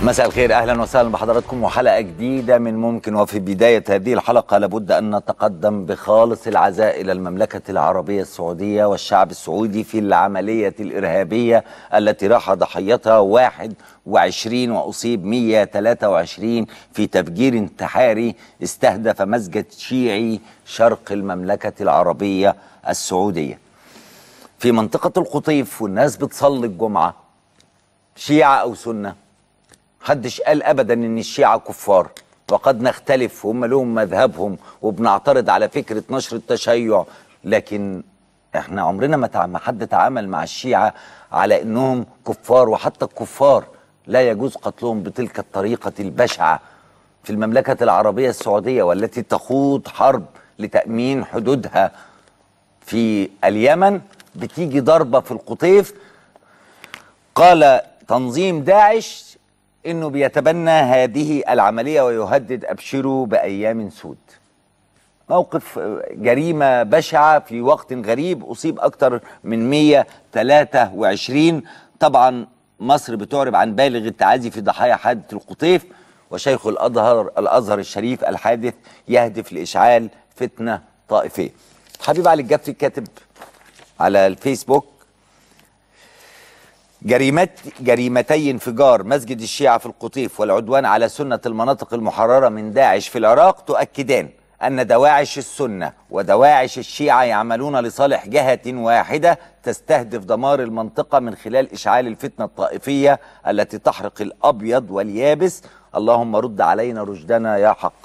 مساء الخير اهلا وسهلا بحضراتكم وحلقه جديده من ممكن وفي بدايه هذه الحلقه لابد ان نتقدم بخالص العزاء الى المملكه العربيه السعوديه والشعب السعودي في العمليه الارهابيه التي راح ضحيتها 21 واصيب 123 في تفجير انتحاري استهدف مسجد شيعي شرق المملكه العربيه السعوديه. في منطقه القطيف والناس بتصلي الجمعه شيعه او سنه محدش قال ابدا ان الشيعه كفار وقد نختلف وهم لهم مذهبهم وبنعترض على فكره نشر التشيع لكن احنا عمرنا ما تع- ما حد تعامل مع الشيعه على انهم كفار وحتى الكفار لا يجوز قتلهم بتلك الطريقه البشعه في المملكه العربيه السعوديه والتي تخوض حرب لتامين حدودها في اليمن بتيجي ضربه في القطيف قال تنظيم داعش انه بيتبنى هذه العمليه ويهدد ابشروا بايام سود. موقف جريمه بشعه في وقت غريب اصيب اكثر من 123 طبعا مصر بتعرب عن بالغ التعازي في ضحايا حادث القطيف وشيخ الازهر الازهر الشريف الحادث يهدف لاشعال فتنه طائفيه. حبيب علي الجفري كاتب على الفيسبوك جريمت جريمتي انفجار مسجد الشيعة في القطيف والعدوان على سنة المناطق المحررة من داعش في العراق تؤكدان أن دواعش السنة ودواعش الشيعة يعملون لصالح جهة واحدة تستهدف دمار المنطقة من خلال إشعال الفتنة الطائفية التي تحرق الأبيض واليابس اللهم رد علينا رشدنا يا حق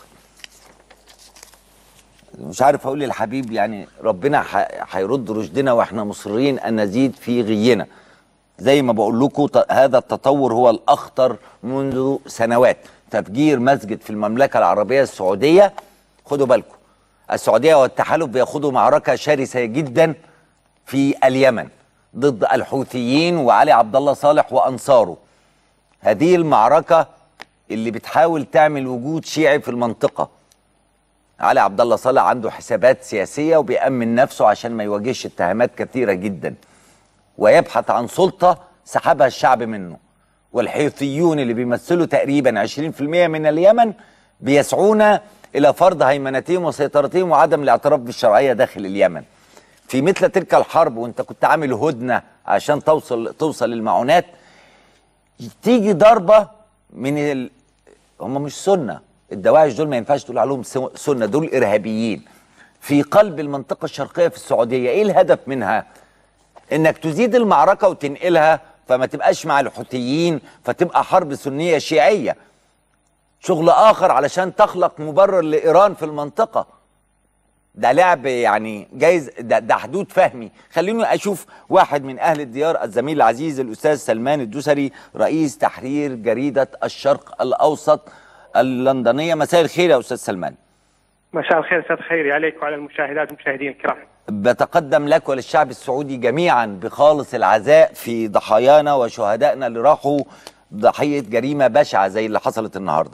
مش عارف اقول للحبيب يعني ربنا ح- هيرد رشدنا واحنا مصرين ان نزيد في غينا زي ما بقول لكم ت- هذا التطور هو الاخطر منذ سنوات تفجير مسجد في المملكه العربيه السعوديه خدوا بالكم السعوديه والتحالف بياخدوا معركه شرسه جدا في اليمن ضد الحوثيين وعلي عبد الله صالح وانصاره هذه المعركه اللي بتحاول تعمل وجود شيعي في المنطقه علي عبد الله صالح عنده حسابات سياسيه وبيأمن نفسه عشان ما يواجهش اتهامات كثيره جدا ويبحث عن سلطة سحبها الشعب منه والحيثيون اللي بيمثلوا تقريبا 20% من اليمن بيسعون إلى فرض هيمنتهم وسيطرتهم وعدم الاعتراف بالشرعية داخل اليمن في مثل تلك الحرب وانت كنت عامل هدنة عشان توصل توصل للمعونات تيجي ضربة من ال... هم مش سنة الدواعش دول ما ينفعش تقول عليهم سو- سنة دول إرهابيين في قلب المنطقة الشرقية في السعودية إيه الهدف منها؟ انك تزيد المعركه وتنقلها فما تبقاش مع الحوثيين فتبقى حرب سنيه شيعيه شغل اخر علشان تخلق مبرر لايران في المنطقه ده لعب يعني جايز ده, ده حدود فهمي خليني اشوف واحد من اهل الديار الزميل العزيز الاستاذ سلمان الدوسري رئيس تحرير جريده الشرق الاوسط اللندنيه مساء الخير يا استاذ سلمان مساء الخير استاذ خيري عليك وعلى المشاهدات والمشاهدين الكرام. بتقدم لك وللشعب السعودي جميعا بخالص العزاء في ضحايانا وشهدائنا اللي راحوا ضحية جريمة بشعة زي اللي حصلت النهاردة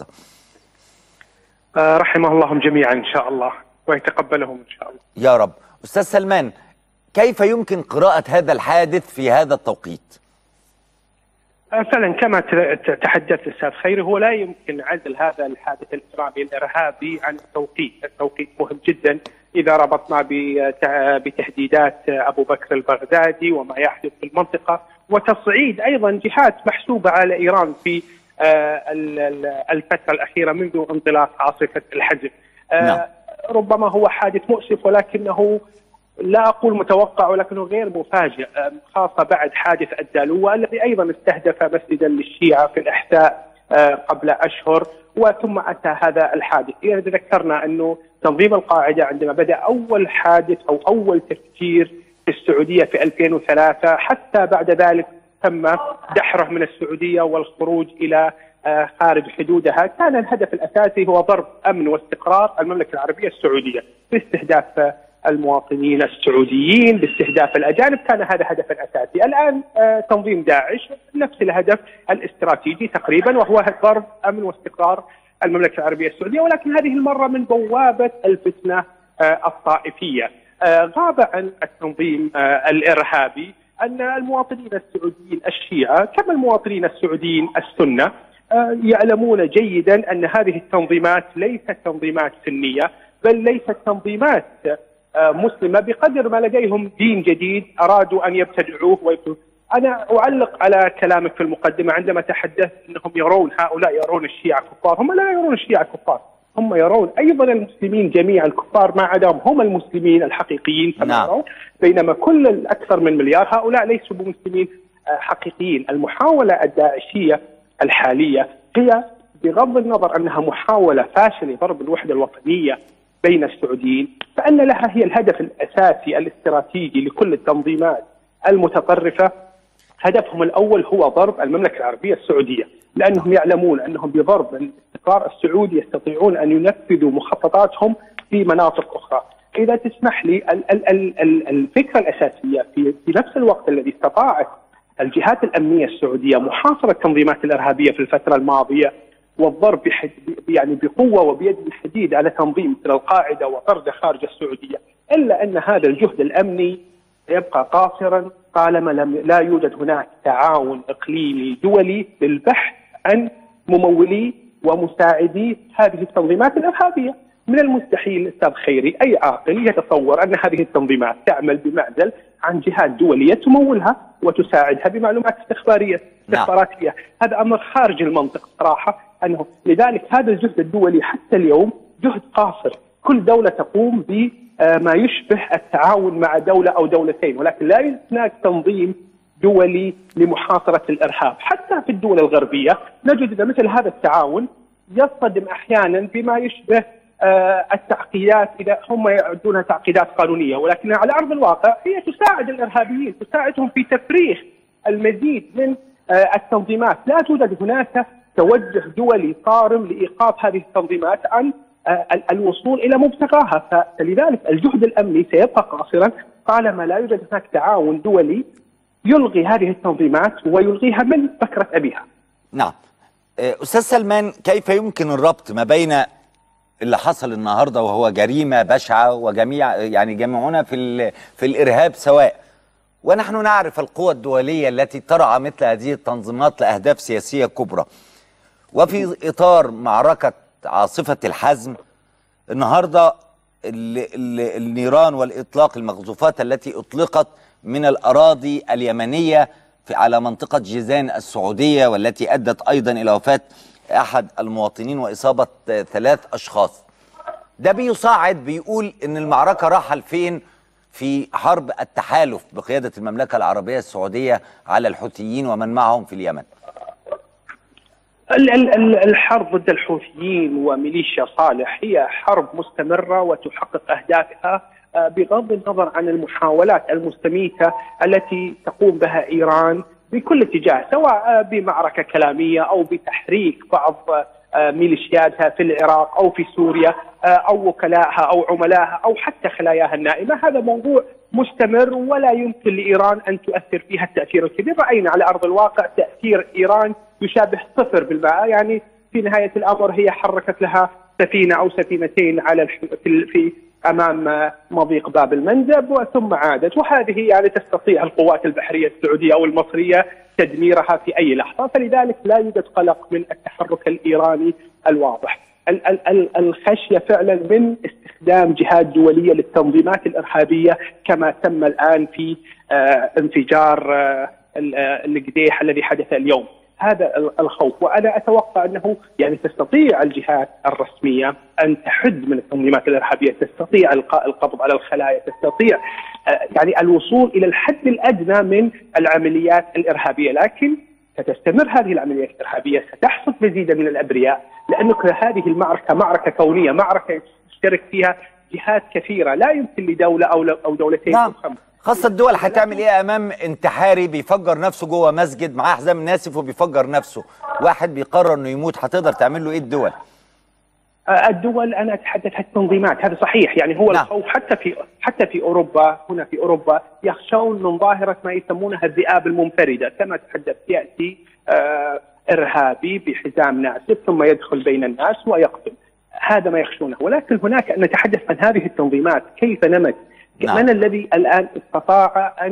آه رحمه اللهم جميعا ان شاء الله ويتقبلهم ان شاء الله. يا رب أستاذ سلمان كيف يمكن قراءة هذا الحادث في هذا التوقيت آه فعلا كما ت- ت- تحدثت استاذ خيري هو لا يمكن عزل هذا الحادث الاسرائيلي الارهابي عن التوقيت، التوقيت مهم جدا اذا ربطنا بت- بتهديدات ابو بكر البغدادي وما يحدث في المنطقه وتصعيد ايضا جهات محسوبه على ايران في آه، ال- ال- الفتره الاخيره منذ انطلاق عاصفه الحزب. آه، نعم. ربما هو حادث مؤسف ولكنه لا اقول متوقع ولكنه غير مفاجئ آه، خاصه بعد حادث الدالوه الذي ايضا استهدف مسجدا للشيعه في الاحساء آه، قبل اشهر وثم اتى هذا الحادث، اذا تذكرنا انه تنظيم القاعده عندما بدا اول حادث او اول تفجير في السعوديه في 2003 حتى بعد ذلك تم دحره من السعوديه والخروج الى آه، خارج حدودها، كان الهدف الاساسي هو ضرب امن واستقرار المملكه العربيه السعوديه باستهداف آه، المواطنين السعوديين باستهداف الاجانب كان هذا هدفا اساسي، الان آه، تنظيم داعش نفس الهدف الاستراتيجي تقريبا وهو ضرب امن واستقرار المملكه العربيه السعوديه ولكن هذه المره من بوابه الفتنه آه، الطائفيه. آه، غاب عن التنظيم آه، الارهابي ان المواطنين السعوديين الشيعه كما المواطنين السعوديين السنه آه، يعلمون جيدا ان هذه التنظيمات ليست تنظيمات سنيه بل ليست تنظيمات آه، مسلمه بقدر ما لديهم دين جديد ارادوا ان يبتدعوه ويكون انا اعلق على كلامك في المقدمه عندما تحدثت انهم يرون هؤلاء يرون الشيعه كفار، هم لا يرون الشيعه كفار، هم يرون ايضا المسلمين جميعا كفار ما عداهم هم المسلمين الحقيقيين كما نعم. يرون بينما كل الاكثر من مليار هؤلاء ليسوا بمسلمين آه، حقيقيين، المحاوله الداعشيه الحاليه هي بغض النظر انها محاوله فاشله لضرب الوحده الوطنيه بين السعوديين فان لها هي الهدف الاساسي الاستراتيجي لكل التنظيمات المتطرفه هدفهم الاول هو ضرب المملكه العربيه السعوديه لانهم يعلمون انهم بضرب الاستقرار السعودي يستطيعون ان ينفذوا مخططاتهم في مناطق اخرى. اذا تسمح لي ال- ال- ال- ال- الفكره الاساسيه في في نفس الوقت الذي استطاعت الجهات الامنيه السعوديه محاصره التنظيمات الارهابيه في الفتره الماضيه والضرب بحد يعني بقوه وبيد الحديد على تنظيم مثل القاعده وطرده خارج السعوديه، الا ان هذا الجهد الامني يبقى قاصرا طالما لم لا يوجد هناك تعاون اقليمي دولي للبحث عن ممولي ومساعدي هذه التنظيمات الارهابيه. من المستحيل استاذ خيري اي عاقل يتصور ان هذه التنظيمات تعمل بمعزل عن جهات دوليه تمولها وتساعدها بمعلومات استخباريه استخباراتيه، هذا امر خارج المنطق صراحه انه لذلك هذا الجهد الدولي حتى اليوم جهد قاصر، كل دوله تقوم بما يشبه التعاون مع دوله او دولتين، ولكن لا يوجد هناك تنظيم دولي لمحاصره الارهاب، حتى في الدول الغربيه نجد ان مثل هذا التعاون يصطدم احيانا بما يشبه آه، التعقيدات اذا هم يعدونها تعقيدات قانونيه ولكنها على ارض الواقع هي تساعد الارهابيين تساعدهم في تفريغ المزيد من آه، التنظيمات لا توجد هناك توجه دولي صارم لايقاف هذه التنظيمات عن آه، ال- الوصول الى مبتغاها فلذلك الجهد الامني سيبقى قاصرا طالما لا يوجد هناك تعاون دولي يلغي هذه التنظيمات ويلغيها من بكره ابيها نعم آه، استاذ سلمان كيف يمكن الربط ما بين اللي حصل النهارده وهو جريمه بشعه وجميع يعني جميعنا في ال- في الارهاب سواء ونحن نعرف القوى الدوليه التي ترعى مثل هذه التنظيمات لاهداف سياسيه كبرى وفي اطار معركه عاصفه الحزم النهارده ال- ال- النيران والاطلاق المقذوفات التي اطلقت من الاراضي اليمنيه في على منطقه جيزان السعوديه والتي ادت ايضا الى وفاه احد المواطنين واصابه آه، ثلاث اشخاص. ده بيصاعد بيقول ان المعركه رايحه لفين في حرب التحالف بقياده المملكه العربيه السعوديه على الحوثيين ومن معهم في اليمن. ال- ال- ال- الحرب ضد الحوثيين وميليشيا صالح هي حرب مستمرة وتحقق أهدافها آه، بغض النظر عن المحاولات المستميتة التي تقوم بها إيران بكل اتجاه سواء آه، بمعركة كلامية أو بتحريك بعض آه، ميليشياتها في العراق أو في سوريا آه، أو وكلائها أو عملائها أو حتى خلاياها النائمة هذا موضوع مستمر ولا يمكن لإيران أن تؤثر فيها التأثير الكبير رأينا على أرض الواقع تأثير إيران يشابه صفر بالماء يعني في نهاية الأمر هي حركت لها سفينة أو سفينتين على الح... في, ال- في أمام آه، مضيق باب المندب وثم عادت وهذه يعني تستطيع القوات البحرية السعودية أو المصرية تدميرها في أي لحظة فلذلك لا يوجد قلق من التحرك الإيراني الواضح ال- ال- ال- الخشية فعلا من استخدام جهات دولية للتنظيمات الإرهابية كما تم الآن في آه، انفجار آه، ال- آه، القديح الذي حدث اليوم هذا ال- الخوف وانا اتوقع انه يعني تستطيع الجهات الرسميه ان تحد من التنظيمات الارهابيه، تستطيع القاء القبض على الخلايا، تستطيع آه، يعني الوصول الى الحد الادنى من العمليات الارهابيه، لكن ستستمر هذه العمليات الارهابيه، ستحصد مزيدا من الابرياء، لانه هذه المعركه معركه كونيه، معركه تشترك فيها جهات كثيره، لا يمكن لدوله او او دولتين نعم او خمس خاصة الدول هتعمل ايه امام انتحاري بيفجر نفسه جوه مسجد معاه حزام ناسف وبيفجر نفسه واحد بيقرر انه يموت هتقدر تعمل له ايه الدول الدول انا اتحدث عن التنظيمات هذا صحيح يعني هو نعم. الخوف حتى في حتى في اوروبا هنا في اوروبا يخشون من ظاهره ما يسمونها الذئاب المنفرده كما تحدثت ياتي آه ارهابي بحزام ناسف ثم يدخل بين الناس ويقتل هذا ما يخشونه ولكن هناك نتحدث عن هذه التنظيمات كيف نمت نعم. من الذي الان استطاع ان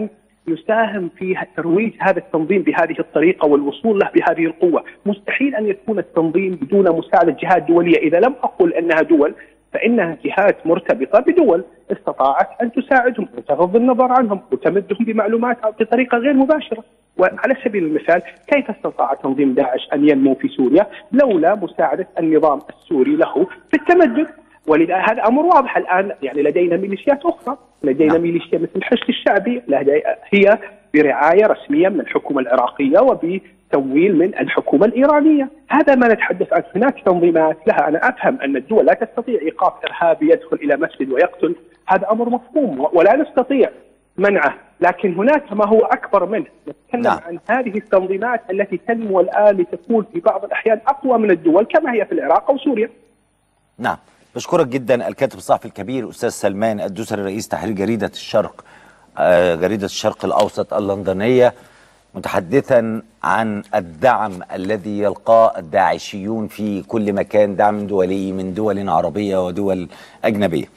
يساهم في ترويج هذا التنظيم بهذه الطريقه والوصول له بهذه القوه، مستحيل ان يكون التنظيم بدون مساعده جهات دوليه، اذا لم اقل انها دول فانها جهات مرتبطه بدول استطاعت ان تساعدهم وتغض النظر عنهم وتمدهم بمعلومات بطريقه غير مباشره، وعلى سبيل المثال كيف استطاع تنظيم داعش ان ينمو في سوريا لولا مساعده النظام السوري له في التمدد ولذا هذا امر واضح الان يعني لدينا ميليشيات اخرى لدينا نعم. ميليشيا مثل الحشد الشعبي لدي- هي برعايه رسميه من الحكومه العراقيه وبتمويل من الحكومه الايرانيه، هذا ما نتحدث عنه، هناك تنظيمات لها انا افهم ان الدول لا تستطيع ايقاف ارهابي يدخل الى مسجد ويقتل، هذا امر مفهوم و- ولا نستطيع منعه، لكن هناك ما هو اكبر منه، نتكلم نعم. عن هذه التنظيمات التي تنمو الان لتكون في بعض الاحيان اقوى من الدول كما هي في العراق او سوريا. نعم بشكرك جدا الكاتب الصحفي الكبير استاذ سلمان الدوسري رئيس تحرير جريده الشرق آه، جريده الشرق الاوسط اللندنيه متحدثا عن الدعم الذي يلقاه الداعشيون في كل مكان دعم دولي من دول عربيه ودول اجنبيه.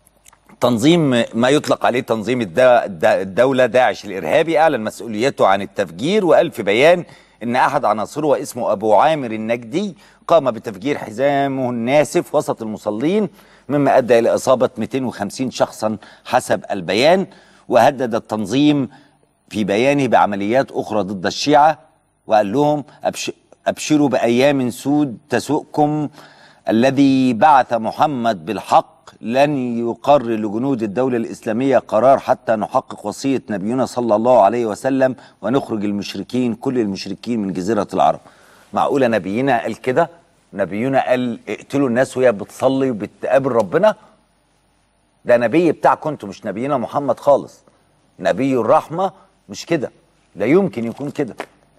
تنظيم ما يطلق عليه تنظيم الدا- الدا- الدولة داعش الإرهابي أعلن مسؤوليته عن التفجير وقال في بيان إن أحد عناصره واسمه أبو عامر النجدي قام بتفجير حزامه الناسف وسط المصلين مما أدى إلى إصابة 250 شخصا حسب البيان وهدد التنظيم في بيانه بعمليات أخرى ضد الشيعة وقال لهم أبش أبشروا بأيام سود تسؤكم الذي بعث محمد بالحق لن يقرر لجنود الدولة الإسلامية قرار حتى نحقق وصية نبينا صلى الله عليه وسلم ونخرج المشركين كل المشركين من جزيرة العرب معقولة نبينا قال كده نبينا قال اقتلوا الناس وهي بتصلي وبتقابل ربنا ده نبي بتاعكم انتوا مش نبينا محمد خالص نبي الرحمة مش كده لا يمكن يكون كده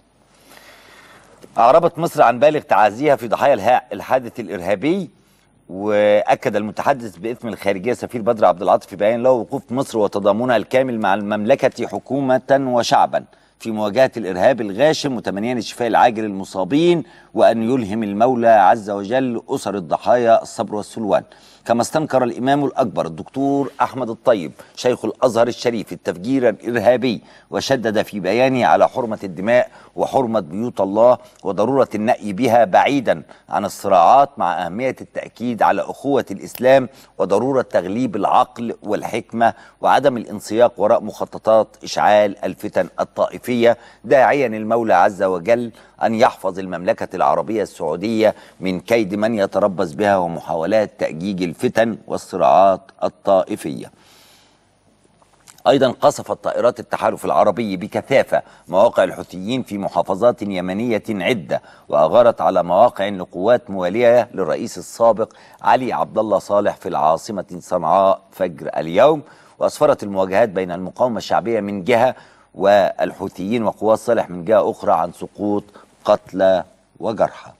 أعربت مصر عن بالغ تعازيها في ضحايا الها- الحادث الإرهابي وأكد المتحدث باسم الخارجية سفير بدر عبد العاطي في بيان له وقوف مصر وتضامنها الكامل مع المملكة حكومة وشعبا في مواجهة الإرهاب الغاشم متمنيا الشفاء العاجل للمصابين وأن يلهم المولى عز وجل أسر الضحايا الصبر والسلوان كما استنكر الإمام الأكبر الدكتور أحمد الطيب شيخ الأزهر الشريف التفجير الإرهابي وشدد في بيانه على حرمة الدماء وحرمة بيوت الله وضرورة النأي بها بعيدا عن الصراعات مع أهمية التأكيد على أخوة الإسلام وضرورة تغليب العقل والحكمة وعدم الانسياق وراء مخططات إشعال الفتن الطائفية داعيا المولى عز وجل أن يحفظ المملكة العربية السعودية من كيد من يتربص بها ومحاولات تأجيج الفتن والصراعات الطائفية أيضا قصفت طائرات التحالف العربي بكثافة مواقع الحوثيين في محافظات يمنية عدة وأغارت على مواقع لقوات موالية للرئيس السابق علي عبد الله صالح في العاصمة صنعاء فجر اليوم وأسفرت المواجهات بين المقاومة الشعبية من جهة والحوثيين وقوات صالح من جهة أخرى عن سقوط قتلى وجرحى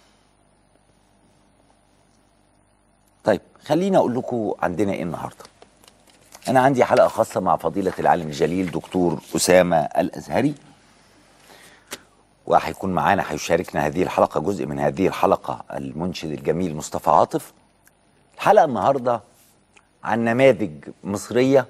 طيب خليني أقول لكم عندنا إيه النهارده أنا عندي حلقة خاصة مع فضيلة العالم الجليل دكتور أسامة الأزهري وهيكون معانا هيشاركنا هذه الحلقة جزء من هذه الحلقة المنشد الجميل مصطفى عاطف الحلقة النهاردة عن نماذج مصرية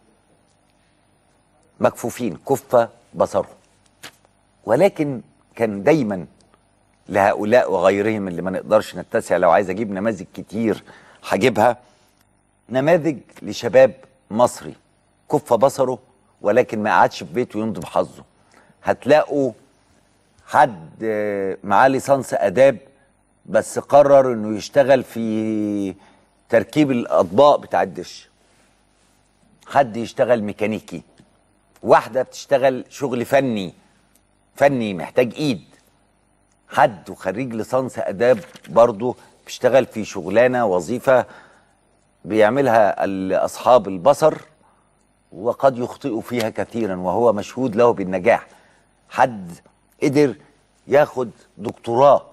مكفوفين كف بصرهم ولكن كان دايما لهؤلاء وغيرهم اللي ما نقدرش نتسع لو عايز اجيب نماذج كتير هجيبها نماذج لشباب مصري كف بصره ولكن ما قعدش في بيته يمضي بحظه هتلاقوا حد آه، معاه ليسانس اداب بس قرر انه يشتغل في تركيب الاطباق بتاع الدش حد يشتغل ميكانيكي واحده بتشتغل شغل فني فني محتاج ايد حد وخريج ليسانس اداب برضه بيشتغل في شغلانه وظيفه بيعملها ال- اصحاب البصر وقد يخطئ فيها كثيرا وهو مشهود له بالنجاح حد قدر ياخد دكتوراه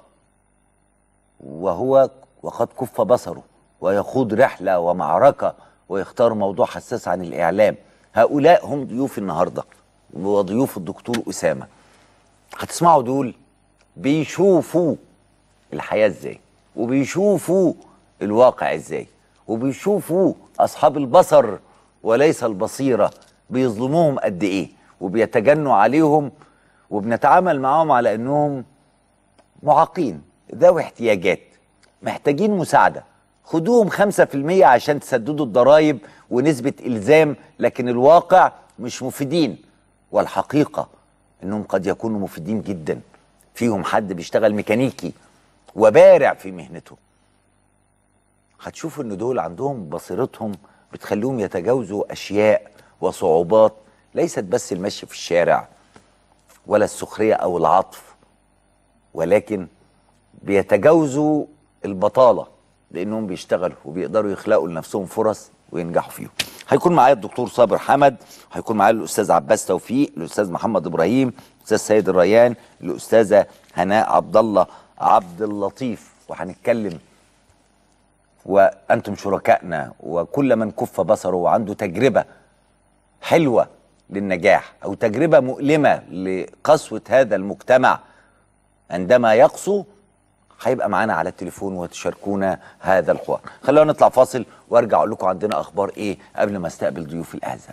وهو وقد كف بصره ويخوض رحله ومعركه ويختار موضوع حساس عن الاعلام هؤلاء هم ضيوف النهارده وضيوف الدكتور اسامه هتسمعوا دول بيشوفوا الحياه ازاي وبيشوفوا الواقع ازاي وبيشوفوا اصحاب البصر وليس البصيره بيظلموهم قد ايه وبيتجنوا عليهم وبنتعامل معاهم على انهم معاقين ذوي احتياجات محتاجين مساعدة خدوهم 5% عشان تسددوا الضرائب ونسبة إلزام لكن الواقع مش مفيدين والحقيقة إنهم قد يكونوا مفيدين جدا فيهم حد بيشتغل ميكانيكي وبارع في مهنته هتشوفوا إن دول عندهم بصيرتهم بتخليهم يتجاوزوا أشياء وصعوبات ليست بس المشي في الشارع ولا السخرية أو العطف ولكن بيتجاوزوا البطالة لأنهم بيشتغلوا وبيقدروا يخلقوا لنفسهم فرص وينجحوا فيهم هيكون معايا الدكتور صابر حمد هيكون معايا الأستاذ عباس توفيق الأستاذ محمد إبراهيم الأستاذ سيد الريان الأستاذة هناء عبد الله عبد اللطيف وهنتكلم وأنتم شركائنا وكل من كف بصره وعنده تجربة حلوة للنجاح أو تجربة مؤلمة لقسوة هذا المجتمع عندما يقسو هيبقى معانا على التليفون وتشاركونا هذا الحوار خلونا نطلع فاصل وارجع اقول لكم عندنا اخبار ايه قبل ما استقبل ضيوف الاعزاء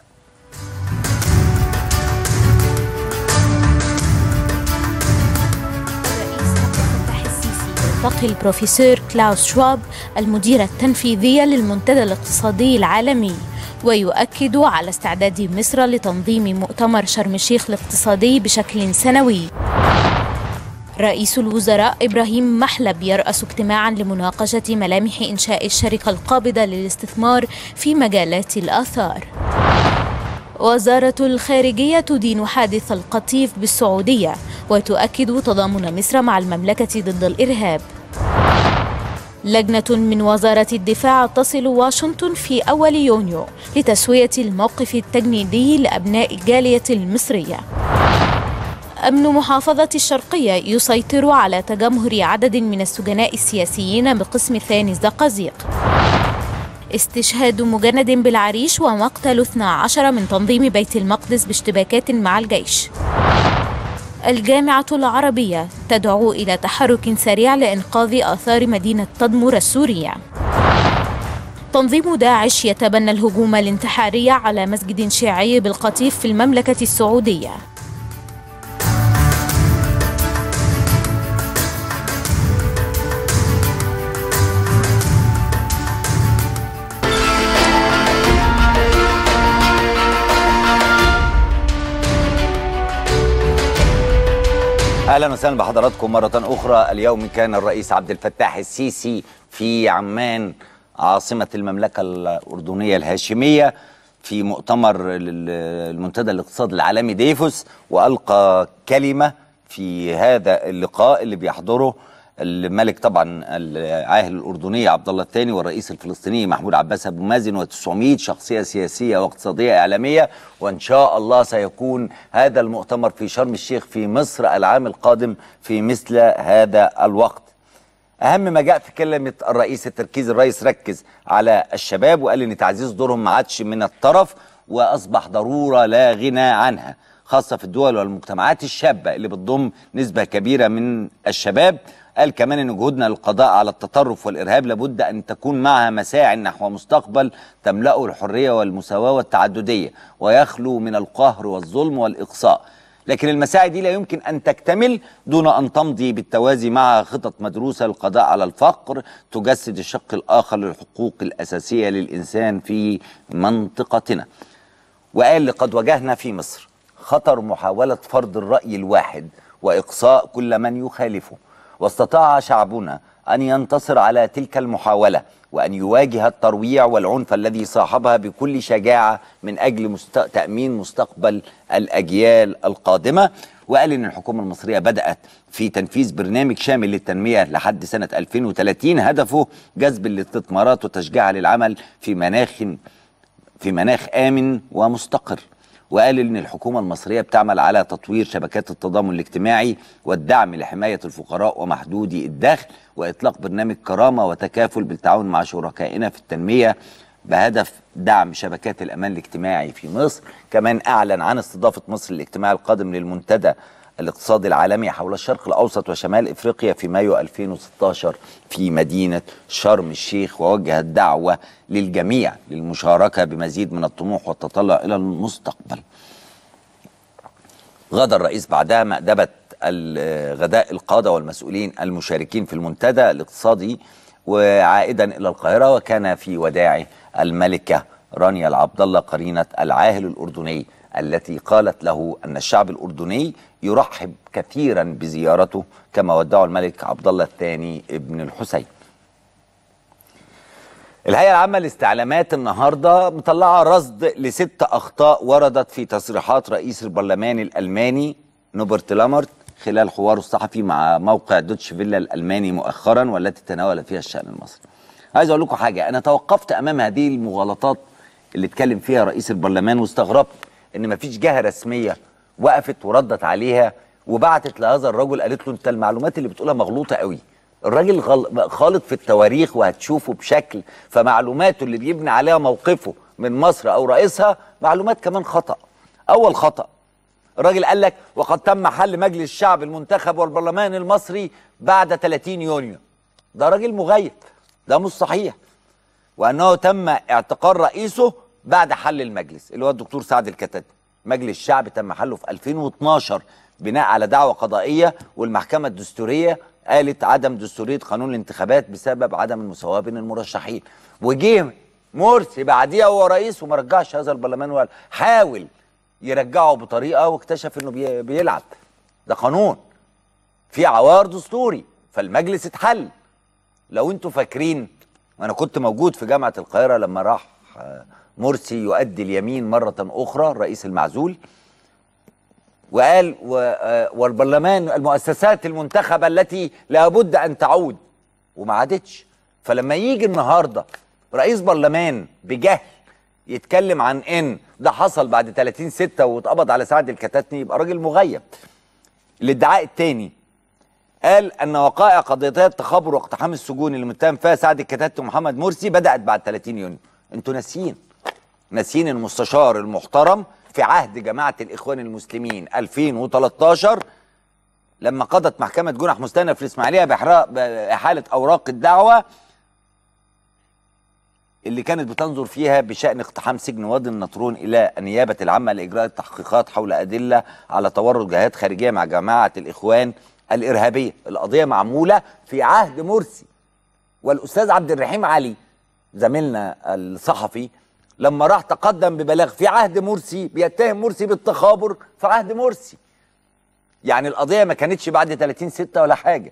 يلتقي البروفيسور كلاوس شواب المدير التنفيذي للمنتدى الاقتصادي العالمي ويؤكد على استعداد مصر لتنظيم مؤتمر شرم الشيخ الاقتصادي بشكل سنوي رئيس الوزراء إبراهيم محلب يرأس اجتماعا لمناقشة ملامح إنشاء الشركة القابضة للاستثمار في مجالات الآثار وزارة الخارجية تدين حادث القطيف بالسعودية وتؤكد تضامن مصر مع المملكة ضد الإرهاب لجنة من وزارة الدفاع تصل واشنطن في أول يونيو لتسوية الموقف التجنيدي لأبناء الجالية المصرية أمن محافظة الشرقية يسيطر على تجمهر عدد من السجناء السياسيين بقسم الثاني الزقازيق استشهاد مجند بالعريش ومقتل 12 من تنظيم بيت المقدس باشتباكات مع الجيش الجامعة العربية تدعو إلى تحرك سريع لإنقاذ آثار مدينة تدمر السورية تنظيم داعش يتبنى الهجوم الانتحاري على مسجد شيعي بالقطيف في المملكة السعودية اهلا وسهلا بحضراتكم مره اخرى اليوم كان الرئيس عبد الفتاح السيسي في عمان عاصمه المملكه الاردنيه الهاشميه في مؤتمر المنتدى الاقتصادي العالمي ديفوس والقى كلمه في هذا اللقاء اللي بيحضره الملك طبعا العاهل الاردني عبد الله الثاني والرئيس الفلسطيني محمود عباس ابو مازن و900 شخصيه سياسيه واقتصاديه اعلاميه وان شاء الله سيكون هذا المؤتمر في شرم الشيخ في مصر العام القادم في مثل هذا الوقت. اهم ما جاء في كلمه الرئيس التركيز الرئيس ركز على الشباب وقال ان تعزيز دورهم ما عادش من الطرف واصبح ضروره لا غنى عنها خاصه في الدول والمجتمعات الشابه اللي بتضم نسبه كبيره من الشباب قال كمان ان جهودنا للقضاء على التطرف والارهاب لابد ان تكون معها مساعي نحو مستقبل تملاه الحريه والمساواه والتعدديه ويخلو من القهر والظلم والاقصاء لكن المساعي دي لا يمكن ان تكتمل دون ان تمضي بالتوازي مع خطط مدروسه للقضاء على الفقر تجسد الشق الاخر للحقوق الاساسيه للانسان في منطقتنا وقال لقد واجهنا في مصر خطر محاوله فرض الراي الواحد واقصاء كل من يخالفه واستطاع شعبنا ان ينتصر على تلك المحاوله وان يواجه الترويع والعنف الذي صاحبها بكل شجاعه من اجل مست... تامين مستقبل الاجيال القادمه وقال ان الحكومه المصريه بدات في تنفيذ برنامج شامل للتنميه لحد سنه 2030 هدفه جذب الاستثمارات وتشجيعها للعمل في مناخ في مناخ امن ومستقر وقال ان الحكومه المصريه بتعمل على تطوير شبكات التضامن الاجتماعي والدعم لحمايه الفقراء ومحدودي الدخل واطلاق برنامج كرامه وتكافل بالتعاون مع شركائنا في التنميه بهدف دعم شبكات الامان الاجتماعي في مصر كمان اعلن عن استضافه مصر الاجتماع القادم للمنتدى الاقتصادي العالمي حول الشرق الاوسط وشمال افريقيا في مايو 2016 في مدينه شرم الشيخ ووجه الدعوه للجميع للمشاركه بمزيد من الطموح والتطلع الى المستقبل. غدا الرئيس بعدها مأدبة غداء القادة والمسؤولين المشاركين في المنتدى الاقتصادي وعائدا إلى القاهرة وكان في وداعه الملكة رانيا العبد الله قرينة العاهل الأردني التي قالت له أن الشعب الأردني يرحب كثيرا بزيارته كما ودعه الملك عبد الله الثاني ابن الحسين الهيئة العامة للاستعلامات النهاردة مطلعة رصد لست أخطاء وردت في تصريحات رئيس البرلمان الألماني نوبرت لامرت خلال حواره الصحفي مع موقع دوتش فيلا الألماني مؤخرا والتي تناول فيها الشأن المصري عايز أقول لكم حاجة أنا توقفت أمام هذه المغالطات اللي اتكلم فيها رئيس البرلمان واستغربت إن مفيش جهة رسمية وقفت وردت عليها وبعتت لهذا الرجل قالت له أنت المعلومات اللي بتقولها مغلوطة قوي الراجل غل... خالط في التواريخ وهتشوفه بشكل فمعلوماته اللي بيبني عليها موقفه من مصر او رئيسها معلومات كمان خطا اول خطا الراجل قال لك وقد تم حل مجلس الشعب المنتخب والبرلمان المصري بعد 30 يونيو ده راجل مغيب ده مش صحيح وانه تم اعتقال رئيسه بعد حل المجلس اللي هو الدكتور سعد الكتاتي مجلس الشعب تم حله في 2012 بناء على دعوه قضائيه والمحكمه الدستوريه قالت عدم دستوريه قانون الانتخابات بسبب عدم المساواه بين المرشحين وجه مرسي بعديها هو رئيس وما رجعش هذا البرلمان ولا حاول يرجعه بطريقه واكتشف انه بي بيلعب ده قانون في عوار دستوري فالمجلس اتحل لو انتوا فاكرين وانا كنت موجود في جامعه القاهره لما راح مرسي يؤدي اليمين مره اخرى الرئيس المعزول وقال والبرلمان المؤسسات المنتخبة التي لابد أن تعود وما عادتش فلما يجي النهاردة رئيس برلمان بجهل يتكلم عن ان ده حصل بعد 30 6 واتقبض على سعد الكتاتني يبقى راجل مغيب الادعاء الثاني قال ان وقائع قضيتي التخابر واقتحام السجون اللي متهم فيها سعد الكتاتني ومحمد مرسي بدات بعد 30 يونيو انتوا ناسيين ناسيين المستشار المحترم في عهد جماعة الإخوان المسلمين 2013 لما قضت محكمة جنح مستأنف في الإسماعيلية بإحالة أوراق الدعوة اللي كانت بتنظر فيها بشأن اقتحام سجن وادي النطرون إلى النيابة العامة لإجراء التحقيقات حول أدلة على تورط جهات خارجية مع جماعة الإخوان الإرهابية القضية معمولة في عهد مرسي والأستاذ عبد الرحيم علي زميلنا الصحفي لما راح تقدم ببلاغ في عهد مرسي بيتهم مرسي بالتخابر في عهد مرسي يعني القضيه ما كانتش بعد 30 6 ولا حاجه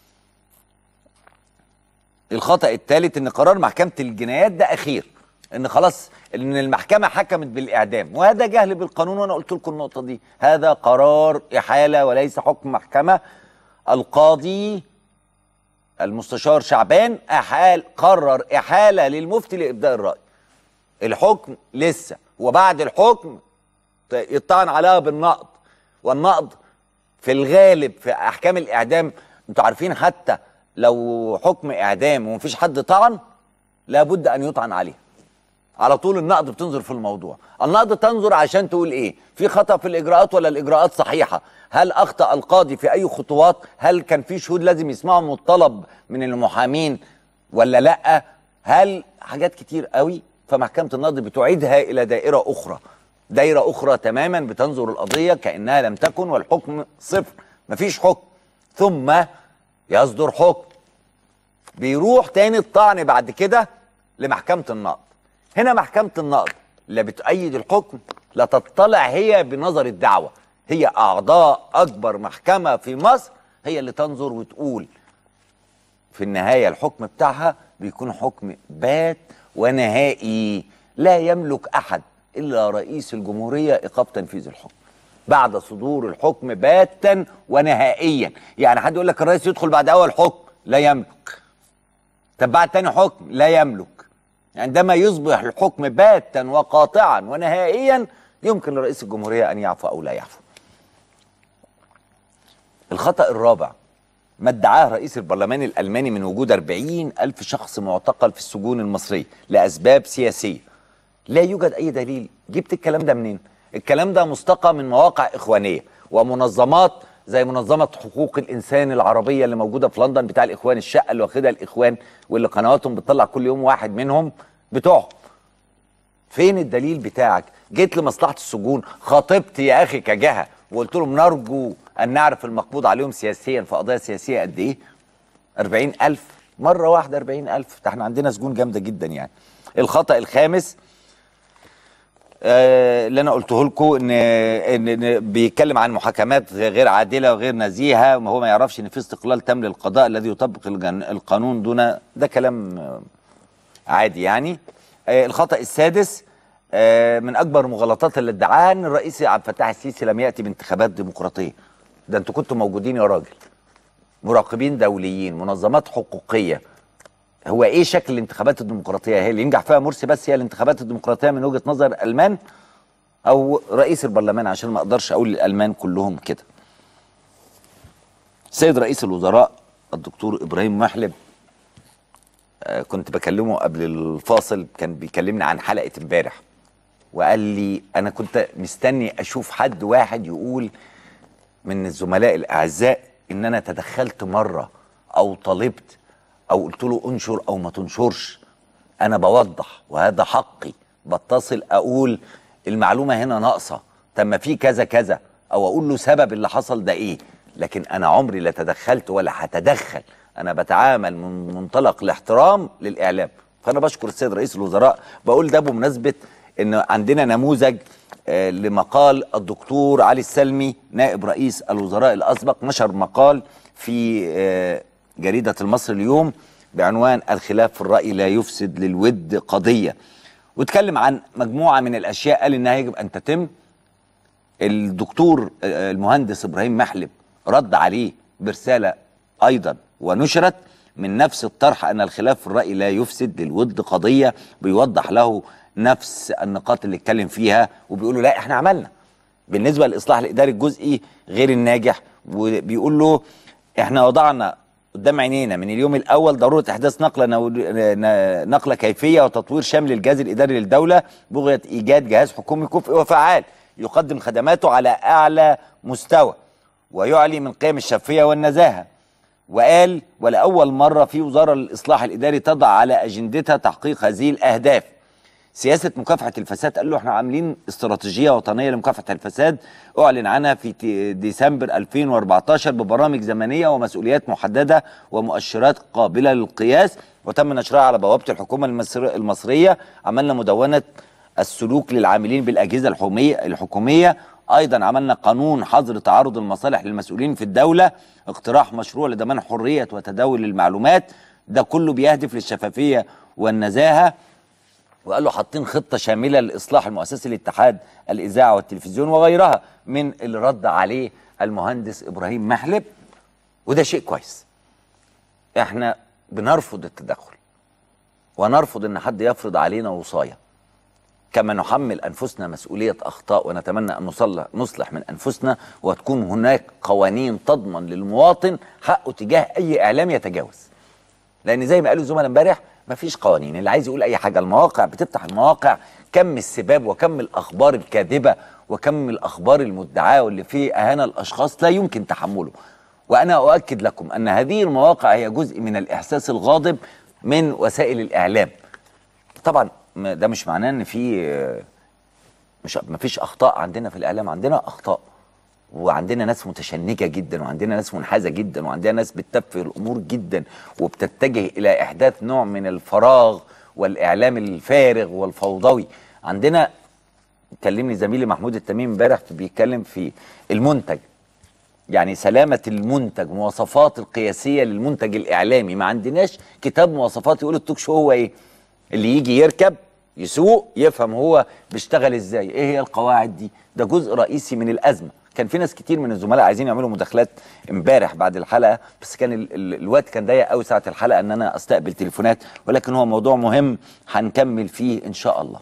الخطا الثالث ان قرار محكمه الجنايات ده اخير ان خلاص ان المحكمه حكمت بالاعدام وهذا جهل بالقانون وانا قلت لكم النقطه دي هذا قرار احاله وليس حكم محكمه القاضي المستشار شعبان احال قرر احاله للمفتي لابداء الراي الحكم لسه وبعد الحكم يطعن عليها بالنقض والنقض في الغالب في احكام الاعدام انتوا عارفين حتى لو حكم اعدام ومفيش حد طعن لابد ان يطعن عليه على طول النقض بتنظر في الموضوع النقض تنظر عشان تقول ايه في خطا في الاجراءات ولا الاجراءات صحيحه هل اخطا القاضي في اي خطوات هل كان في شهود لازم يسمعوا من الطلب من المحامين ولا لا هل حاجات كتير قوي فمحكمة النقض بتعيدها إلى دائرة أخرى دائرة أخرى تماما بتنظر القضية كأنها لم تكن والحكم صفر مفيش حكم ثم يصدر حكم بيروح تاني الطعن بعد كده لمحكمة النقض هنا محكمة النقض لا بتؤيد الحكم لا تطلع هي بنظر الدعوة هي أعضاء أكبر محكمة في مصر هي اللي تنظر وتقول في النهاية الحكم بتاعها بيكون حكم بات ونهائي لا يملك احد الا رئيس الجمهوريه ايقاف تنفيذ الحكم بعد صدور الحكم باتا ونهائيا يعني حد يقول لك الرئيس يدخل بعد اول حكم لا يملك طب بعد تاني حكم لا يملك عندما يصبح الحكم باتا وقاطعا ونهائيا يمكن لرئيس الجمهوريه ان يعفو او لا يعفو الخطا الرابع ما ادعاه رئيس البرلمان الألماني من وجود 40 ألف شخص معتقل في السجون المصرية لأسباب سياسية لا يوجد أي دليل جبت الكلام ده منين؟ الكلام ده مستقى من مواقع إخوانية ومنظمات زي منظمة حقوق الإنسان العربية اللي موجودة في لندن بتاع الإخوان الشقة اللي واخدها الإخوان واللي قنواتهم بتطلع كل يوم واحد منهم بتوعهم فين الدليل بتاعك؟ جيت لمصلحة السجون خاطبت يا أخي كجهة وقلت لهم نرجو ان نعرف المقبوض عليهم سياسيا في قضايا سياسيه قد ايه 40000 مره واحده 40000 ده احنا عندنا سجون جامده جدا يعني الخطا الخامس آه، اللي انا قلته لكم ان ان إن بيتكلم عن محاكمات غير عادله وغير نزيهه وهو ما يعرفش ان في استقلال تام للقضاء الذي يطبق الجن- القانون دون ده كلام آه، عادي يعني آه، الخطا السادس آه، من اكبر مغالطات اللي ادعاها ان الرئيس عبد الفتاح السيسي لم ياتي بانتخابات ديمقراطيه ده انتوا كنتوا موجودين يا راجل مراقبين دوليين منظمات حقوقيه هو ايه شكل الانتخابات الديمقراطيه هي اللي ينجح فيها مرسي بس هي الانتخابات الديمقراطيه من وجهه نظر الالمان او رئيس البرلمان عشان ما اقدرش اقول الالمان كلهم كده سيد رئيس الوزراء الدكتور ابراهيم محلب آه، كنت بكلمه قبل الفاصل كان بيكلمني عن حلقه امبارح وقال لي انا كنت مستني اشوف حد واحد يقول من الزملاء الاعزاء ان انا تدخلت مره او طلبت او قلت له انشر او ما تنشرش انا بوضح وهذا حقي بتصل اقول المعلومه هنا ناقصه طب ما في كذا كذا او اقول له سبب اللي حصل ده ايه لكن انا عمري لا تدخلت ولا هتدخل انا بتعامل من منطلق الاحترام للاعلام فانا بشكر السيد رئيس الوزراء بقول ده بمناسبه ان عندنا نموذج آه، لمقال الدكتور علي السلمي نائب رئيس الوزراء الاسبق نشر مقال في آه، جريده المصري اليوم بعنوان الخلاف في الراي لا يفسد للود قضيه واتكلم عن مجموعه من الاشياء قال انها يجب ان تتم الدكتور آه، المهندس ابراهيم محلب رد عليه برساله ايضا ونشرت من نفس الطرح ان الخلاف في الراي لا يفسد للود قضيه بيوضح له نفس النقاط اللي اتكلم فيها وبيقول له لا احنا عملنا بالنسبه للاصلاح الاداري الجزئي غير الناجح وبيقول له احنا وضعنا قدام عينينا من اليوم الاول ضروره احداث نقله نو... ن- نقله كيفيه وتطوير شامل الجهاز الاداري للدوله بغيه ايجاد جهاز حكومي كفء وفعال يقدم خدماته على اعلى مستوى ويعلي من قيم الشفافيه والنزاهه وقال ولاول مره في وزاره الاصلاح الاداري تضع على اجندتها تحقيق هذه الاهداف سياسه مكافحه الفساد قال له احنا عاملين استراتيجيه وطنيه لمكافحه الفساد اعلن عنها في ت- ديسمبر 2014 ببرامج زمنيه ومسؤوليات محدده ومؤشرات قابله للقياس وتم نشرها على بوابه الحكومه المصر- المصريه عملنا مدونه السلوك للعاملين بالاجهزه الحكوميه الحكوميه ايضا عملنا قانون حظر تعارض المصالح للمسؤولين في الدوله اقتراح مشروع لضمان حريه وتداول المعلومات ده كله بيهدف للشفافيه والنزاهه وقال له حاطين خطه شامله لاصلاح المؤسسه الاتحاد الاذاعه والتلفزيون وغيرها من اللي رد عليه المهندس ابراهيم محلب وده شيء كويس احنا بنرفض التدخل ونرفض ان حد يفرض علينا وصايه كما نحمل انفسنا مسؤوليه اخطاء ونتمنى ان نصلح نصلح من انفسنا وتكون هناك قوانين تضمن للمواطن حقه تجاه اي اعلام يتجاوز لان زي ما قالوا الزملاء امبارح مفيش قوانين اللي عايز يقول اي حاجه المواقع بتفتح المواقع كم السباب وكم الاخبار الكاذبه وكم الاخبار المدعاه واللي فيه اهانه الاشخاص لا يمكن تحمله وانا اؤكد لكم ان هذه المواقع هي جزء من الاحساس الغاضب من وسائل الاعلام طبعا م- ده مش معناه ان في آه، مش مفيش اخطاء عندنا في الاعلام عندنا اخطاء وعندنا ناس متشنجه جدا وعندنا ناس منحازه جدا وعندنا ناس بتتفه الامور جدا وبتتجه الى احداث نوع من الفراغ والاعلام الفارغ والفوضوي عندنا كلمني زميلي محمود التميم امبارح بيتكلم في المنتج يعني سلامة المنتج مواصفات القياسية للمنتج الإعلامي ما عندناش كتاب مواصفات يقول التوك شو هو إيه اللي يجي يركب يسوق يفهم هو بيشتغل إزاي إيه هي القواعد دي ده جزء رئيسي من الأزمة كان في ناس كتير من الزملاء عايزين يعملوا مداخلات امبارح بعد الحلقة بس كان ال ال الوقت كان ضيق قوي ساعة الحلقة ان انا استقبل تليفونات ولكن هو موضوع مهم هنكمل فيه ان شاء الله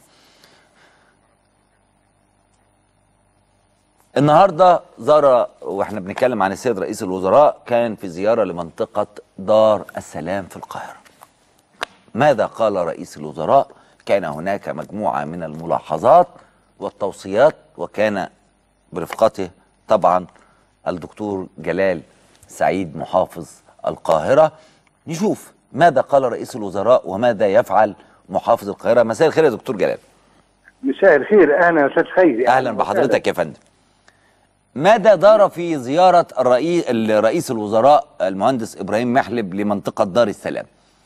النهارده زار واحنا بنتكلم عن السيد رئيس الوزراء كان في زياره لمنطقه دار السلام في القاهره. ماذا قال رئيس الوزراء؟ كان هناك مجموعه من الملاحظات والتوصيات وكان برفقته طبعا الدكتور جلال سعيد محافظ القاهره. نشوف ماذا قال رئيس الوزراء وماذا يفعل محافظ القاهره. مساء الخير يا دكتور جلال. مساء الخير اهلا يا استاذ خيري اهلا بحضرتك يا فندم. ماذا دار في زياره الرئيس رئيس الوزراء المهندس ابراهيم محلب لمنطقه دار السلام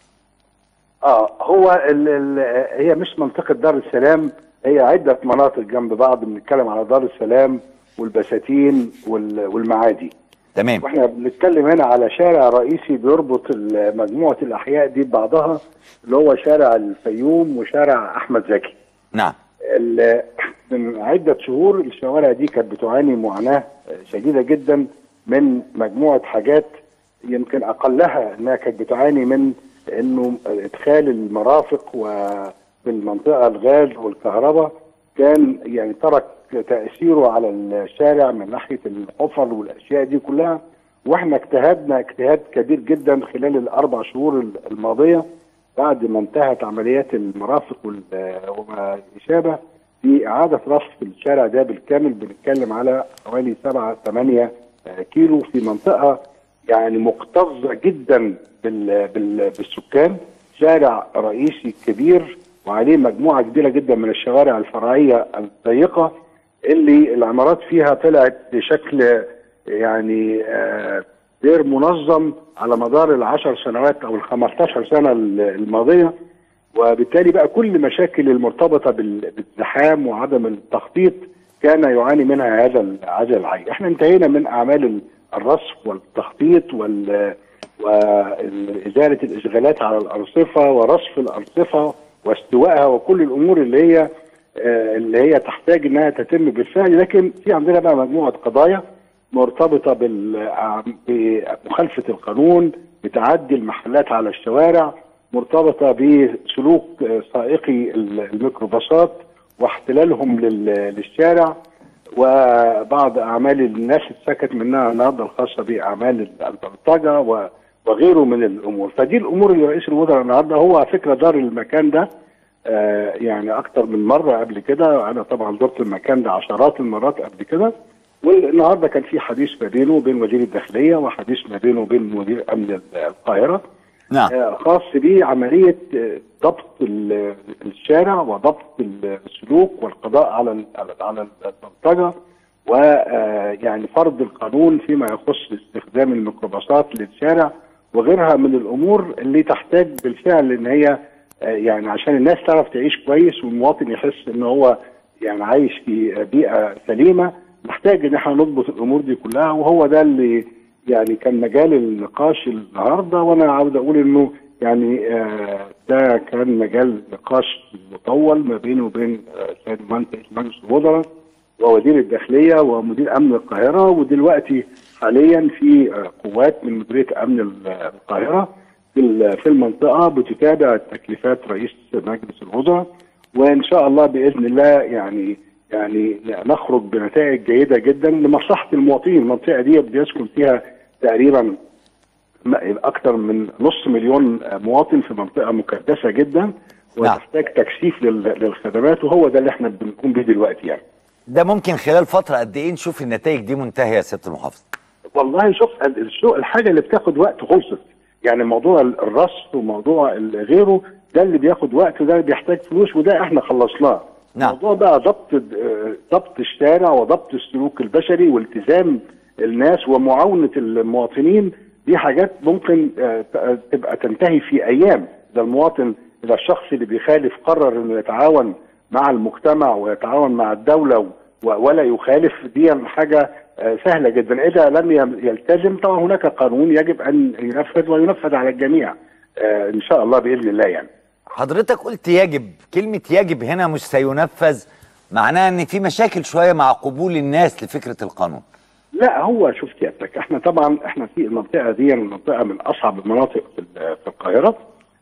اه هو ال ال هي مش منطقه دار السلام هي عده مناطق جنب بعض بنتكلم على دار السلام والبساتين وال- والمعادي تمام واحنا بنتكلم هنا على شارع رئيسي بيربط ال- مجموعه الاحياء دي ببعضها اللي هو شارع الفيوم وشارع احمد زكي نعم ال- من عدة شهور الشوارع دي كانت بتعاني معاناة شديدة جدا من مجموعة حاجات يمكن أقلها إنها كانت بتعاني من إنه إدخال المرافق وفي المنطقة الغاز والكهرباء كان يعني ترك تأثيره على الشارع من ناحية الحفر والأشياء دي كلها واحنا اجتهدنا اجتهاد كبير جدا خلال الأربع شهور الماضية بعد ما انتهت عمليات المرافق وال- وما يشابه في إعادة رصف الشارع ده بالكامل بنتكلم على حوالي 7 8 كيلو في منطقة يعني مكتظة جدا بال بال بالسكان شارع رئيسي كبير وعليه مجموعة كبيرة جدا من الشوارع الفرعية الضيقة اللي العمارات فيها طلعت بشكل يعني آه، غير منظم على مدار العشر سنوات او ال 15 سنه الماضيه وبالتالي بقى كل مشاكل المرتبطه بال- بالزحام وعدم التخطيط كان يعاني منها هذا ال- هذا العي احنا انتهينا من اعمال ال- الرصف والتخطيط وال وإزالة الإشغالات على الأرصفة ورصف الأرصفة واستوائها وكل الأمور اللي هي آه، اللي هي تحتاج إنها تتم بالفعل لكن في عندنا بقى مجموعة قضايا مرتبطة بال- بمخالفة القانون بتعدي المحلات على الشوارع مرتبطة بسلوك آه، سائقي الميكروباصات واحتلالهم لل- للشارع وبعض اعمال الناس اتسكت منها النهارده الخاصه باعمال البلطجه و- وغيره من الامور فدي الامور اللي رئيس الوزراء النهارده هو على فكره دار المكان ده آه يعني اكتر من مره قبل كده انا طبعا زرت المكان ده عشرات المرات قبل كده والنهارده كان في حديث ما بينه وبين وزير الداخليه وحديث ما بينه وبين مدير امن القاهره نعم آه، خاص بعمليه آه، ضبط ال- الشارع وضبط السلوك والقضاء على ال- على- على البلطجه ويعني فرض القانون فيما يخص استخدام الميكروباصات للشارع وغيرها من الامور اللي تحتاج بالفعل ان هي آه، يعني عشان الناس تعرف تعيش كويس والمواطن يحس ان هو يعني عايش في بيئه سليمه محتاج ان احنا نضبط الامور دي كلها وهو ده اللي يعني كان مجال النقاش النهارده وانا عاوز اقول انه يعني آه ده كان مجال نقاش مطول ما بينه وبين آه، سيد المهندس مجلس الوزراء ووزير الداخليه ومدير امن القاهره ودلوقتي حاليا في آه، قوات من مديريه امن ال- القاهره في ال- في المنطقه بتتابع تكليفات رئيس مجلس الوزراء وان شاء الله باذن الله يعني يعني نخرج بنتائج جيده جدا لمصلحه المواطنين المنطقه دي بيسكن فيها تقريبا م- اكثر من نص مليون مواطن في منطقه مكدسه جدا وتحتاج تكثيف لل- للخدمات وهو ده اللي احنا بنقوم بيه دلوقتي يعني ده ممكن خلال فتره قد ايه نشوف النتائج دي منتهيه يا سياده المحافظ والله شوف ال- الشو- الحاجه اللي بتاخد وقت خلصت يعني موضوع ال- الرصف وموضوع ال- غيره ده اللي بياخد وقت وده اللي بيحتاج فلوس وده احنا خلصناه نعم. موضوع بقى ضبط آه، ضبط الشارع وضبط السلوك البشري والتزام الناس ومعاونه المواطنين دي حاجات ممكن آه، ت- تبقى تنتهي في ايام اذا المواطن اذا الشخص اللي بيخالف قرر انه يتعاون مع المجتمع ويتعاون مع الدوله و- ولا يخالف دي حاجه آه، سهله جدا اذا لم يم- يلتزم طبعا هناك قانون يجب ان ينفذ وينفذ على الجميع آه، ان شاء الله باذن الله يعني حضرتك قلت يجب كلمه يجب هنا مش سينفذ معناها ان في مشاكل شويه مع قبول الناس لفكره القانون لا هو شوف سيادتك احنا طبعا احنا في المنطقه دي المنطقه من اصعب المناطق في ال- في القاهره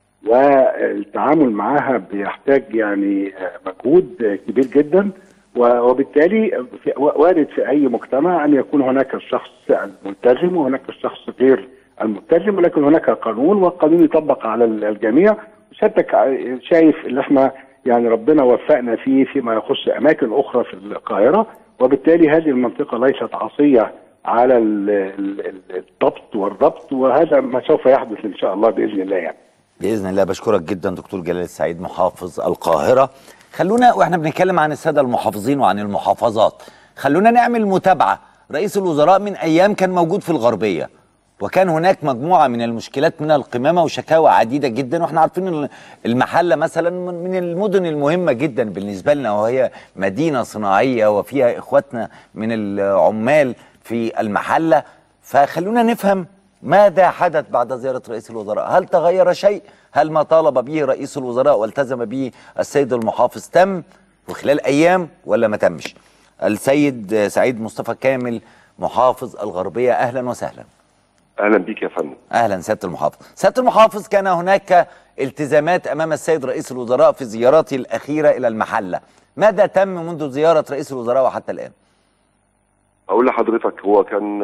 والتعامل معها بيحتاج يعني آه، مجهود آه، كبير جدا و- وبالتالي في- وارد في اي مجتمع ان يكون هناك الشخص الملتزم وهناك الشخص غير الملتزم ولكن هناك قانون والقانون يطبق على ال- الجميع سيادتك ع- شايف اللي احنا يعني ربنا وفقنا فيه فيما يخص اماكن اخرى في القاهره وبالتالي هذه المنطقه ليست عصيه على ال- ال- ال- الضبط والربط وهذا ما سوف يحدث ان شاء الله باذن الله يعني. باذن الله بشكرك جدا دكتور جلال السعيد محافظ القاهره خلونا واحنا بنتكلم عن الساده المحافظين وعن المحافظات خلونا نعمل متابعه رئيس الوزراء من ايام كان موجود في الغربيه وكان هناك مجموعه من المشكلات من القمامه وشكاوى عديده جدا واحنا عارفين ان المحله مثلا من من المدن المهمه جدا بالنسبه لنا وهي مدينه صناعيه وفيها اخواتنا من العمال في المحله فخلونا نفهم ماذا حدث بعد زياره رئيس الوزراء هل تغير شيء هل ما طالب به رئيس الوزراء والتزم به السيد المحافظ تم وخلال ايام ولا ما تمش السيد سعيد مصطفى كامل محافظ الغربيه اهلا وسهلا اهلا بيك يا فندم اهلا سياده المحافظ سياده المحافظ كان هناك التزامات امام السيد رئيس الوزراء في زيارته الاخيره الى المحله ماذا تم منذ زياره رئيس الوزراء وحتى الان اقول لحضرتك هو كان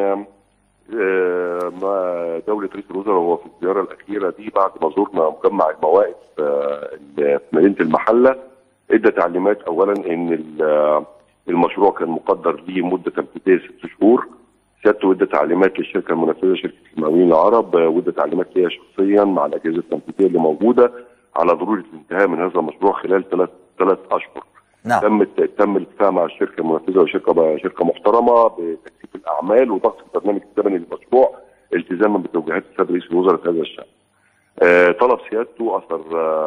آه، مع دولة رئيس الوزراء وهو في الزيارة الأخيرة دي بعد ما زرنا مجمع المواقف آه، اللي في مدينة المحلة ادى تعليمات أولا إن ال- آه، المشروع كان مقدر ليه مدة تنفيذية ست شهور سيادته ادى تعليمات للشركة المنفذة شركة المقاولين العرب آه، وادى تعليمات ليا شخصيا مع الأجهزة التنفيذية اللي موجودة على ضرورة الانتهاء من هذا المشروع خلال ثلاث ثلاث أشهر نعم تم الت- تم الاتفاق مع الشركه المنفذه وشركه شركه محترمه بتكثيف الاعمال وضغط البرنامج الزمني للمشروع التزاما بتوجيهات السيد رئيس الوزراء في هذا الشان. آه طلب سيادته اثر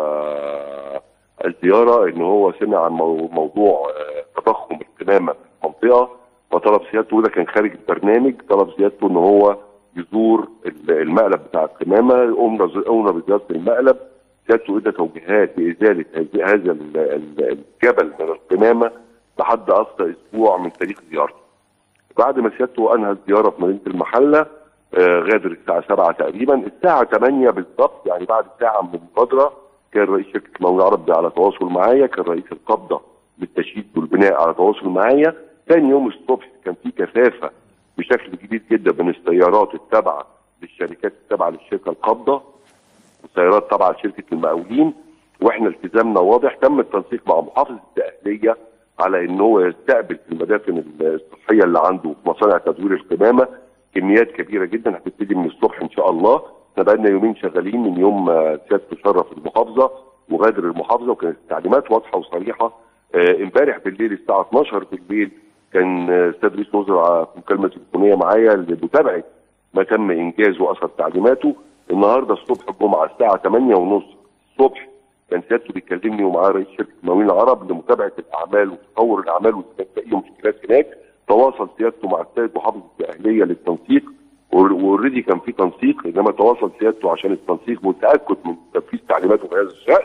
آه الزياره ان هو سمع عن مو- موضوع آه تضخم القمامه في المنطقه فطلب سيادته وده كان خارج البرنامج طلب سيادته ان هو يزور ال- المقلب بتاع القمامه قمنا ز- قمنا بزياره المقلب سيادته ادى توجيهات بازاله هذه- هذا ال- ال- الجبل من القمامه لحد اقصى اسبوع من تاريخ زيارته. بعد ما سيادته انهى الزياره في مدينه المحله آه، غادر الساعه 7 تقريبا الساعه 8 بالضبط يعني بعد ساعه من المبادره كان رئيس شركه المقاولين العرب على تواصل معايا كان رئيس القبضه للتشييد والبناء على تواصل معايا ثاني يوم الصبح كان في كثافه بشكل كبير جدا من السيارات التابعه للشركات التابعه للشركه القابضه وسيارات تابعه لشركه المقاولين واحنا التزامنا واضح تم التنسيق مع محافظ الدقهليه على ان هو يستقبل في المدافن الصحيه اللي عنده في مصانع تدوير القمامه كميات كبيره جدا هتبتدي من الصبح ان شاء الله احنا بقالنا يومين شغالين من يوم ما سيادته شرف المحافظه وغادر المحافظه وكانت التعليمات واضحه وصريحه آه، امبارح بالليل الساعه 12 بالليل كان آه، السيد رئيس الوزراء في مكالمه تليفونيه معايا لمتابعه ما تم انجازه واثر تعليماته النهارده الصبح الجمعه الساعه 8 ونص الصبح كان سيادته بيكلمني ومعاه رئيس شركه المقاولين العرب لمتابعه الاعمال وتطور الاعمال واذا كان في اي مشكلات هناك تواصل سيادته مع السيد محافظ الاهليه للتنسيق واوريدي كان في تنسيق انما تواصل سيادته عشان التنسيق والتاكد من تنفيذ تعليماته في هذا الشان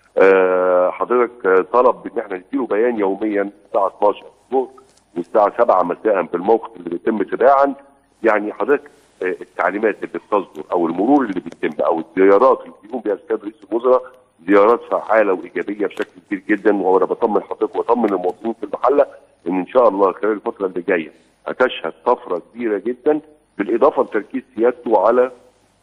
آه، حضرتك آه، طلب ان احنا نديله بيان يوميا الساعه 12 الظهر والساعه 7 مساء بالموقف اللي بيتم تباعا يعني حضرتك آه، التعليمات اللي بتصدر او المرور اللي بيتم او الزيارات اللي بيقوم بها السيد رئيس الوزراء زيارات فعاله وايجابيه بشكل كبير جدا وانا بطمن حضرتك وبطمن المواطنين في المحله ان ان شاء الله خلال الفتره اللي جايه هتشهد طفره كبيره جدا بالاضافه لتركيز سيادته على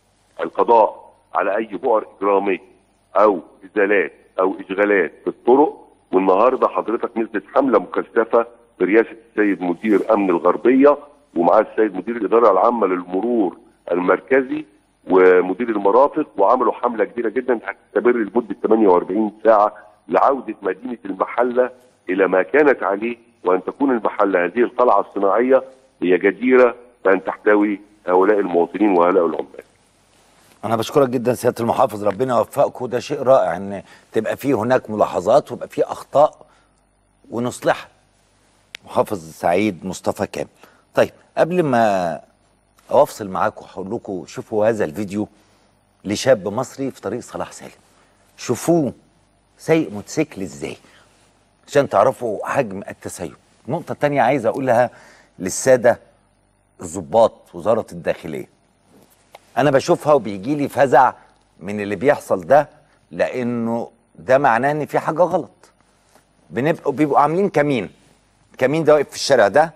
القضاء على اي بؤر اجراميه او ازالات او اشغالات في الطرق والنهارده حضرتك نزلت حمله مكثفه برئاسه السيد مدير امن الغربيه ومعاه السيد مدير الاداره العامه للمرور المركزي ومدير المرافق وعملوا حمله كبيره جدا هتستمر لمده 48 ساعه لعوده مدينه المحله الى ما كانت عليه وان تكون المحله هذه القلعه الصناعيه هي جديره بان تحتوي هؤلاء المواطنين وهؤلاء العمال. انا بشكرك جدا سياده المحافظ ربنا يوفقك وده شيء رائع ان تبقى فيه هناك ملاحظات ويبقى فيه اخطاء ونصلحها محافظ سعيد مصطفى كامل طيب قبل ما اوصل معاكم هقول لكم شوفوا هذا الفيديو لشاب مصري في طريق صلاح سالم شوفوه سايق موتوسيكل ازاي عشان تعرفوا حجم التسيب النقطه الثانيه عايز اقولها للساده الضباط وزاره الداخليه انا بشوفها وبيجي لي فزع من اللي بيحصل ده لانه ده معناه ان في حاجه غلط بنبقوا بيبقوا عاملين كمين كمين ده واقف في الشارع ده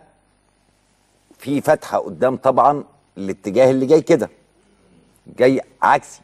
في فتحه قدام طبعا الاتجاه اللي جاي كده جاي عكسي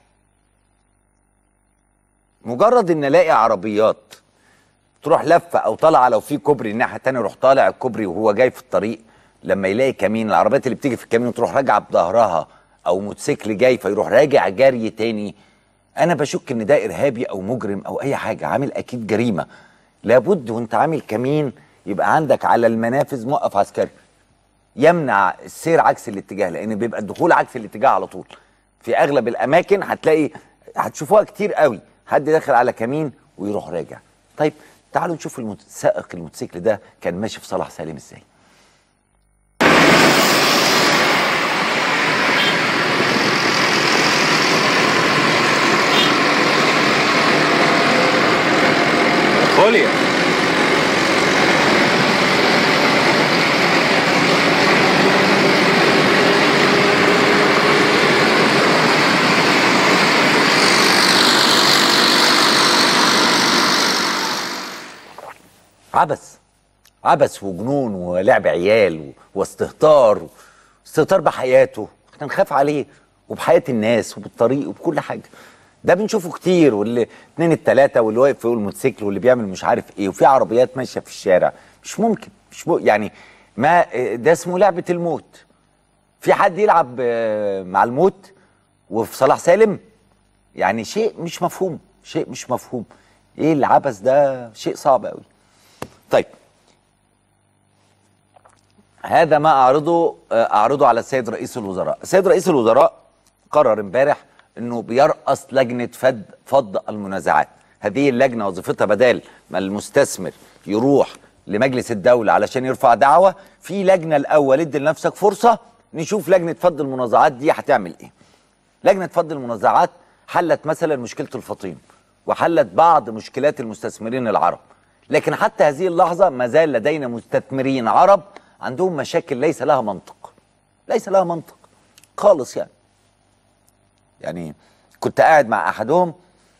مجرد ان الاقي عربيات تروح لفه او طالعه لو في كوبري الناحيه التانيه يروح طالع الكوبري وهو جاي في الطريق لما يلاقي كمين العربيات اللي بتيجي في الكمين وتروح راجعه بظهرها او موتوسيكل جاي فيروح راجع جري تاني انا بشك ان ده ارهابي او مجرم او اي حاجه عامل اكيد جريمه لابد وانت عامل كمين يبقى عندك على المنافذ موقف عسكري يمنع السير عكس الاتجاه لان بيبقى الدخول عكس الاتجاه على طول في اغلب الاماكن هتلاقي هتشوفوها كتير قوي حد داخل على كمين ويروح راجع طيب تعالوا نشوف المت- سائق الموتوسيكل ده كان ماشي في صلاح سالم ازاي Julia. عبث عبث وجنون ولعب عيال و- واستهتار استهتار بحياته احنا نخاف عليه وبحياة الناس وبالطريق وبكل حاجة ده بنشوفه كتير واللي اتنين التلاتة واللي واقف فوق الموتوسيكل واللي بيعمل مش عارف ايه وفي عربيات ماشية في الشارع مش ممكن مش ممكن يعني ما ده اسمه لعبة الموت في حد يلعب آه، مع الموت وفي صلاح سالم يعني شيء مش مفهوم شيء مش مفهوم ايه العبث ده شيء صعب قوي طيب هذا ما اعرضه آه، اعرضه على السيد رئيس الوزراء السيد رئيس الوزراء قرر امبارح انه بيرأس لجنه فد فض المنازعات هذه اللجنه وظيفتها بدال ما المستثمر يروح لمجلس الدوله علشان يرفع دعوه في لجنه الاول ادي لنفسك فرصه نشوف لجنه فض المنازعات دي هتعمل ايه لجنه فض المنازعات حلت مثلا مشكله الفطيم وحلت بعض مشكلات المستثمرين العرب لكن حتى هذه اللحظه ما زال لدينا مستثمرين عرب عندهم مشاكل ليس لها منطق ليس لها منطق خالص يعني يعني كنت قاعد مع احدهم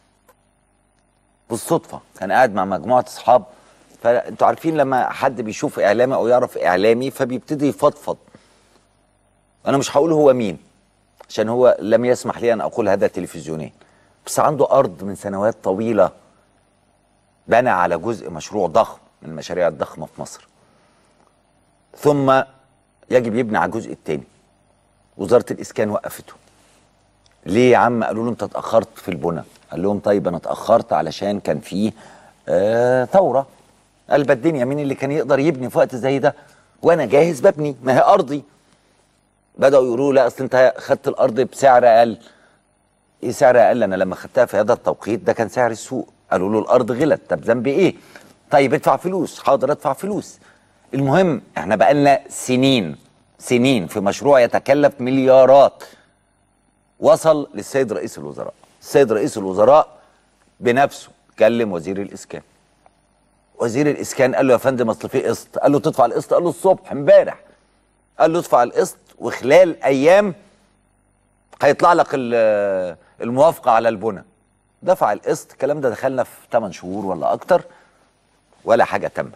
بالصدفه كان قاعد مع مجموعه اصحاب فانتوا عارفين لما حد بيشوف اعلامي او يعرف اعلامي فبيبتدي يفضفض انا مش هقول هو مين عشان هو لم يسمح لي ان اقول هذا تلفزيونيا بس عنده ارض من سنوات طويله بنى على جزء مشروع ضخم من المشاريع الضخمه في مصر ثم يجب يبني على الجزء الثاني وزاره الاسكان وقفته ليه يا عم قالوا له انت اتاخرت في البنى قال لهم طيب انا اتاخرت علشان كان في آه ثوره قلب الدنيا مين اللي كان يقدر يبني في وقت زي ده وانا جاهز ببني ما هي ارضي بداوا يقولوا لا اصل انت خدت الارض بسعر اقل ايه سعر اقل انا لما خدتها في هذا التوقيت ده كان سعر السوق قالوا له الارض غلت طب ذنبي ايه طيب ادفع فلوس حاضر ادفع فلوس المهم احنا بقالنا سنين سنين في مشروع يتكلف مليارات وصل للسيد رئيس الوزراء السيد رئيس الوزراء بنفسه كلم وزير الاسكان وزير الاسكان قال له يا فندم اصل في قسط قال له تدفع القسط قال له الصبح امبارح قال له ادفع القسط وخلال ايام هيطلع لك ال- الموافقه على البنى دفع القسط الكلام ده دخلنا في 8 شهور ولا اكتر ولا حاجه تمت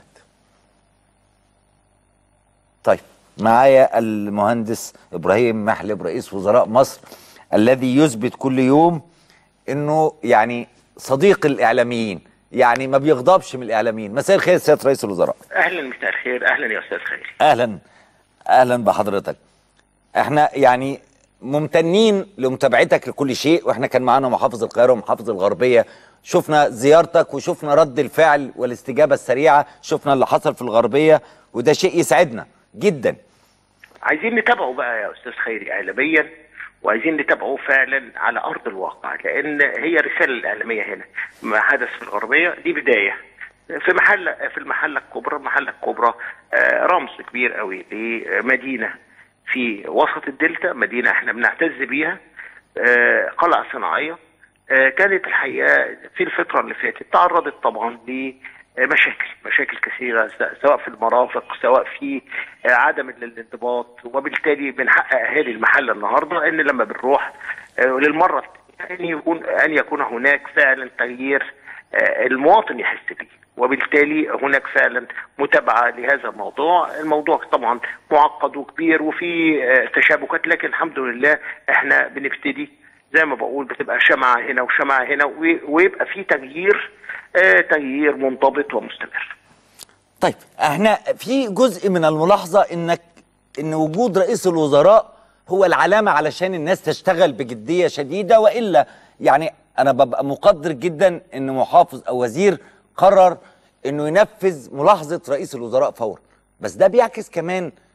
طيب معايا المهندس ابراهيم محلب رئيس وزراء مصر الذي يثبت كل يوم انه يعني صديق الاعلاميين يعني ما بيغضبش من الاعلاميين مساء الخير سياده رئيس الوزراء اهلا مساء الخير اهلا يا استاذ خيري اهلا اهلا بحضرتك احنا يعني ممتنين لمتابعتك لكل شيء واحنا كان معانا محافظ القاهره ومحافظ الغربيه شفنا زيارتك وشفنا رد الفعل والاستجابه السريعه شفنا اللي حصل في الغربيه وده شيء يسعدنا جدا عايزين نتابعه بقى يا استاذ خيري اعلاميا وعايزين نتابعه فعلا على ارض الواقع لان هي الرساله الاعلاميه هنا ما حدث في الغربيه دي بدايه في محل في المحله الكبرى المحله الكبرى آه، رمز كبير قوي لمدينه في وسط الدلتا مدينه احنا بنعتز بيها آه، قلعه صناعيه آه، كانت الحقيقه في الفتره اللي فاتت تعرضت طبعا لمشاكل مشاكل كثيره س- سواء في المرافق سواء في آه، عدم الانضباط وبالتالي بنحقق اهالي المحله النهارده ان لما بنروح آه، للمره الثانية ان يكون ان يكون هناك فعلا تغيير آه، المواطن يحس بيه وبالتالي هناك فعلا متابعه لهذا الموضوع، الموضوع طبعا معقد وكبير وفي آه، تشابكات لكن الحمد لله احنا بنبتدي زي ما بقول بتبقى شمعة هنا وشمعة هنا و- ويبقى في تغيير آه، تغيير منضبط ومستمر طيب احنا في جزء من الملاحظه انك ان وجود رئيس الوزراء هو العلامه علشان الناس تشتغل بجديه شديده والا يعني انا ببقى مقدر جدا ان محافظ او وزير قرر انه ينفذ ملاحظه رئيس الوزراء فورا بس ده بيعكس كمان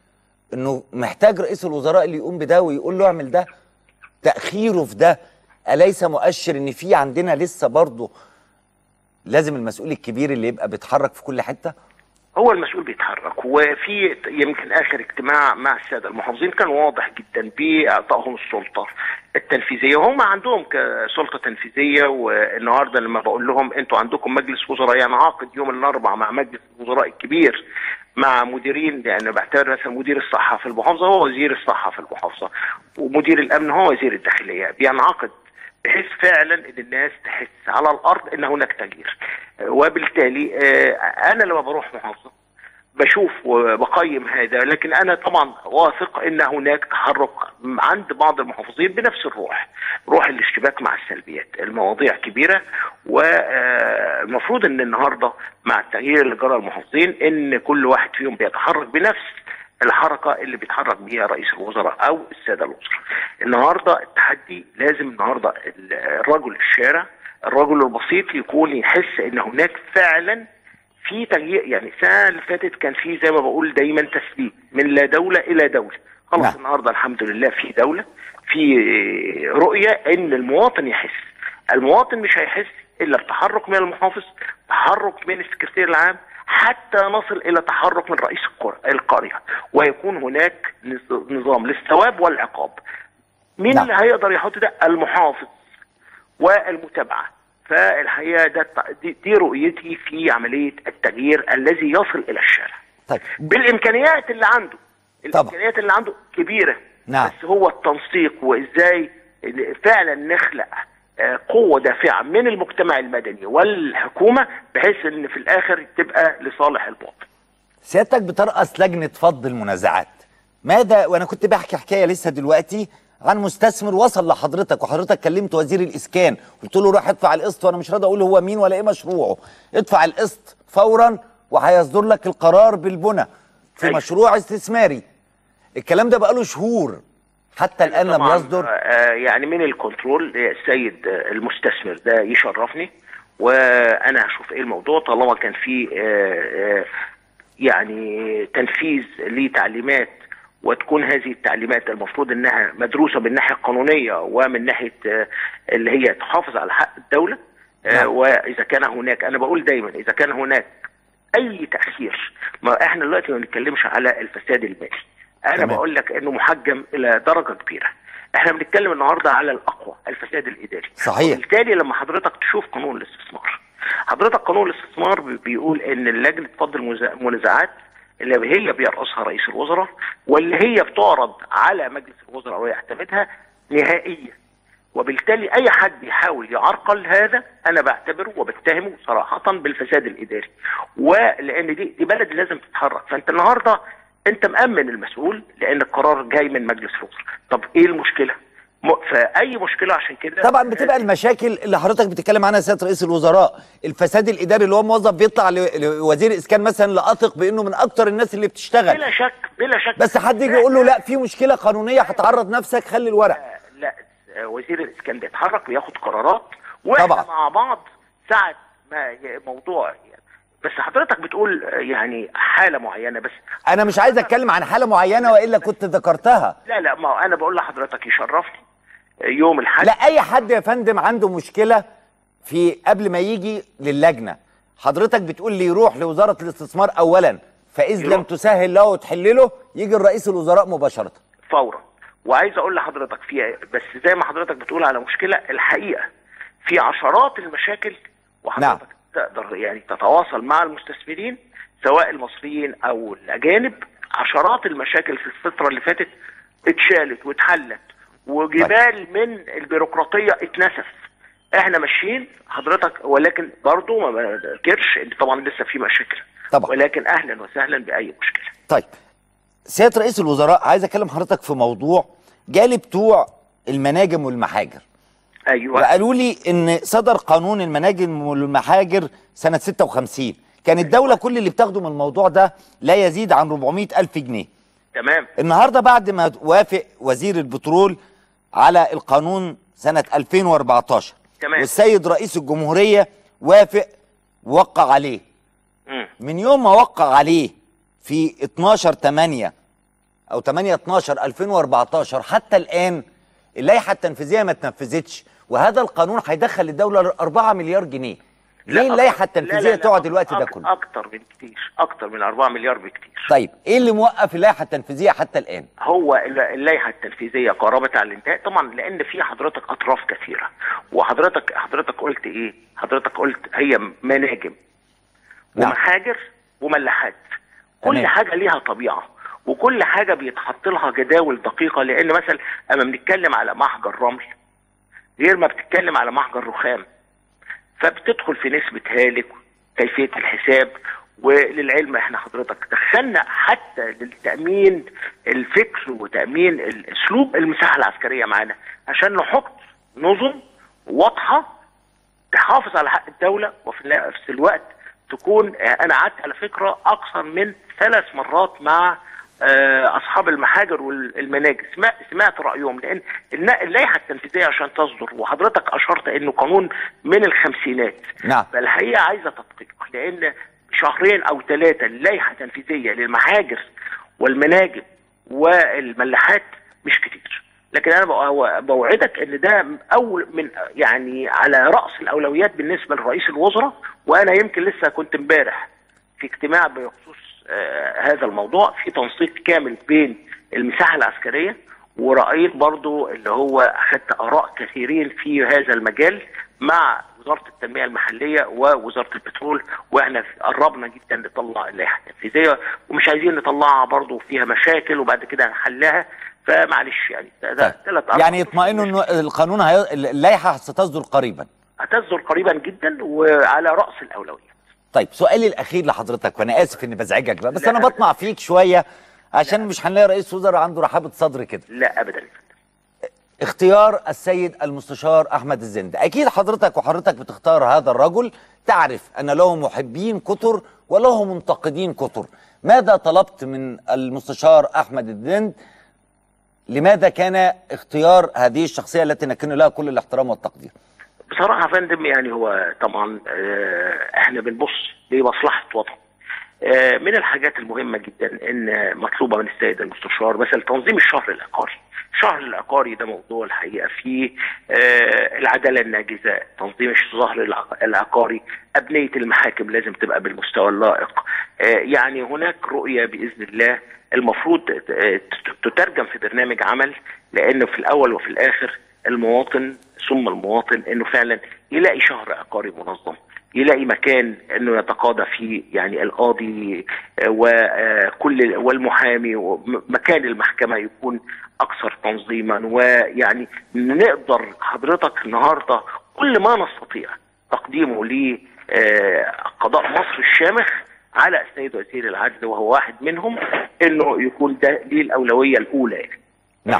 انه محتاج رئيس الوزراء اللي يقوم بده ويقول له اعمل ده تاخيره في ده اليس مؤشر ان في عندنا لسه برضه لازم المسؤول الكبير اللي يبقى بيتحرك في كل حته هو المسؤول بيتحرك وفي يمكن اخر اجتماع مع الساده المحافظين كان واضح جدا باعطائهم السلطه التنفيذيه وهم عندهم كسلطه تنفيذيه والنهارده لما بقول لهم انتوا عندكم مجلس وزراء ينعقد يوم الاربعاء مع مجلس الوزراء الكبير مع مديرين يعني بعتبر مثلا مدير الصحه في المحافظه هو وزير الصحه في المحافظه ومدير الامن هو وزير الداخليه بينعقد بحيث فعلا ان الناس تحس على الارض ان هناك تغيير وبالتالي آه، انا لما بروح محافظه بشوف وبقيم هذا لكن انا طبعا واثق ان هناك تحرك عند بعض المحافظين بنفس الروح روح الاشتباك مع السلبيات المواضيع كبيره والمفروض ان النهارده مع التغيير اللي جرى المحافظين ان كل واحد فيهم بيتحرك بنفس الحركه اللي بيتحرك بيها رئيس الوزراء او الساده الوزراء. النهارده التحدي لازم النهارده الرجل الشارع الرجل البسيط يكون يحس ان هناك فعلا في تغيير يعني السنه اللي فاتت كان في زي ما بقول دايما تسليم من لا دوله الى دوله خلاص نعم. النهارده الحمد لله في دوله في رؤيه ان المواطن يحس المواطن مش هيحس الا بتحرك من المحافظ تحرك من السكرتير العام حتى نصل الى تحرك من رئيس القر- القريه ويكون هناك نظ- نظام للثواب والعقاب مين نعم. اللي هيقدر يحط ده المحافظ والمتابعه فالحقيقه ده الت- دي, دي رؤيتي في عمليه التغيير الذي يصل الى الشارع طيب بالامكانيات اللي عنده طبعا. الامكانيات اللي عنده كبيره نعم. بس هو التنسيق وازاي فعلا نخلق آه، قوه دافعه من المجتمع المدني والحكومه بحيث ان في الاخر تبقى لصالح المواطن سيادتك بترأس لجنة فض المنازعات ماذا وانا كنت بحكي حكاية لسه دلوقتي عن مستثمر وصل لحضرتك وحضرتك كلمت وزير الاسكان قلت له روح ادفع القسط وانا مش راضي اقول هو مين ولا ايه مشروعه ادفع القسط فورا وهيصدر لك القرار بالبنى في أيوة. مشروع استثماري الكلام ده بقاله شهور حتى الان لم طبعاً، يصدر آه، يعني من الكنترول السيد آه، المستثمر ده يشرفني وانا هشوف ايه الموضوع طالما كان في آه، آه، يعني تنفيذ لتعليمات وتكون هذه التعليمات المفروض انها مدروسه من الناحيه القانونيه ومن ناحيه آه، اللي هي تحافظ على حق الدوله آه، نعم. واذا كان هناك انا بقول دايما اذا كان هناك اي تاخير ما احنا دلوقتي ما بنتكلمش على الفساد المالي انا تمام. بقول لك انه محجم الى درجه كبيره احنا بنتكلم النهارده على الاقوى الفساد الاداري صحيح. وبالتالي لما حضرتك تشوف قانون الاستثمار حضرتك قانون الاستثمار بي- بيقول ان لجنه فض المنازع- المنازعات اللي هي بيرأسها رئيس الوزراء واللي هي بتعرض على مجلس الوزراء ويعتمدها نهائيا وبالتالي اي حد يحاول يعرقل هذا انا بعتبره وبتهمه صراحه بالفساد الاداري ولان دي دي بلد لازم تتحرك فانت النهارده انت مامن المسؤول لان القرار جاي من مجلس الوزراء طب ايه المشكله م- فاي مشكله عشان كده طبعا بتبقى المشاكل اللي حضرتك بتتكلم عنها سياده رئيس الوزراء الفساد الاداري اللي هو موظف بيطلع ل- لوزير اسكان مثلا لاثق بانه من اكتر الناس اللي بتشتغل بلا شك بلا شك بس حد يجي يقول له لا في مشكله قانونيه هتعرض نفسك خلي الورق لا وزير الاسكان بيتحرك وياخد قرارات واحنا طبعا. مع بعض ساعه ما ي- موضوع يعني بس حضرتك بتقول يعني حاله معينه بس انا مش عايز اتكلم عن حاله معينه والا كنت ذكرتها لا لا ما هو انا بقول لحضرتك يشرفني يوم الحد لا اي حد يا فندم عنده مشكله في قبل ما يجي للجنه حضرتك بتقول لي يروح لوزاره الاستثمار اولا فاذ يروح. لم تسهل له وتحلله يجي الرئيس الوزراء مباشره فورا وعايز اقول لحضرتك فيها بس زي ما حضرتك بتقول على مشكله الحقيقه في عشرات المشاكل وحضرتك نعم. تقدر يعني تتواصل مع المستثمرين سواء المصريين او الاجانب عشرات المشاكل في الفتره اللي فاتت اتشالت واتحلت وجبال من البيروقراطيه اتنسف احنا ماشيين حضرتك ولكن برضو ما بنكرش ان طبعا لسه في مشاكل طبعا. ولكن اهلا وسهلا باي مشكله طيب سياده رئيس الوزراء عايز اكلم حضرتك في موضوع جالي بتوع المناجم والمحاجر ايوه وقالوا لي ان صدر قانون المناجم والمحاجر سنه 56 كان الدوله كل اللي بتاخده من الموضوع ده لا يزيد عن 400 الف جنيه تمام النهارده بعد ما وافق وزير البترول على القانون سنه 2014 تمام. والسيد رئيس الجمهوريه وافق ووقع عليه مم. من يوم ما وقع عليه في 12 8 او 8 12 2014 حتى الان اللائحه التنفيذيه ما اتنفذتش وهذا القانون هيدخل الدوله 4 مليار جنيه لا، ليه أكتر- اللائحه لا، التنفيذيه لا، لا، تقعد الوقت ده أك- كله اكتر من كتير اكتر من 4 مليار بكتير طيب ايه اللي موقف اللائحه التنفيذيه حتى الان هو الل- اللائحه التنفيذيه قربت على الانتهاء طبعا لان في حضرتك اطراف كثيره وحضرتك حضرتك قلت ايه حضرتك قلت هي مناجم نعم. ومحاجر وملاحات كل تمام. حاجه ليها طبيعه وكل حاجه بيتحط لها جداول دقيقه لان مثلا اما بنتكلم على محجر رمل غير ما بتتكلم على محجر رخام فبتدخل في نسبة هالك كيفية الحساب وللعلم احنا حضرتك دخلنا حتى للتأمين الفكر وتأمين الاسلوب المساحة العسكرية معانا عشان نحط نظم واضحة تحافظ على حق الدولة وفي نفس الوقت تكون آه، انا قعدت على فكرة اكثر من ثلاث مرات مع آه، اصحاب المحاجر والمناجم سمعت, سمعت رايهم لان النا- اللائحه التنفيذيه عشان تصدر وحضرتك اشرت انه قانون من الخمسينات نعم. فالحقيقه عايزه تدقيق لان شهرين او ثلاثه لائحه تنفيذيه للمحاجر والمناجم والملاحات مش كتير لكن انا بو- بوعدك ان ده اول من يعني على راس الاولويات بالنسبه لرئيس الوزراء وانا يمكن لسه كنت امبارح في اجتماع بخصوص آه هذا الموضوع في تنسيق كامل بين المساحه العسكريه ورأيت برضو اللي هو أخذت آراء كثيرين في هذا المجال مع وزارة التنمية المحلية ووزارة البترول واحنا قربنا جدا نطلع اللائحة التنفيذية ومش عايزين نطلعها برضو فيها مشاكل وبعد كده نحلها فمعلش يعني ده- ده ثلاث أربع يعني يطمئنوا انه القانون هي... اللائحه ستصدر قريبا هتصدر قريبا جدا وعلى رأس الأولويات طيب سؤالي الاخير لحضرتك وانا اسف اني بزعجك بقى بس لا انا أبداً. بطمع فيك شويه عشان مش هنلاقي رئيس وزراء عنده رحابه صدر كده لا أبدا يا فندم اختيار السيد المستشار احمد الزند اكيد حضرتك وحضرتك بتختار هذا الرجل تعرف ان له محبين كتر وله منتقدين كتر ماذا طلبت من المستشار احمد الزند لماذا كان اختيار هذه الشخصيه التي نكن لها كل الاحترام والتقدير بصراحة يا فندم يعني هو طبعا آه، احنا بنبص لمصلحة وطن آه، من الحاجات المهمة جدا ان مطلوبة من السيد المستشار مثلا تنظيم الشهر العقاري الشهر العقاري ده موضوع الحقيقة فيه آه، العدالة الناجزة تنظيم الشهر العق- العقاري أبنية المحاكم لازم تبقى بالمستوى اللائق آه، يعني هناك رؤية بإذن الله المفروض آه، تترجم في برنامج عمل لأنه في الأول وفي الآخر المواطن ثم المواطن انه فعلا يلاقي شهر عقاري منظم يلاقي مكان انه يتقاضى فيه يعني القاضي آه، وكل والمحامي ومكان المحكمه يكون اكثر تنظيما ويعني نقدر حضرتك النهارده كل ما نستطيع تقديمه لقضاء مصر الشامخ على السيد وزير العدل وهو واحد منهم انه يكون ده ليه الاولويه الاولى يعني. نعم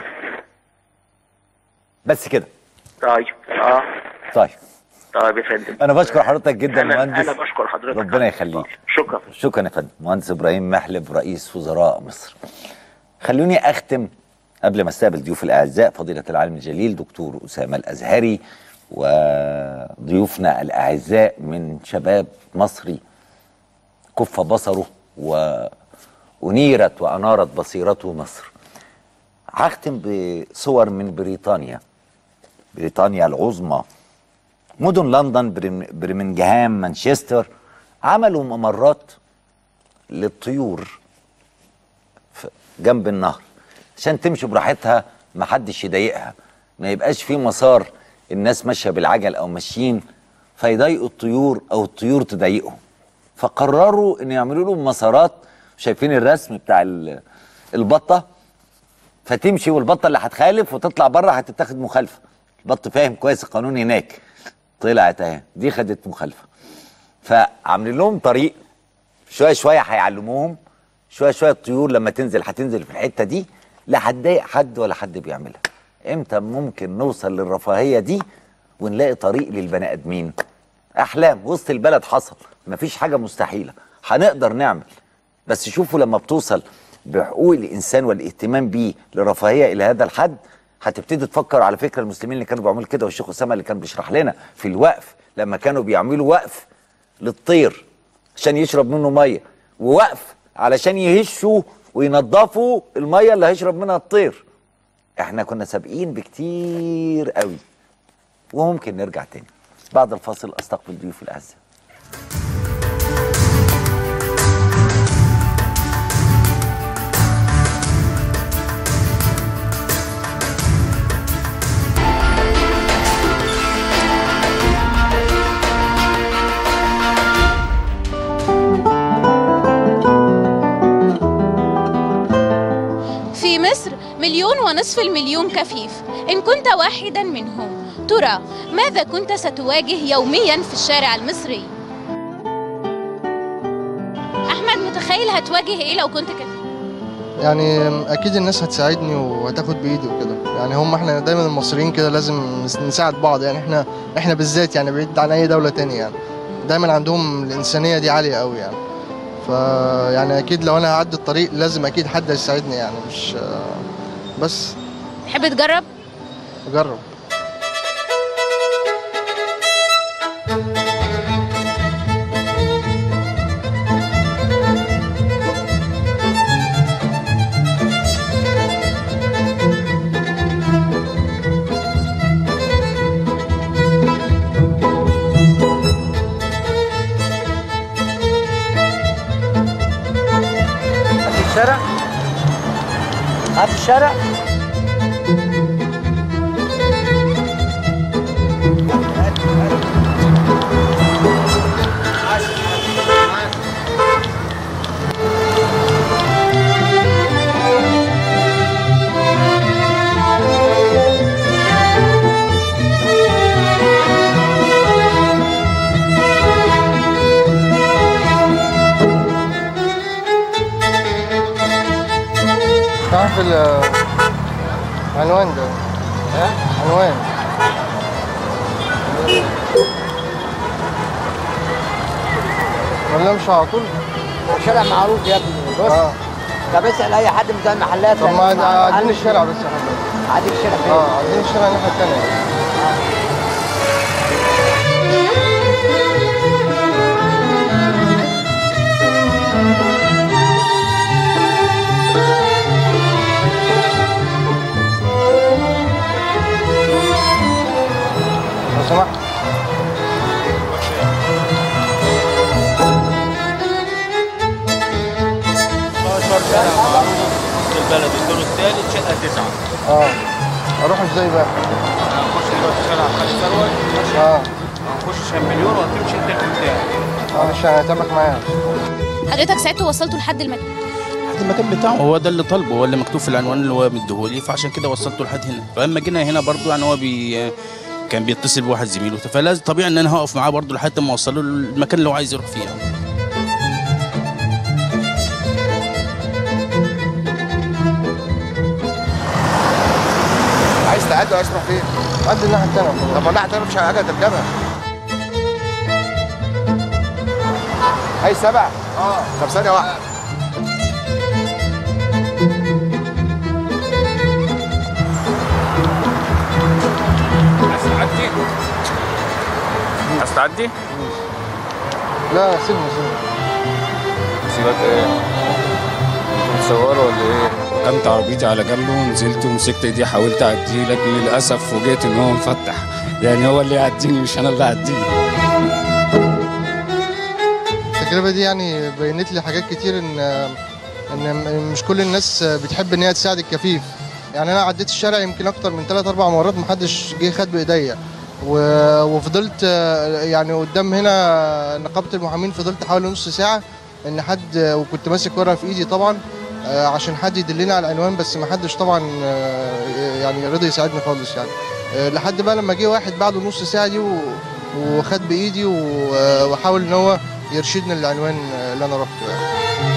بس كده طيب اه طيب طيب يا فندم انا بشكر حضرتك جدا انا مهندس انا بشكر حضرتك ربنا يخليك شكرا شكرا يا فندم مهندس ابراهيم محلب رئيس وزراء مصر خلوني اختم قبل ما استقبل ضيوف الاعزاء فضيله العالم الجليل دكتور اسامه الازهري وضيوفنا الاعزاء من شباب مصري كف بصره وانيرت وانارت بصيرته مصر هختم بصور من بريطانيا بريطانيا العظمى مدن لندن برم- برمنجهام مانشستر عملوا ممرات للطيور في- جنب النهر عشان تمشي براحتها ما حدش يضايقها ما يبقاش في مسار الناس ماشيه بالعجل او ماشيين فيضايقوا الطيور او الطيور تضايقهم فقرروا ان يعملوا لهم مسارات شايفين الرسم بتاع ال- البطه فتمشي والبطه اللي هتخالف وتطلع بره هتتاخد مخالفه البط فاهم كويس القانون هناك طلعت اهي دي خدت مخالفه فعاملين لهم طريق شويه شويه هيعلموهم شويه شويه الطيور لما تنزل هتنزل في الحته دي لا هتضايق حد ولا حد بيعملها امتى ممكن نوصل للرفاهيه دي ونلاقي طريق للبني ادمين احلام وسط البلد حصل مفيش حاجه مستحيله هنقدر نعمل بس شوفوا لما بتوصل بحقوق الانسان والاهتمام بيه لرفاهيه الى هذا الحد هتبتدي تفكر على فكره المسلمين اللي كانوا بيعملوا كده والشيخ اسامه اللي كان بيشرح لنا في الوقف لما كانوا بيعملوا وقف للطير عشان يشرب منه ميه ووقف علشان يهشوا وينظفوا الميه اللي هيشرب منها الطير احنا كنا سابقين بكتير قوي وممكن نرجع تاني بس بعد الفاصل استقبل ضيوف الاعزاء في مصر مليون ونصف المليون كفيف إن كنت واحدا منهم ترى ماذا كنت ستواجه يوميا في الشارع المصري؟ أحمد متخيل هتواجه إيه لو كنت كفيف؟ يعني اكيد الناس هتساعدني وهتاخد بايدي وكده يعني هم احنا دايما المصريين كده لازم نساعد بعض يعني احنا احنا بالذات يعني بعيد عن اي دوله تانية يعني دايما عندهم الانسانيه دي عاليه قوي يعني فيعني اكيد لو انا هعدي الطريق لازم اكيد حد يساعدني يعني مش بس تحب تجرب؟ اجرب في الشارع قاعد في الشارع تعرف العنوان ده عنوان ولا مش على طول الشارع معروف يا ابني بص اه طب اسال اي حد من بتوع المحلات طب ما عاد- عادين الشارع بس يا حضرتك عادي الشارع فين؟ اه عادين الشارع الناحيه التانيه لو سمحت شارع معروف في البلد الدور الثالث شقه تسعه اه اروح ازاي بقى؟ هنخش دلوقتي شارع خالد ثروت اه هنخش شامبليون وهتمشي انت بتاعك معلش انا هتابعك معايا حضرتك ساعتها وصلته لحد المكان المكان بتاعه هو ده اللي طالبه هو اللي مكتوب في العنوان اللي هو مديهولي فعشان كده وصلته لحد هنا فلما جينا هنا برضو يعني هو بي كان بيتصل بواحد زميله فلازم طبيعي ان انا هقف معاه برضو لحد ما اوصله المكان اللي هو عايز يروح فيه يعني. عايز تعدي وعايز تروح فين؟ عدي الناحيه التانيه طب ما الناحيه التانيه مفيش حاجه تركبها عايز سبع؟ اه طب ثانيه واحده عايز تعدي عايز تعدي لا سيبني سيبني سيبك ايه بتصوره ولا ايه ركنت عربيتي على جنبه ونزلت ومسكت ايديه حاولت اعديه لكن للاسف فوجئت ان هو مفتح يعني هو اللي يعديني مش انا اللي اعديه التجربه دي يعني بينت لي حاجات كتير ان ان مش كل الناس بتحب ان هي تساعد الكفيف يعني انا عديت الشارع يمكن اكتر من 3 4 مرات محدش جه خد بايديا و- وفضلت يعني قدام هنا نقابه المحامين فضلت حوالي نص ساعه ان حد وكنت ماسك ورقه في ايدي طبعا عشان حد يدلني على العنوان بس ما حدش طبعا يعني رضي يساعدني خالص يعني لحد بقى لما جه واحد بعد نص ساعه دي و- وخد بايدي و- وحاول ان هو يرشدني للعنوان اللي انا رحته يعني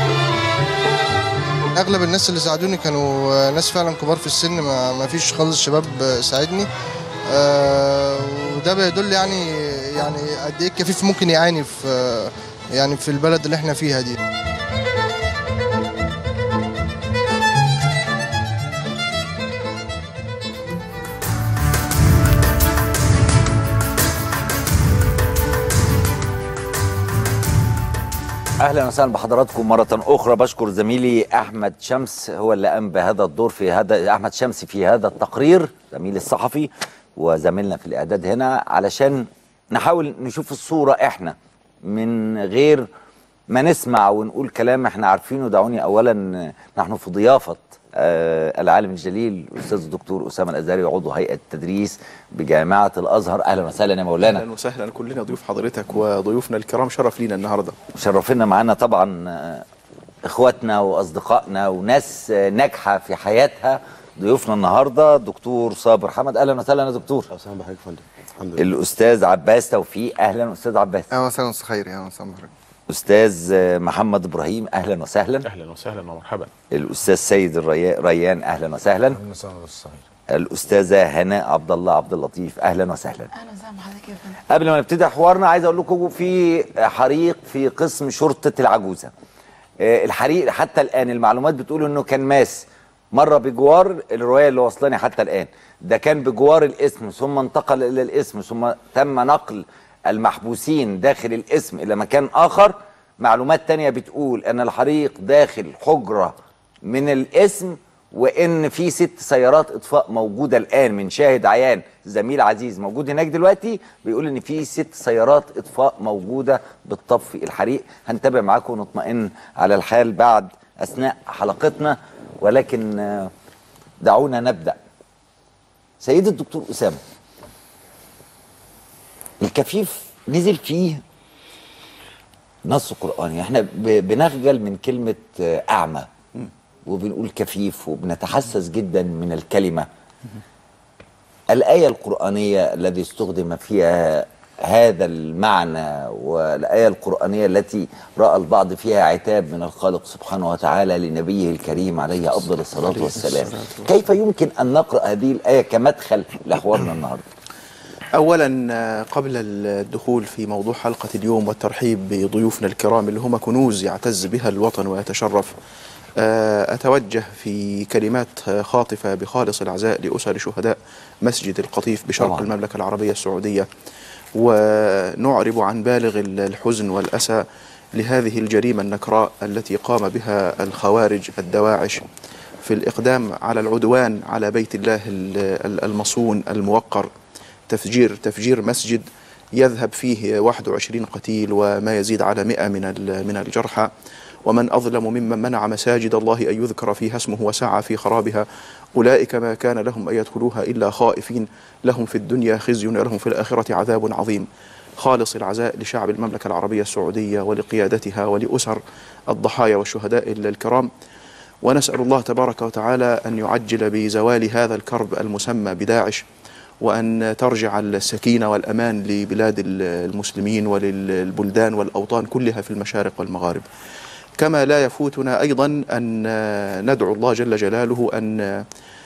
اغلب الناس اللي ساعدوني كانوا ناس فعلا كبار في السن ما, ما فيش خالص شباب ساعدني آه، وده بيدل يعني يعني قد ايه الكفيف ممكن يعاني في يعني في البلد اللي احنا فيها دي اهلا وسهلا بحضراتكم مره اخرى بشكر زميلي احمد شمس هو اللي قام بهذا الدور في هذا احمد شمس في هذا التقرير زميلي الصحفي وزميلنا في الاعداد هنا علشان نحاول نشوف الصوره احنا من غير ما نسمع ونقول كلام احنا عارفينه دعوني اولا نحن في ضيافه آه العالم الجليل الاستاذ الدكتور اسامه الازهري عضو هيئه التدريس بجامعه الازهر اهلا وسهلا يا مولانا اهلا وسهلا كلنا ضيوف حضرتك وضيوفنا الكرام شرف لينا النهارده شرفنا معانا طبعا آه، اخواتنا واصدقائنا وناس آه، ناجحه في حياتها ضيوفنا النهارده دكتور صابر حمد اهلا وسهلا يا دكتور اهلا بحضرتك يا فندم الحمد لله الاستاذ عباس توفيق اهلا استاذ عباس اهلا وسهلا استاذ خيري اهلا وسهلا بحضرتك استاذ آه، محمد ابراهيم اهلا وسهلا اهلا وسهلا ومرحبا الاستاذ سيد الريا- ريان اهلا وسهلا اهلا وسهلا بالصحيح الاستاذه هناء عبد الله عبد اللطيف اهلا وسهلا اهلا وسهلا بحضرتك يا فندم قبل ما نبتدي حوارنا عايز اقول لكم في حريق في قسم شرطه العجوزه آه، الحريق حتى الان المعلومات بتقول انه كان ماس مره بجوار الروايه اللي وصلاني حتى الان ده كان بجوار الاسم ثم انتقل الى الاسم ثم تم نقل المحبوسين داخل الاسم الى مكان اخر معلومات تانية بتقول ان الحريق داخل حجره من الاسم وان في ست سيارات اطفاء موجوده الان من شاهد عيان زميل عزيز موجود هناك دلوقتي بيقول ان في ست سيارات اطفاء موجوده بتطفي الحريق هنتابع معاكم ونطمئن على الحال بعد اثناء حلقتنا ولكن آه، دعونا نبدا سيد الدكتور اسامه الكفيف نزل فيه نص قرآني احنا ب- بنخجل من كلمة آه، أعمى وبنقول كفيف وبنتحسس جدا من الكلمة الآية القرآنية الذي استخدم فيها هذا المعنى والآية القرآنية التي رأى البعض فيها عتاب من الخالق سبحانه وتعالى لنبيه الكريم عليه أفضل الصلاة والسلام كيف يمكن أن نقرأ هذه الآية كمدخل لحوارنا النهاردة اولا آه، قبل الدخول في موضوع حلقه اليوم والترحيب بضيوفنا الكرام اللي هم كنوز يعتز بها الوطن ويتشرف آه، اتوجه في كلمات آه، خاطفه بخالص العزاء لاسر شهداء مسجد القطيف بشرق طبعاً. المملكه العربيه السعوديه ونعرب عن بالغ الحزن والاسى لهذه الجريمه النكراء التي قام بها الخوارج الدواعش في الاقدام على العدوان على بيت الله ال- ال- المصون الموقر تفجير تفجير مسجد يذهب فيه 21 قتيل وما يزيد على 100 من ال- من الجرحى ومن أظلم ممن منع مساجد الله أن يذكر فيها اسمه وسعى في خرابها أولئك ما كان لهم أن يدخلوها إلا خائفين لهم في الدنيا خزي ولهم في الآخرة عذاب عظيم خالص العزاء لشعب المملكة العربية السعودية ولقيادتها ولأسر الضحايا والشهداء الكرام ونسأل الله تبارك وتعالى أن يعجل بزوال هذا الكرب المسمى بداعش وأن ترجع السكينة والأمان لبلاد المسلمين وللبلدان والأوطان كلها في المشارق والمغارب كما لا يفوتنا أيضا أن ندعو الله جل جلاله أن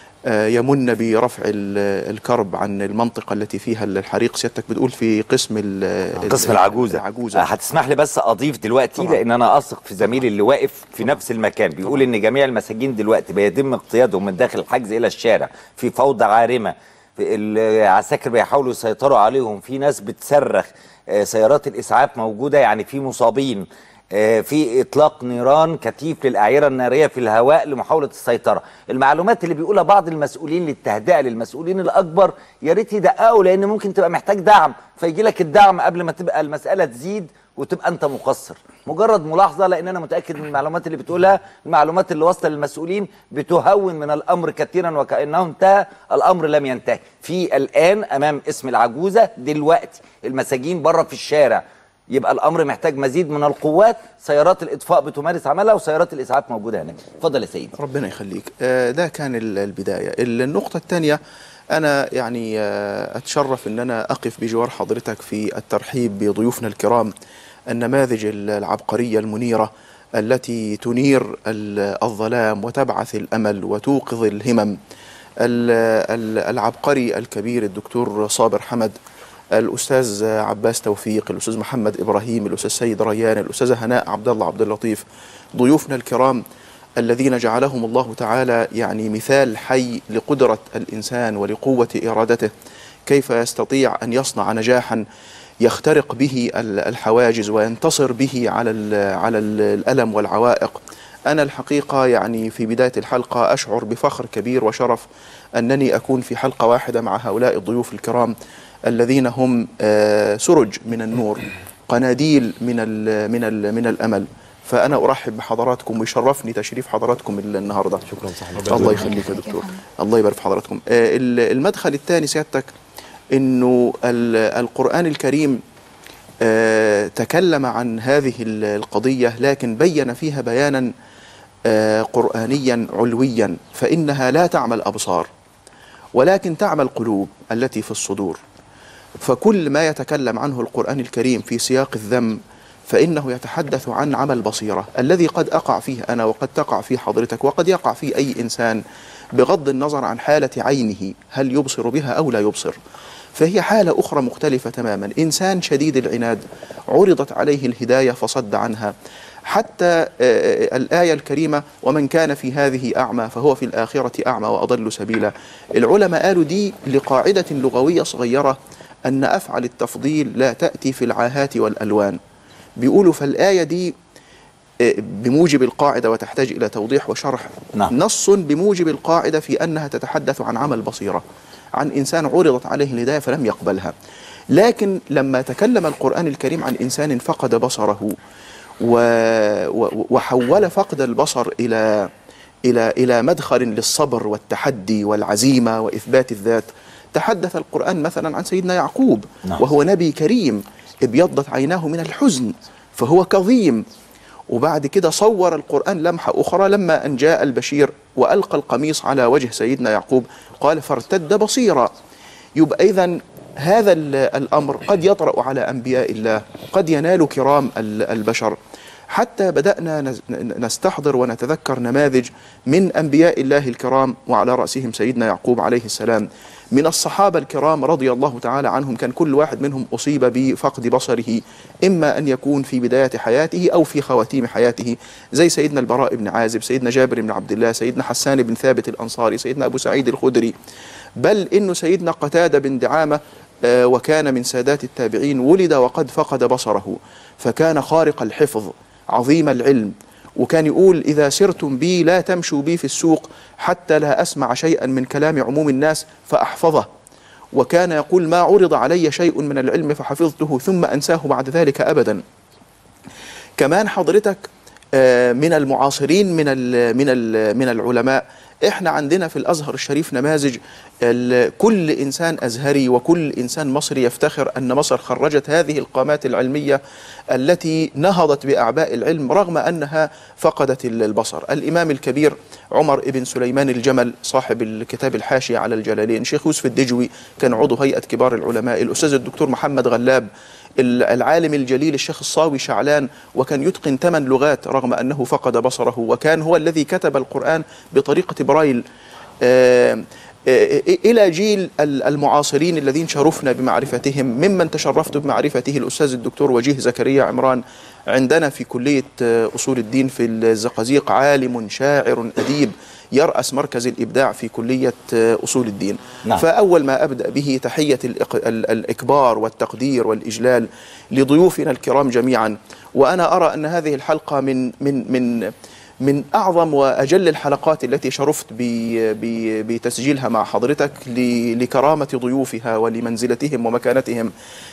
يمن برفع ال- الكرب عن المنطقة التي فيها الحريق سيادتك بتقول في قسم ال- قسم العجوزة العجوزة آه، هتسمح لي بس اضيف دلوقتي طبعاً. لان انا اثق في زميلي اللي واقف في نفس المكان بيقول ان جميع المساجين دلوقتي بيتم اقتيادهم من داخل الحجز الى الشارع في فوضى عارمه في العساكر بيحاولوا يسيطروا عليهم في ناس بتصرخ آه، سيارات الاسعاف موجوده يعني في مصابين آه، في اطلاق نيران كثيف للاعيره الناريه في الهواء لمحاوله السيطره المعلومات اللي بيقولها بعض المسؤولين للتهدئه للمسؤولين الاكبر يا ريت يدققوا لان ممكن تبقى محتاج دعم فيجي لك الدعم قبل ما تبقى المساله تزيد وتبقى انت مقصر مجرد ملاحظه لان انا متاكد من المعلومات اللي بتقولها المعلومات اللي واصله للمسؤولين بتهون من الامر كثيرا وكانه انتهى الامر لم ينتهي في الان امام اسم العجوزه دلوقتي المساجين بره في الشارع يبقى الامر محتاج مزيد من القوات سيارات الاطفاء بتمارس عملها وسيارات الاسعاف موجوده هناك اتفضل يا سيدي ربنا يخليك آه، ده كان ال- البداية النقطة الثانية أنا يعني آه، أتشرف أن أنا أقف بجوار حضرتك في الترحيب بضيوفنا الكرام النماذج ال- العبقرية المنيرة التي تنير ال- الظلام وتبعث الأمل وتوقظ الهمم ال- ال- العبقري الكبير الدكتور صابر حمد الأستاذ عباس توفيق الأستاذ محمد إبراهيم الأستاذ سيد ريان الأستاذة هناء عبد الله عبد اللطيف ضيوفنا الكرام الذين جعلهم الله تعالى يعني مثال حي لقدرة الإنسان ولقوة إرادته كيف يستطيع أن يصنع نجاحا يخترق به ال- الحواجز وينتصر به على ال- على ال- الألم والعوائق أنا الحقيقة يعني في بداية الحلقة أشعر بفخر كبير وشرف أنني أكون في حلقة واحدة مع هؤلاء الضيوف الكرام الذين هم آه، سرج من النور قناديل من ال من ال من الأمل فأنا أرحب بحضراتكم ويشرفني تشريف حضراتكم ال- النهاردة شكرا صاحبي. الله يخليك يا دكتور الله يبارك في حضراتكم آه، ال- المدخل الثاني سيادتك انه ال- القرآن الكريم آه، تكلم عن هذه ال- القضية لكن بين فيها بيانا آه، قرآنيا علويا فإنها لا تعمى الأبصار ولكن تعمى القلوب التي في الصدور فكل ما يتكلم عنه القرآن الكريم في سياق الذم فإنه يتحدث عن عمل بصيرة الذي قد أقع فيه أنا وقد تقع فيه حضرتك وقد يقع فيه أي إنسان بغض النظر عن حالة عينه هل يبصر بها أو لا يبصر فهي حالة أخرى مختلفة تماما إنسان شديد العناد عرضت عليه الهداية فصد عنها حتى آه، الآية الكريمة ومن كان في هذه أعمى فهو في الآخرة أعمى وأضل سبيلا العلماء قالوا دي لقاعدة لغوية صغيرة أن أفعل التفضيل لا تأتي في العاهات والألوان بيقولوا فالآية دي آه، بموجب القاعدة وتحتاج إلى توضيح وشرح نعم. نص بموجب القاعدة في أنها تتحدث عن عمل بصيرة عن إنسان عرضت عليه الهداية فلم يقبلها لكن لما تكلم القرآن الكريم عن إنسان فقد بصره و... و... وحول فقد البصر إلى إلى إلى مدخل للصبر والتحدي والعزيمة وإثبات الذات تحدث القرآن مثلا عن سيدنا يعقوب نعم. وهو نبي كريم ابيضت عيناه من الحزن فهو كظيم وبعد كده صور القرآن لمحة أخرى لما أن جاء البشير وألقى القميص على وجه سيدنا يعقوب قال فارتد بصيرا يبقى إذا هذا ال- الأمر قد يطرأ على أنبياء الله قد ينال كرام ال- البشر حتى بدأنا نز- ن- نستحضر ونتذكر نماذج من أنبياء الله الكرام وعلى رأسهم سيدنا يعقوب عليه السلام من الصحابة الكرام رضي الله تعالى عنهم كان كل واحد منهم أصيب بفقد بصره إما أن يكون في بداية حياته أو في خواتيم حياته زي سيدنا البراء بن عازب سيدنا جابر بن عبد الله سيدنا حسان بن ثابت الأنصاري سيدنا أبو سعيد الخدري بل إنه سيدنا قتادة بن دعامة آه، وكان من سادات التابعين ولد وقد فقد بصره فكان خارق الحفظ عظيم العلم وكان يقول إذا سرتم بي لا تمشوا بي في السوق حتى لا أسمع شيئا من كلام عموم الناس فأحفظه وكان يقول ما عرض علي شيء من العلم فحفظته ثم أنساه بعد ذلك أبدا كمان حضرتك آه، من المعاصرين من ال من ال من العلماء احنا عندنا في الازهر الشريف نماذج ال- كل انسان ازهري وكل انسان مصري يفتخر ان مصر خرجت هذه القامات العلميه التي نهضت باعباء العلم رغم انها فقدت ال- البصر. الامام الكبير عمر بن سليمان الجمل صاحب الكتاب الحاشيه على الجلالين، شيخ يوسف الدجوي كان عضو هيئه كبار العلماء، الاستاذ الدكتور محمد غلاب ال- العالم الجليل الشيخ الصاوي شعلان وكان يتقن ثمان لغات رغم أنه فقد بصره وكان هو الذي كتب القرآن بطريقة برايل آه، آه، إلى جيل ال- المعاصرين الذين شرفنا بمعرفتهم ممن تشرفت بمعرفته الأستاذ الدكتور وجيه زكريا عمران عندنا في كلية آه، أصول الدين في الزقازيق عالم شاعر أديب يرأس مركز الإبداع في كلية آه، أصول الدين نعم. فأول ما أبدأ به تحية الإق... ال- الإكبار والتقدير والإجلال لضيوفنا الكرام جميعا وأنا أرى أن هذه الحلقة من من من من أعظم وأجل الحلقات التي شرفت ب... ب... بتسجيلها مع حضرتك ل... لكرامة ضيوفها ولمنزلتهم ومكانتهم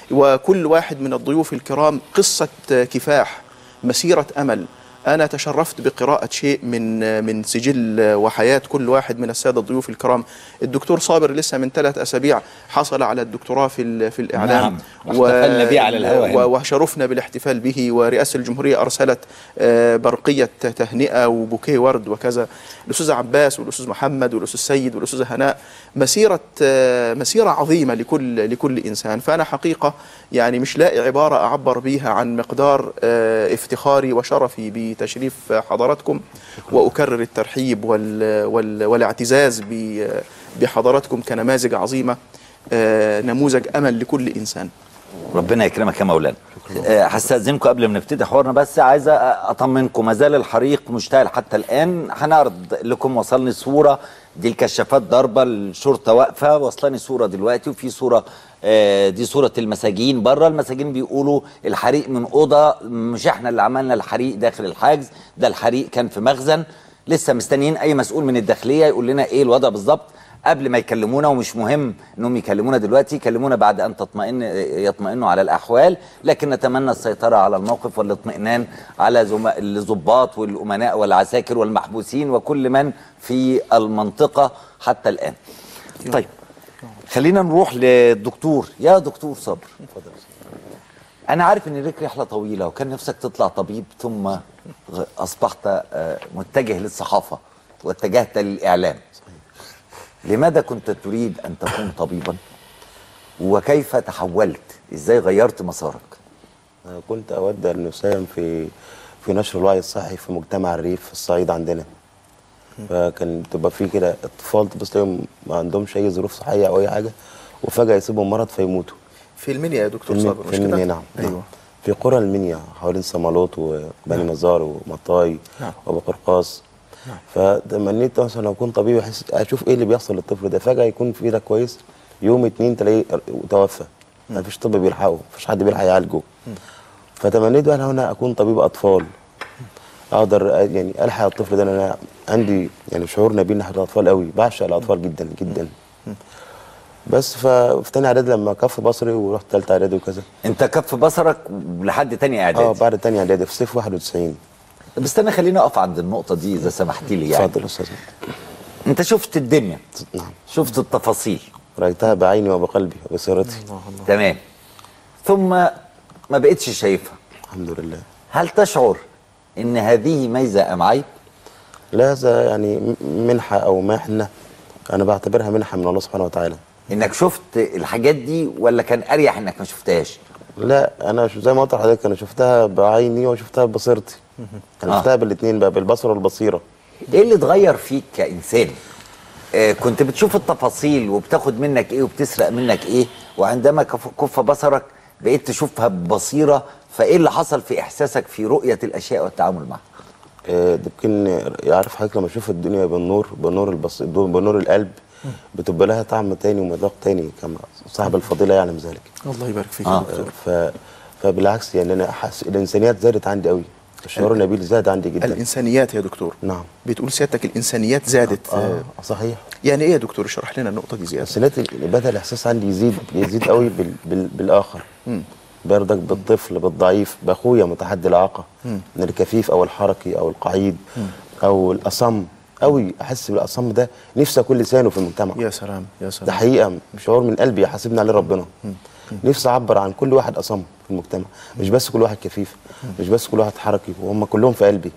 وكل واحد من الضيوف الكرام قصة كفاح مسيرة أمل أنا تشرفت بقراءة شيء من من سجل وحياة كل واحد من السادة الضيوف الكرام الدكتور صابر لسه من ثلاث أسابيع حصل على الدكتوراه في ال- في الإعلام نعم، واحتفلنا بيه على الهواء هنا. و- وشرفنا بالاحتفال به ورئاسة الجمهورية أرسلت آه، برقية تهنئة وبوكيه ورد وكذا الأستاذ عباس والأستاذ محمد والأستاذ سيد والأستاذ هناء مسيرة آه، مسيرة عظيمة لكل لكل إنسان فأنا حقيقة يعني مش لاقي عبارة أعبر بيها عن مقدار آه، افتخاري وشرفي بتشريف حضراتكم وأكرر الترحيب وال وال والاعتزاز ب- بحضراتكم كنماذج عظيمة آه، نموذج أمل لكل إنسان ربنا يكرمك يا مولانا آه، هستأذنكم قبل ما نبتدي حوارنا بس عايز أطمنكم ما زال الحريق مشتعل حتى الآن هنعرض لكم وصلني صورة دي الكشافات ضاربه الشرطه واقفه واصلاني صوره دلوقتي وفي صوره آه، دي صوره المساجين بره المساجين بيقولوا الحريق من اوضه مش احنا اللي عملنا الحريق داخل الحجز ده الحريق كان في مخزن لسه مستنيين اي مسؤول من الداخليه يقول لنا ايه الوضع بالظبط قبل ما يكلمونا ومش مهم انهم يكلمونا دلوقتي يكلمونا بعد ان تطمئن يطمئنوا على الاحوال لكن نتمنى السيطره على الموقف والاطمئنان على زم- الضباط والامناء والعساكر والمحبوسين وكل من في المنطقه حتى الان. طيب خلينا نروح للدكتور يا دكتور صبر انا عارف ان ليك رحله طويله وكان نفسك تطلع طبيب ثم غ- اصبحت آه، متجه للصحافه واتجهت للاعلام لماذا كنت تريد ان تكون طبيبا وكيف تحولت ازاي غيرت مسارك أنا كنت أود أن أساهم في في نشر الوعي الصحي في مجتمع الريف في الصعيد عندنا فكان تبقى في كده اطفال تبص تلاقيهم ما عندهمش أي ظروف صحية أو أي حاجة وفجأة يصيبهم مرض فيموتوا في المنيا يا دكتور في, الم... صابر في مش كده؟ المنيا نعم ايوه نعم. في قرى المنيا حوالين صمالوط وبني مزار ومطاي نعم. وبقرقاص فتمنيت مثلا اكون طبيب احس اشوف ايه اللي بيحصل للطفل ده فجاه يكون في ايدك كويس يوم اتنين تلاقيه توفى ما فيش طب بيلحقه ما فيش حد بيلحق يعالجه فتمنيت انا هنا اكون طبيب اطفال اقدر يعني الحق الطفل ده لأن انا عندي يعني شعور نبيل ناحيه الاطفال قوي بعشق الاطفال جدا جدا بس ففي تاني اعدادي لما كف بصري ورحت تالتة اعدادي وكذا انت كف بصرك لحد تاني اعدادي اه بعد تاني اعدادي في صيف 91 طب استنى خليني اقف عند النقطه دي اذا سمحت لي يعني اتفضل يا استاذ انت شفت الدنيا نعم شفت التفاصيل رايتها بعيني وبقلبي وبصيرتي تمام ثم ما بقتش شايفها الحمد لله هل تشعر ان هذه ميزه ام عيب لا هذا يعني م- منحة أو محنة أنا بعتبرها منحة من الله سبحانه وتعالى انك شفت الحاجات دي ولا كان اريح انك ما شفتهاش لا أنا ش- زي ما قلت لحضرتك أنا شفتها بعيني وشفتها ببصيرتي أنا آه. شفتها بالاتنين بقى بالبصر والبصيرة ايه اللي اتغير فيك كانسان آه كنت بتشوف التفاصيل وبتاخد منك ايه وبتسرق منك ايه وعندما كف, كف بصرك بقيت تشوفها ببصيره فايه اللي حصل في احساسك في رؤيه الاشياء والتعامل معها آه، ده يمكن يعرف حضرتك لما تشوف الدنيا بالنور بالنور البص... بنور القلب بتبقى لها طعم تاني ومذاق تاني كما صاحب الفضيلة يعلم ذلك الله يبارك فيك آه. يا دكتور ف... فبالعكس يعني أنا أحس الإنسانيات زادت عندي قوي الشعور النبيل زاد عندي جدا الانسانيات يا دكتور نعم بتقول سيادتك الانسانيات زادت آه صحيح يعني ايه يا دكتور اشرح لنا النقطه دي زياده السنات بدا الاحساس عندي يزيد يزيد قوي بال بال بالاخر مم. برضك بالطفل بالضعيف باخويا متحدي الاعاقه مم. من الكفيف او الحركي او القعيد مم. او الاصم قوي احس بالاصم ده نفسي اكون لسانه في المجتمع يا سلام يا سلام ده حقيقه شعور من قلبي يحاسبني عليه ربنا نفسي اعبر عن كل واحد اصم في المجتمع مش بس كل واحد كفيف مش بس كل واحد حركي وهم كلهم في قلبي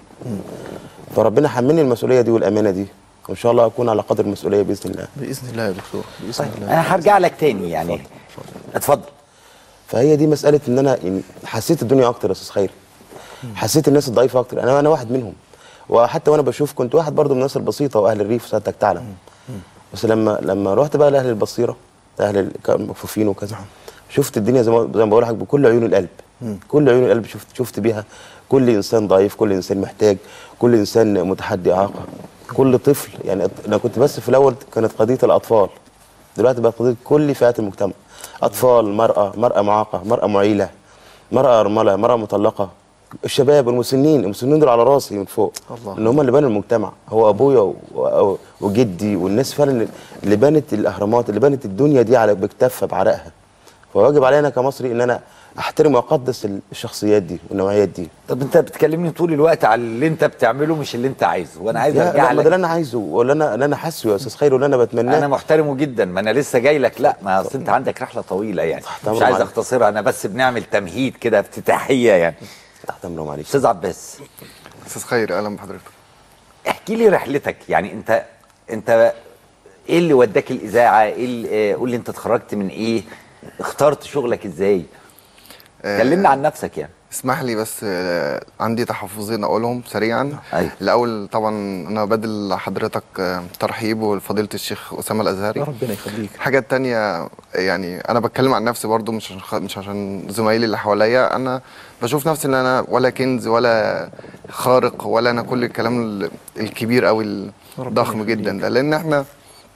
فربنا حملني المسؤوليه دي والامانه دي وان شاء الله اكون على قدر المسؤوليه باذن الله باذن الله يا دكتور باذن طيب الله انا هرجع لك تاني يعني اتفضل فهي دي مساله ان انا يعني حسيت الدنيا اكتر يا استاذ خيري حسيت الناس الضعيفه اكتر انا انا واحد منهم وحتى وانا بشوف كنت واحد برضو من الناس البسيطه واهل الريف سيادتك تعلم بس لما لما رحت بقى لاهل البصيره اهل ال- كانوا مكفوفين وكذا شفت الدنيا زي ما زي ما بقول لحضرتك بكل عيون القلب كل عيون القلب شفت شفت بيها كل انسان ضعيف كل انسان محتاج كل انسان متحدي اعاقه كل طفل يعني انا كنت بس في الاول كانت قضيه الاطفال دلوقتي بقت قضيه كل فئات المجتمع اطفال مراه مراه معاقه مراه معيله مراه ارمله مراه مطلقه الشباب المسنين المسنين دول على راسي من فوق الله. ان هم اللي بنوا المجتمع هو ابويا و- و- وجدي والناس فعلا اللي بنت الاهرامات اللي بنت الدنيا دي على بكتافها بعرقها فواجب علينا كمصري ان انا احترم واقدس الشخصيات دي والنوعيات دي طب انت بتكلمني طول الوقت على اللي انت بتعمله مش اللي انت عايزه وانا عايز لا، ارجع لا، ما ده لك اللي انا عايزه ولا انا اللي انا حاسه يا استاذ خير واللي انا بتمناه انا محترمه جدا ما انا لسه جاي لك لا ما اصل انت عندك رحله طويله يعني مش أمر عايز معلش. اختصرها انا بس بنعمل تمهيد كده افتتاحيه يعني تحت امره معلش استاذ عباس استاذ خير اهلا بحضرتك احكي لي رحلتك يعني انت انت ايه اللي وداك الاذاعه ايه اللي آه، قول لي انت اتخرجت من ايه اخترت شغلك ازاي آه، كلمنا عن نفسك يعني اسمح لي بس آه، عندي تحفظين اقولهم سريعا أيوة. الاول طبعا انا بدل لحضرتك آه، ترحيب وفضيله الشيخ اسامه الازهري ربنا يخليك الحاجه التانية يعني انا بتكلم عن نفسي برضو مش عشان مش عشان زمايلي اللي حواليا انا بشوف نفسي ان انا ولا كنز ولا خارق ولا انا كل الكلام ال- الكبير قوي الضخم جدا ده لان احنا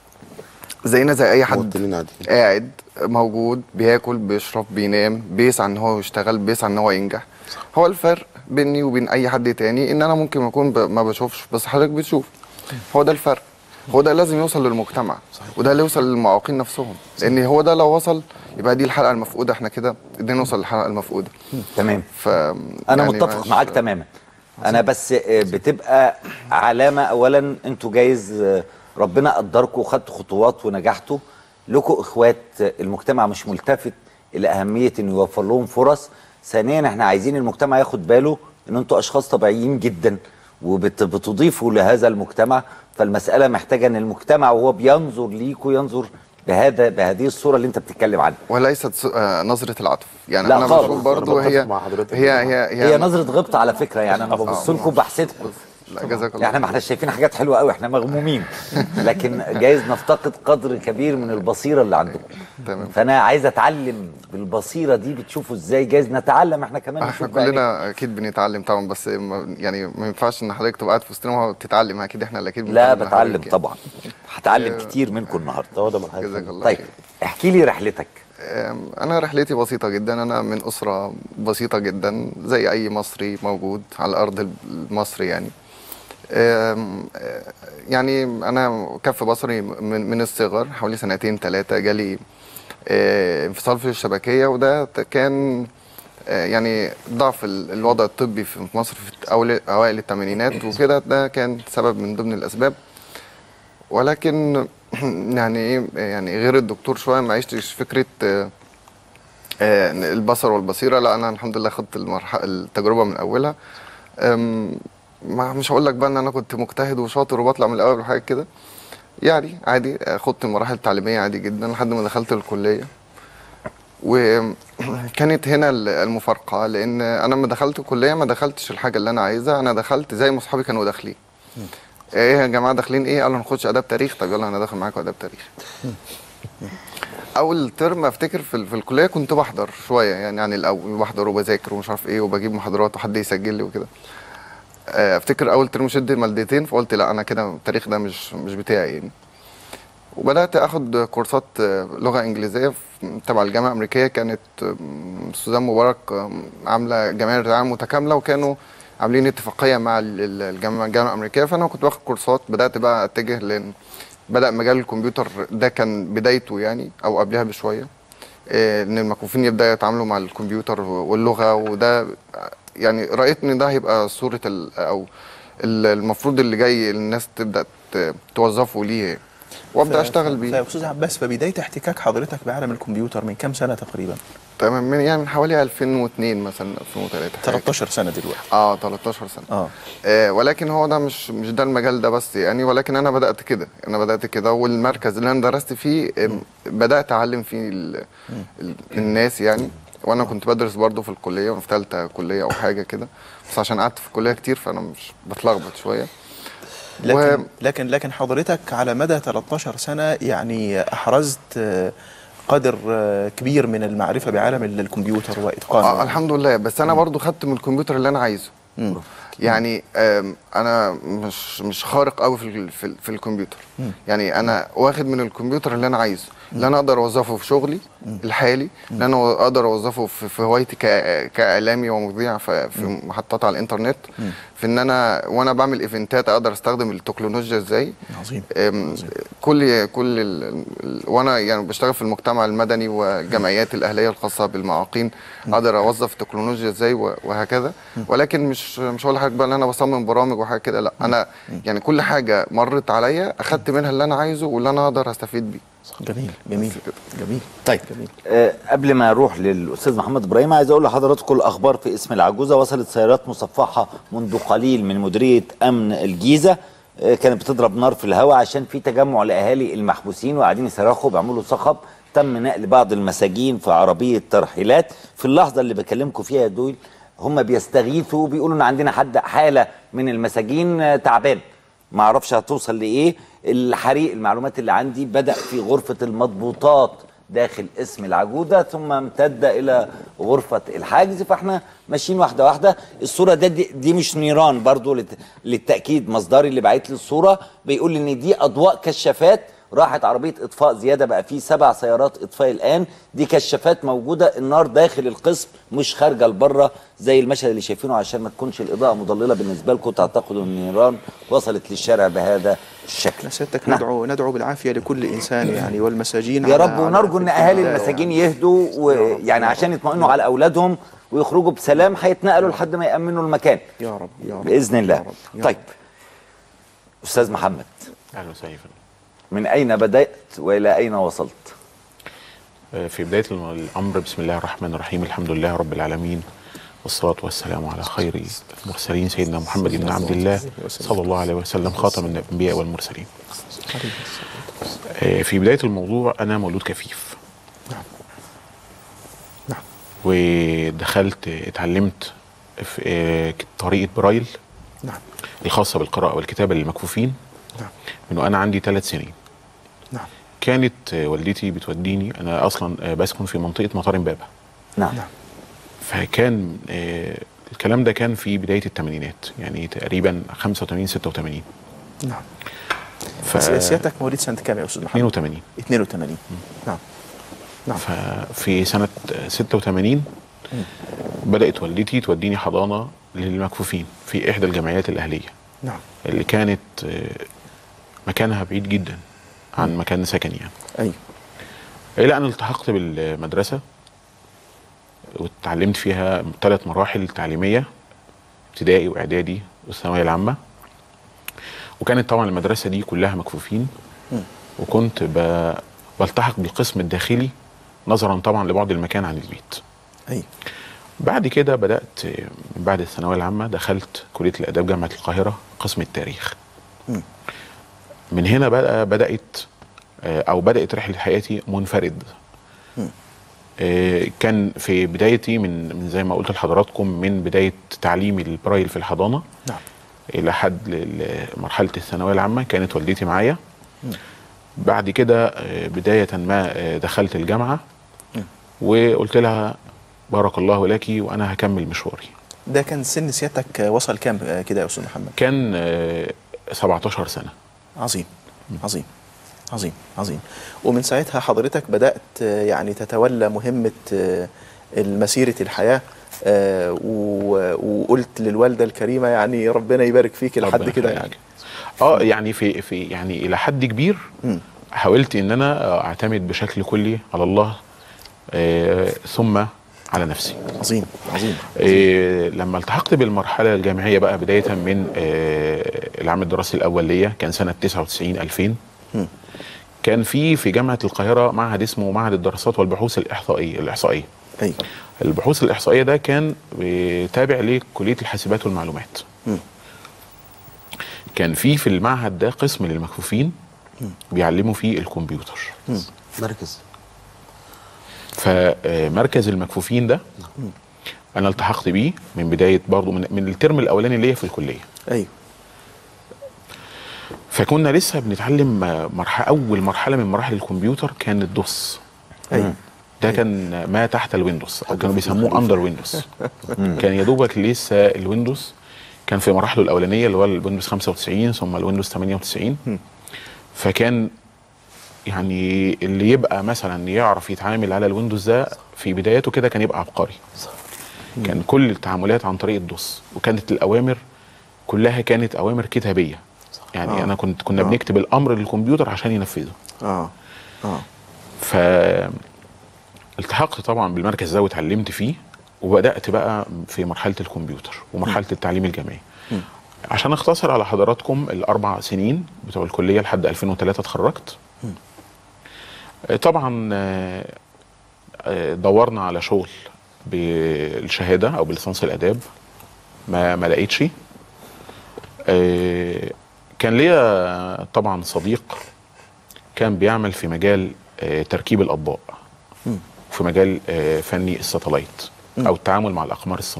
زينا زي اي حد قاعد موجود بياكل بيشرب بينام بيسعى ان هو يشتغل بيسعى ان هو ينجح هو الفرق بيني وبين اي حد تاني ان انا ممكن اكون ب... ما بشوفش بس حضرتك بتشوف هو ده الفرق هو ده لازم يوصل للمجتمع وده اللي يوصل للمعاقين نفسهم لان هو ده لو وصل يبقى دي الحلقه المفقوده احنا كده قدرنا نوصل للحلقه المفقوده تمام ف انا يعني متفق مش- معاك تماما انا بس آه، بتبقى علامه اولا انتوا جايز آه، ربنا قدركم وخدتوا خطوات ونجحتوا لكم اخوات آه، المجتمع مش ملتفت الى اهميه انه يوفر لهم فرص ثانيا احنا عايزين المجتمع ياخد باله ان انتوا اشخاص طبيعيين جدا وبتضيفوا لهذا المجتمع فالمساله محتاجه ان المجتمع وهو بينظر ليكوا ينظر بهذا بهذه الصوره اللي انت بتتكلم عنها وليست س- آه، نظره العطف يعني لا انا خالص. بشوف برضو أنا هي بتفق مع حضرتك. هي هي هي نظره غبطه على فكره يعني انا ببص لكم بحسدكم لا جزاك الله احنا ما احنا شايفين حاجات حلوه قوي احنا مغمومين لكن جايز نفتقد قدر كبير من البصيره اللي عندكم تمام فانا عايز اتعلم بالبصيره دي بتشوفوا ازاي جايز نتعلم احنا كمان احنا نشوف بعينينا. كلنا اكيد بنتعلم طبعا بس ما- يعني ما ينفعش ان حضرتك تبقى قاعد في وسطنا وتتعلم اكيد احنا اللي اكيد لا بنتعلم مع بتعلم حضرتك طبعا هتعلم آه، كتير منكم النهارده جزاك الله طيب خير. احكي لي رحلتك أم، انا رحلتي بسيطه جدا انا من اسره بسيطه جدا زي اي مصري موجود على الارض المصري يعني أم، أه، يعني انا كف بصري من من الصغر حوالي سنتين ثلاثه جالي أه، انفصال في الشبكيه وده ت- كان أه، يعني ضعف ال- الوضع الطبي في مصر في أول- اوائل الثمانينات وكده ده كان سبب من ضمن الاسباب ولكن يعني ايه يعني غير الدكتور شويه ما عشتش فكره آه، آه، البصر والبصيره لا انا الحمد لله خدت المرحله التجربه من اولها أم، ما مش هقول لك بقى ان انا كنت مجتهد وشاطر وبطلع من الاول وحاجه كده يعني عادي آه، خدت المراحل التعليميه عادي جدا لحد ما دخلت الكليه وكانت هنا ال- المفارقه لان انا لما دخلت الكليه ما دخلتش الحاجه اللي انا عايزها انا دخلت زي ما اصحابي كانوا داخلين ايه يا جماعه داخلين ايه قالوا نخش اداب تاريخ طب يلا انا داخل معاكم اداب تاريخ اول ترم افتكر في, ال- في الكليه كنت بحضر شويه يعني عن الاول بحضر وبذاكر ومش عارف ايه وبجيب محاضرات وحد يسجل لي وكده آه، افتكر اول ترم شد مادتين فقلت لا انا كده التاريخ ده مش مش بتاعي يعني وبدات اخد كورسات آه، لغه انجليزيه في- تبع الجامعه الامريكيه كانت آم، سوزان مبارك آم، عامله جمعيه رعايه متكامله وكانوا عاملين اتفاقيه مع ال- ال- الجامعه الجامعه الامريكيه فانا كنت باخد كورسات بدات بقى اتجه لان بدا مجال الكمبيوتر ده كان بدايته يعني او قبلها بشويه آه، ان المكفوفين يبداوا يتعاملوا مع الكمبيوتر واللغه وده يعني رايت ان ده هيبقى صوره ال- او ال- المفروض اللي جاي الناس تبدا ت- توظفه ليه وابدا اشتغل بيه يا استاذ عباس فبدايه احتكاك حضرتك بعالم الكمبيوتر من كام سنه تقريبا؟ تمام من يعني من حوالي 2002 مثلا 2003 13 سنه دلوقتي اه 13 سنه اه آه ولكن هو ده مش مش ده المجال ده بس يعني ولكن انا بدات كده انا بدات كده والمركز اللي انا درست فيه آم، بدات اعلم فيه ال ال الناس يعني وانا كنت بدرس برضه في الكليه وانا في ثالثه كليه او حاجه كده بس عشان قعدت في الكليه كتير فانا مش بتلخبط شويه لكن لكن لكن حضرتك على مدى 13 سنه يعني احرزت آه، قدر آه، كبير من المعرفه بعالم الكمبيوتر واتقانه آه الحمد لله بس انا برضو خدت من الكمبيوتر اللي انا عايزه يعني آم، انا مش مش خارق قوي في ال- في, ال- في الكمبيوتر مم. يعني انا واخد من الكمبيوتر اللي انا عايزه اللي انا اقدر اوظفه في شغلي الحالي اللي انا اقدر اوظفه في, في هوايتي كا- كاعلامي ومذيع في, في محطات على الانترنت مم. في ان انا وانا بعمل ايفنتات اقدر استخدم التكنولوجيا ازاي عظيم أم، كل كل ال... ال- وانا يعني بشتغل في المجتمع المدني والجمعيات الاهليه الخاصه بالمعاقين اقدر اوظف التكنولوجيا ازاي و- وهكذا ولكن مش مش هقول لحضرتك بقى ان انا بصمم برامج وحاجه كده لا انا يعني كل حاجه مرت عليا اخدت منها اللي انا عايزه واللي انا اقدر استفيد بيه جميل جميل جميل طيب آه قبل ما اروح للاستاذ محمد ابراهيم عايز اقول لحضراتكم الاخبار في اسم العجوزه وصلت سيارات مصفحه منذ قليل من مديريه امن الجيزه آه كانت بتضرب نار في الهواء عشان في تجمع لاهالي المحبوسين وقاعدين يصرخوا بيعملوا صخب تم نقل بعض المساجين في عربيه ترحيلات في اللحظه اللي بكلمكم فيها دول هم بيستغيثوا بيقولوا ان عندنا حد حاله من المساجين آه، تعبان ما اعرفش هتوصل لايه الحريق المعلومات اللي عندي بدا في غرفه المضبوطات داخل اسم العجوده ثم امتد الى غرفه الحجز فاحنا ماشيين واحده واحده الصوره ده دي, دي مش نيران برضو لت- للتاكيد مصدري اللي باعت لي الصوره بيقول ان دي اضواء كشافات راحت عربيه اطفاء زياده بقى في سبع سيارات اطفاء الان دي كشافات موجوده النار داخل القسم مش خارجه لبره زي المشهد اللي شايفينه عشان ما تكونش الاضاءه مضلله بالنسبه لكم تعتقدوا ان النيران وصلت للشارع بهذا الشكل سيادتك ندعو ندعو بالعافيه لكل انسان يعني والمساجين يا على- رب على ونرجو ان فكرة اهالي ده المساجين يهدوا ويعني عشان يطمئنوا على اولادهم ويخرجوا بسلام هيتنقلوا لحد ما يامنوا المكان يا رب يا رب باذن الله يا رب، يا طيب استاذ محمد اهلا وسهلا من اين بدات والى اين وصلت آه، في بدايه الم- الامر بسم الله الرحمن الرحيم الحمد لله رب العالمين والصلاه والسلام على خير المرسلين سيدنا محمد بن عبد الله صلى الله عليه وسلم خاتم الانبياء والمرسلين آه، في بدايه الموضوع انا مولود كفيف ودخلت اتعلمت في آه، طريقه برايل نعم الخاصه بالقراءه والكتابه للمكفوفين نعم. من وانا عندي ثلاث سنين نعم. كانت آه، والدتي بتوديني انا اصلا آه، بسكن في منطقه مطار امبابه نعم فكان آه، الكلام ده كان في بدايه الثمانينات يعني تقريبا 85 86 نعم ف... ف... سيادتك مواليد سنه كام يا استاذ محمد 82 82 نعم نعم ففي سنه آه، 86 بدات والدتي توديني حضانه للمكفوفين في احدى الجمعيات الاهليه نعم اللي كانت آه، مكانها بعيد جدا عن مكان سكني يعني ايوه الى ان التحقت بالمدرسه واتعلمت فيها ثلاث مراحل تعليميه ابتدائي واعدادي والثانويه العامه وكانت طبعا المدرسه دي كلها مكفوفين مم. وكنت ب... بلتحق بالقسم الداخلي نظرا طبعا لبعد المكان عن البيت ايوه بعد كده بدات من بعد الثانويه العامه دخلت كليه الاداب جامعه القاهره قسم التاريخ مم. من هنا بقى بدات آه، او بدات رحله حياتي منفرد مم. آه، كان في بدايتي من من زي ما قلت لحضراتكم من بدايه تعليمي البرايل في الحضانه نعم. الى حد ل- مرحله الثانويه العامه كانت والدتي معايا مم. بعد كده آه، بدايه ما آه، دخلت الجامعه مم. وقلت لها بارك الله لك وانا هكمل مشواري ده كان سن سيادتك وصل كام آه، كده يا استاذ محمد كان آه، 17 سنه عظيم عظيم عظيم عظيم ومن ساعتها حضرتك بدأت آه، يعني تتولى مهمة آه، المسيرة الحياة آه، و- وقلت للوالدة الكريمة يعني ربنا يبارك فيك لحد ربنا كده يخليك. يعني اه يعني في في يعني الى حد كبير مم. حاولت ان انا آه، اعتمد بشكل كلي على الله آه ثم على نفسي عظيم عظيم آه لما التحقت بالمرحله الجامعيه بقى بدايه من آه العام الدراسي الاول ليا كان سنه 99 2000 مم. كان في في جامعه القاهره معهد اسمه معهد الدراسات والبحوث الاحصائيه الاحصائيه ايوه البحوث الاحصائيه ده كان آه، تابع لكليه الحاسبات والمعلومات مم. كان في في المعهد ده قسم للمكفوفين بيعلموا فيه الكمبيوتر مركز فمركز المكفوفين ده انا التحقت بيه من بدايه برضه من, من الترم الاولاني ليا في الكليه ايوه فكنا لسه بنتعلم مرحله اول مرحله من مراحل الكمبيوتر كان الدوس ايوه ده كان ما تحت الويندوز او كانوا بيسموه اندر ويندوز كان يا دوبك لسه الويندوز كان في مراحله الاولانيه اللي هو الويندوز 95 ثم الويندوز 98 فكان يعني اللي يبقى مثلا يعرف يتعامل على الويندوز ده في بداياته كده كان يبقى عبقري كان كل التعاملات عن طريق الدوس وكانت الاوامر كلها كانت اوامر كتابيه يعني آه. انا كنت كنا آه. بنكتب الامر للكمبيوتر عشان ينفذه اه اه ف التحقت طبعا بالمركز ده واتعلمت فيه وبدات بقى في مرحله الكمبيوتر ومرحله التعليم الجامعي مم. عشان اختصر على حضراتكم الاربع سنين بتوع الكليه لحد 2003 اتخرجت مم. آه، طبعا آه، آه، دورنا على شغل بالشهاده او بليسانس الاداب ما ما لقيتش آه، كان ليا طبعا صديق كان بيعمل في مجال آه، تركيب الاطباق مم. في مجال آه، فني الساتلايت مم. او التعامل مع الاقمار الصناعيه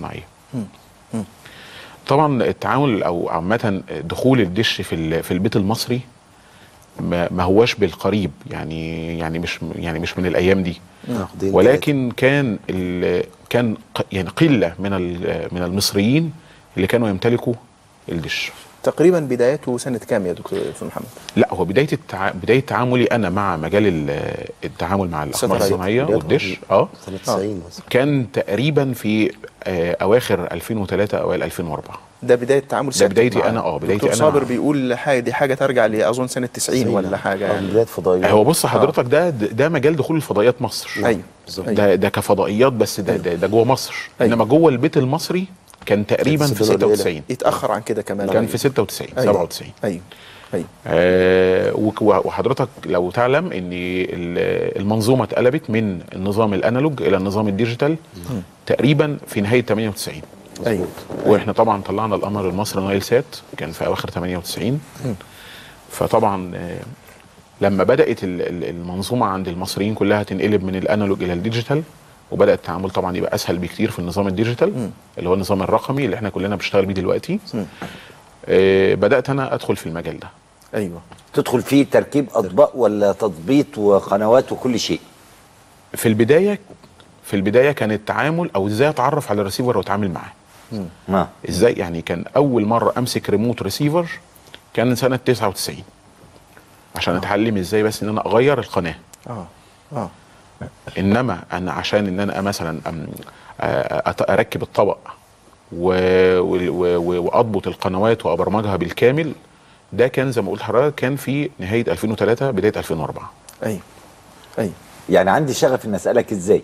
طبعا التعامل او عامه دخول الدش في ال- في البيت المصري ما ما هواش بالقريب يعني يعني مش يعني مش من الايام دي ناقدين ولكن كان ال- كان ق- يعني قله من ال- من المصريين اللي كانوا يمتلكوا الدش تقريبا بدايته سنه كام يا دكتور استاذ محمد لا هو بدايه التع... بدايه تعاملي انا مع مجال ال- التعامل مع الاقمار الستلايت. الصناعيه بداية والدش اه سنه 90 مثلا كان تقريبا في آه اواخر 2003 اوائل 2004 ده بدايه تعامل ده ثابت بدايتي معاه. أنا، آه، بدايتي دكتور أنا صابر مع- بيقول حاجه دي حاجه ترجع لاظن سنه 90 ولا حاجه يعني بدايه فضائيه هو بص حضرتك ده ده مجال دخول الفضائيات مصر ايوه ده ده كفضائيات بس ده ده, ده جوه مصر أيوة. انما جوه البيت المصري كان تقريبا في السنة القليلة. 96 يتاخر عن كده كمان كان في 96 أيوة. 97 ايوه ايوه آه وك- وحضرتك لو تعلم ان ال- المنظومه اتقلبت من النظام الانالوج الى النظام الديجيتال تقريبا في نهايه 98 ايوه واحنا طبعا طلعنا القمر المصري نايل سات كان في اواخر 98 مم. فطبعا آه، لما بدات ال- ال- المنظومه عند المصريين كلها تنقلب من الانالوج الى الديجيتال وبدا التعامل طبعا يبقى اسهل بكتير في النظام الديجيتال اللي هو النظام الرقمي اللي احنا كلنا بنشتغل بيه دلوقتي مم. آه، بدات انا ادخل في المجال ده ايوه تدخل فيه تركيب اطباق ولا تضبيط وقنوات وكل شيء في البدايه في البدايه كان التعامل او ازاي اتعرف على الريسيفر واتعامل معاه ما ازاي يعني كان اول مره امسك ريموت ريسيفر كان سنه 99 عشان اتعلم ازاي بس ان انا اغير القناه اه اه انما انا عشان ان انا مثلا أم- آه، أت- اركب الطبق و- و- و- واضبط القنوات وابرمجها بالكامل ده كان زي ما قلت لحضرتك كان في نهايه 2003 بدايه 2004 ايوه ايوه يعني عندي شغف ان اسالك ازاي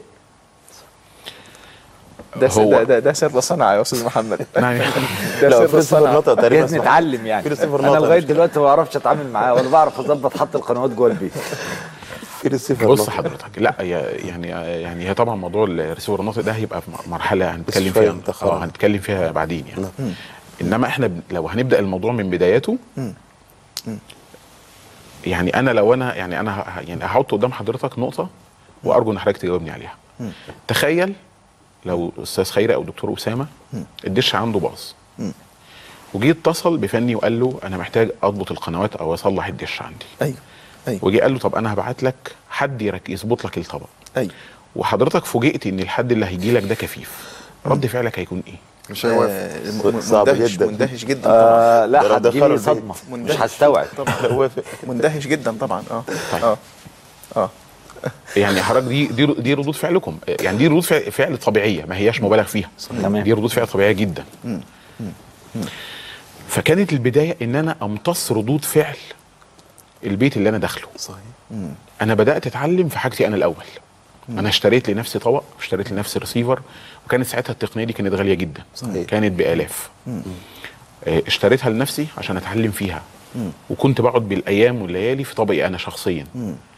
ده س- هو- ده ده, ده سر الصنعه يا استاذ محمد نعم. ده لا، سر في ريسيفر الصنعه ناطق تقريبا جايز نتعلم يعني في ريسيفر انا ناطق لغايه مش- دلوقتي ما بعرفش اتعامل معاه ولا بعرف اظبط حط القنوات جوه البيت في ريسيفر بص ناطق. حضرتك لا هي يعني يعني هي طبعا موضوع الريسيفر الناطق ده هيبقى في مرحله هنتكلم شوية فيها متأخرة. اه هنتكلم فيها بعدين يعني انما احنا بن- لو هنبدا الموضوع من بداياته يعني انا لو انا يعني انا ه- يعني هحط قدام حضرتك نقطه وارجو ان حضرتك تجاوبني عليها تخيل لو استاذ خيري او دكتور اسامه الدش عنده باظ وجي اتصل بفني وقال له انا محتاج اضبط القنوات او اصلح الدش عندي ايوه ايوه وجي قال له طب انا هبعت لك حد يرك- يظبط لك الطبق ايوه وحضرتك فوجئت ان الحد اللي هيجي لك ده كفيف رد فعلك هيكون ايه مش هيوافق م- م- صعب مندهش جدا. مندهش جدا آه طبعا لا ده لو هتجيلي دخلوا صدمه مش مندهش. هستوعب طبعا وافق مندهش جدا طبعا اه طيب. اه اه يعني حضرتك دي دي دي ردود فعلكم يعني دي ردود فعل, فعل طبيعيه ما هياش مبالغ فيها تمام. دي ردود فعل طبيعيه جدا فكانت البدايه ان انا امتص ردود فعل البيت اللي انا داخله صحيح انا بدات اتعلم في حاجتي انا الاول انا اشتريت لنفسي طبق اشتريت لنفسي ريسيفر وكانت ساعتها التقنيه دي كانت غاليه جدا صحيح. كانت بالاف آه، اشتريتها لنفسي عشان اتعلم فيها وكنت بقعد بالايام والليالي في طبقي انا شخصيا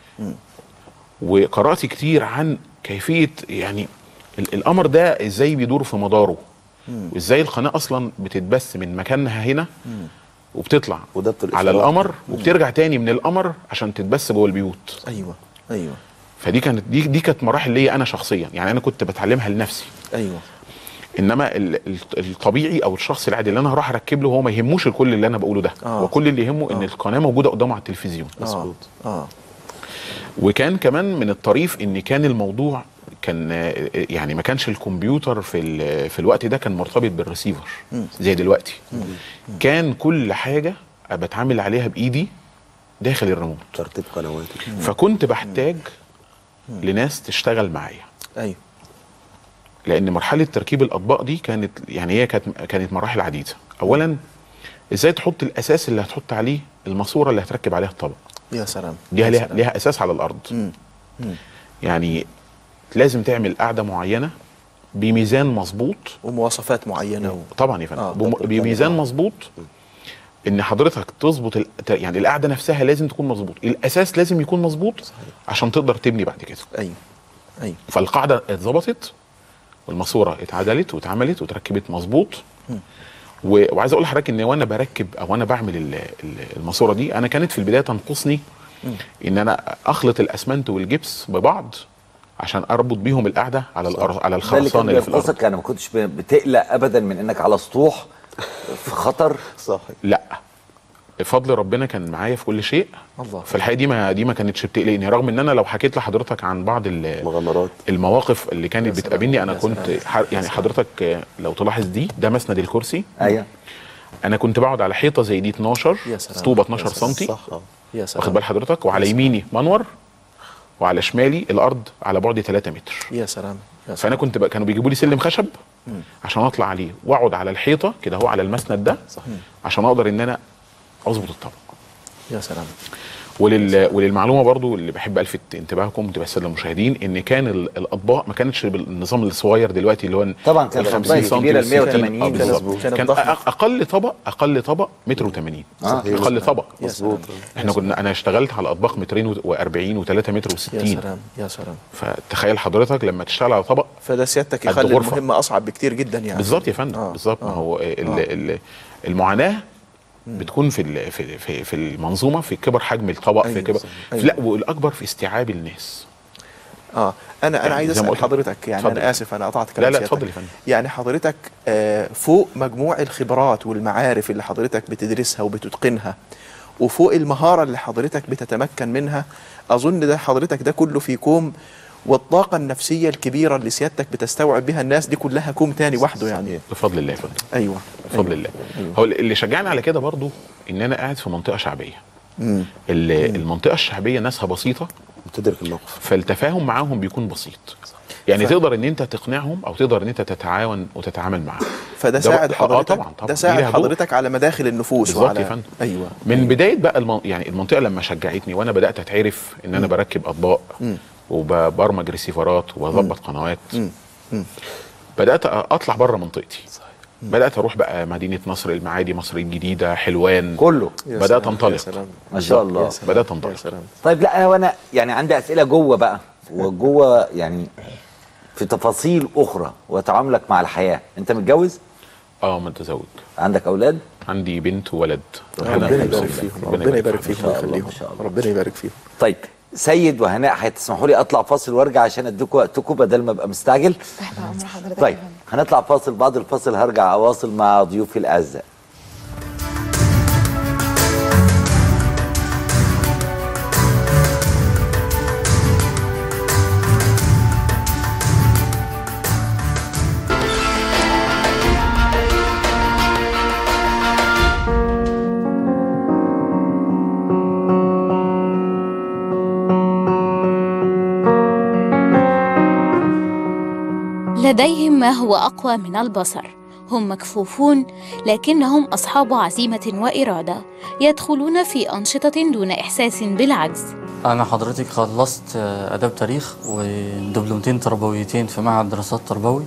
وقرات كتير عن كيفيه يعني ال- القمر ده ازاي بيدور في مداره وازاي القناه اصلا بتتبث من مكانها هنا وبتطلع وضبط على الإشارات. القمر وبترجع تاني من القمر عشان تتبث جوه البيوت ايوه ايوه فدي كانت دي دي كانت مراحل ليا انا شخصيا يعني انا كنت بتعلمها لنفسي ايوه انما ال- ال- الطبيعي او الشخص العادي اللي انا هروح اركب له هو ما يهموش الكل اللي انا بقوله ده آه. وكل اللي يهمه ان آه. القناه موجوده قدامه على التلفزيون اه اه وكان كمان من الطريف ان كان الموضوع كان آه، يعني ما كانش الكمبيوتر في ال- في الوقت ده كان مرتبط بالريسيفر زي دلوقتي كان كل حاجه بتعامل عليها بايدي داخل الريموت ترتيب قنوات فكنت بحتاج لناس تشتغل معايا ايوه لان مرحله تركيب الاطباق دي كانت يعني هي كانت كانت مراحل عديده اولا ازاي تحط الاساس اللي هتحط عليه الماسوره اللي هتركب عليها الطبق يا سلام دي يا ليها سلام. ليها اساس على الارض مم. مم. يعني لازم تعمل قاعده معينه بميزان مظبوط ومواصفات معينه و... طبعا يا فندم آه، بم- طب- بميزان مظبوط ان حضرتك تظبط ال... ت- يعني القعده نفسها لازم تكون مظبوط الاساس لازم يكون مظبوط عشان تقدر تبني بعد كده ايوه ايوه فالقاعده اتظبطت والماسوره اتعدلت واتعملت واتركبت مظبوط و... وعايز اقول لحضرتك ان وانا بركب او انا بعمل ال- ال- الماسوره دي انا كانت في البدايه تنقصني ان انا اخلط الاسمنت والجبس ببعض عشان اربط بيهم القعده على الأر... على ده اللي كان الخرسانه اللي في الارض بينقصك انا ما كنتش ب- بتقلق ابدا من انك على سطوح في خطر صح لا بفضل ربنا كان معايا في كل شيء الله في الحقيقه دي ما دي ما كانتش بتقلقني رغم ان انا لو حكيت لحضرتك عن بعض المغامرات المواقف اللي كانت بتقابلني انا كنت ح- يعني حضرتك آه، لو تلاحظ دي ده مسند الكرسي ايوه انا كنت بقعد على حيطه زي دي 12 يا سلام. طوبه يا 12 سلام. سم صح آه. يا سلام واخد بال حضرتك وعلى يميني منور وعلى شمالي الارض على بعد 3 متر يا سلام يا سلام فانا كنت بقى كانوا بيجيبوا لي سلم خشب مم. عشان اطلع عليه واقعد على الحيطه كده هو على المسند ده صحيح عشان اقدر ان انا اظبط الطبق يا سلام ولل... وللمعلومه برضو اللي بحب الفت انتباهكم تبسل للمشاهدين ان كان ال- الاطباق ما كانتش بالنظام الصغير دلوقتي اللي هو طبعا كانت ال الأطباق 50 الكبيرة سنتي ال وال 180 60. آه، بالظبط. كانت- كان كانت ضخمة. أق- اقل طبق اقل طبق متر و80 آه. اقل طبق مظبوط احنا كنا انا اشتغلت على اطباق مترين و40 و3 متر و60 يا سلام يا سلام فتخيل حضرتك لما تشتغل على طبق فده سيادتك قد يخلي غرفة. المهمه اصعب بكتير جدا يعني بالظبط يا فندم آه. بالظبط ما هو ال- ال- المعاناه بتكون في ال- في في, في المنظومه في كبر حجم الطبق أيوة في كبر صحيح. أيوة. لا والاكبر في استيعاب الناس اه انا انا يعني عايز زي ما اسال قلت- حضرتك يعني اتفضل. انا اسف انا قطعت لا كلام لا سيادتك. اتفضل يا فندم يعني حضرتك آه فوق مجموع الخبرات والمعارف اللي حضرتك بتدرسها وبتتقنها وفوق المهاره اللي حضرتك بتتمكن منها اظن ده حضرتك ده كله في كوم والطاقة النفسية الكبيرة اللي سيادتك بتستوعب بها الناس دي كلها كوم تاني وحده يعني بفضل الله يا فندم ايوه بفضل الله هو اللي شجعني على كده برضو ان انا قاعد في منطقه شعبيه مم. ال- المنطقه الشعبيه ناسها بسيطه بتدرك الموقف فالتفاهم معاهم بيكون بسيط يعني ف- تقدر ان انت تقنعهم او تقدر ان انت تتعاون وتتعامل معاهم فده ده ساعد بقى- حضرتك اه طبعا طبعا ده دي ساعد لها دور. حضرتك على مداخل النفوس بالظبط وعلى يا فندم ايوه من بدايه بقى الم... يعني المنطقه لما شجعتني وانا بدات اتعرف ان انا بركب اطباق مم. وبرمج ريسيفرات واظبط قنوات مم. مم. بدات اطلع بره منطقتي بدات اروح بقى مدينه نصر المعادي مصر الجديده حلوان كله يا بدات سلام، انطلق يا سلام. ما شاء الله. يا سلام، بدات يا انطلق سلام طيب لا انا وانا يعني عندي اسئله جوه بقى وجوه يعني في تفاصيل اخرى وتعاملك مع الحياه انت متجوز اه متزوج عندك اولاد عندي بنت وولد ربنا يخليهم. يبارك فيهم ربنا يبارك فيهم ويخليهم ربنا يبارك فيهم طيب سيد وهناء هتسمحوا لي اطلع فاصل وارجع عشان اديكم وقتكم بدل ما ابقى مستعجل طيب هنطلع فاصل بعد الفاصل هرجع اواصل مع ضيوفي الاعزاء لديهم ما هو أقوى من البصر هم مكفوفون لكنهم أصحاب عزيمة وإرادة يدخلون في أنشطة دون إحساس بالعجز أنا حضرتك خلصت آه، آداب تاريخ ودبلومتين تربويتين في معهد دراسات تربوي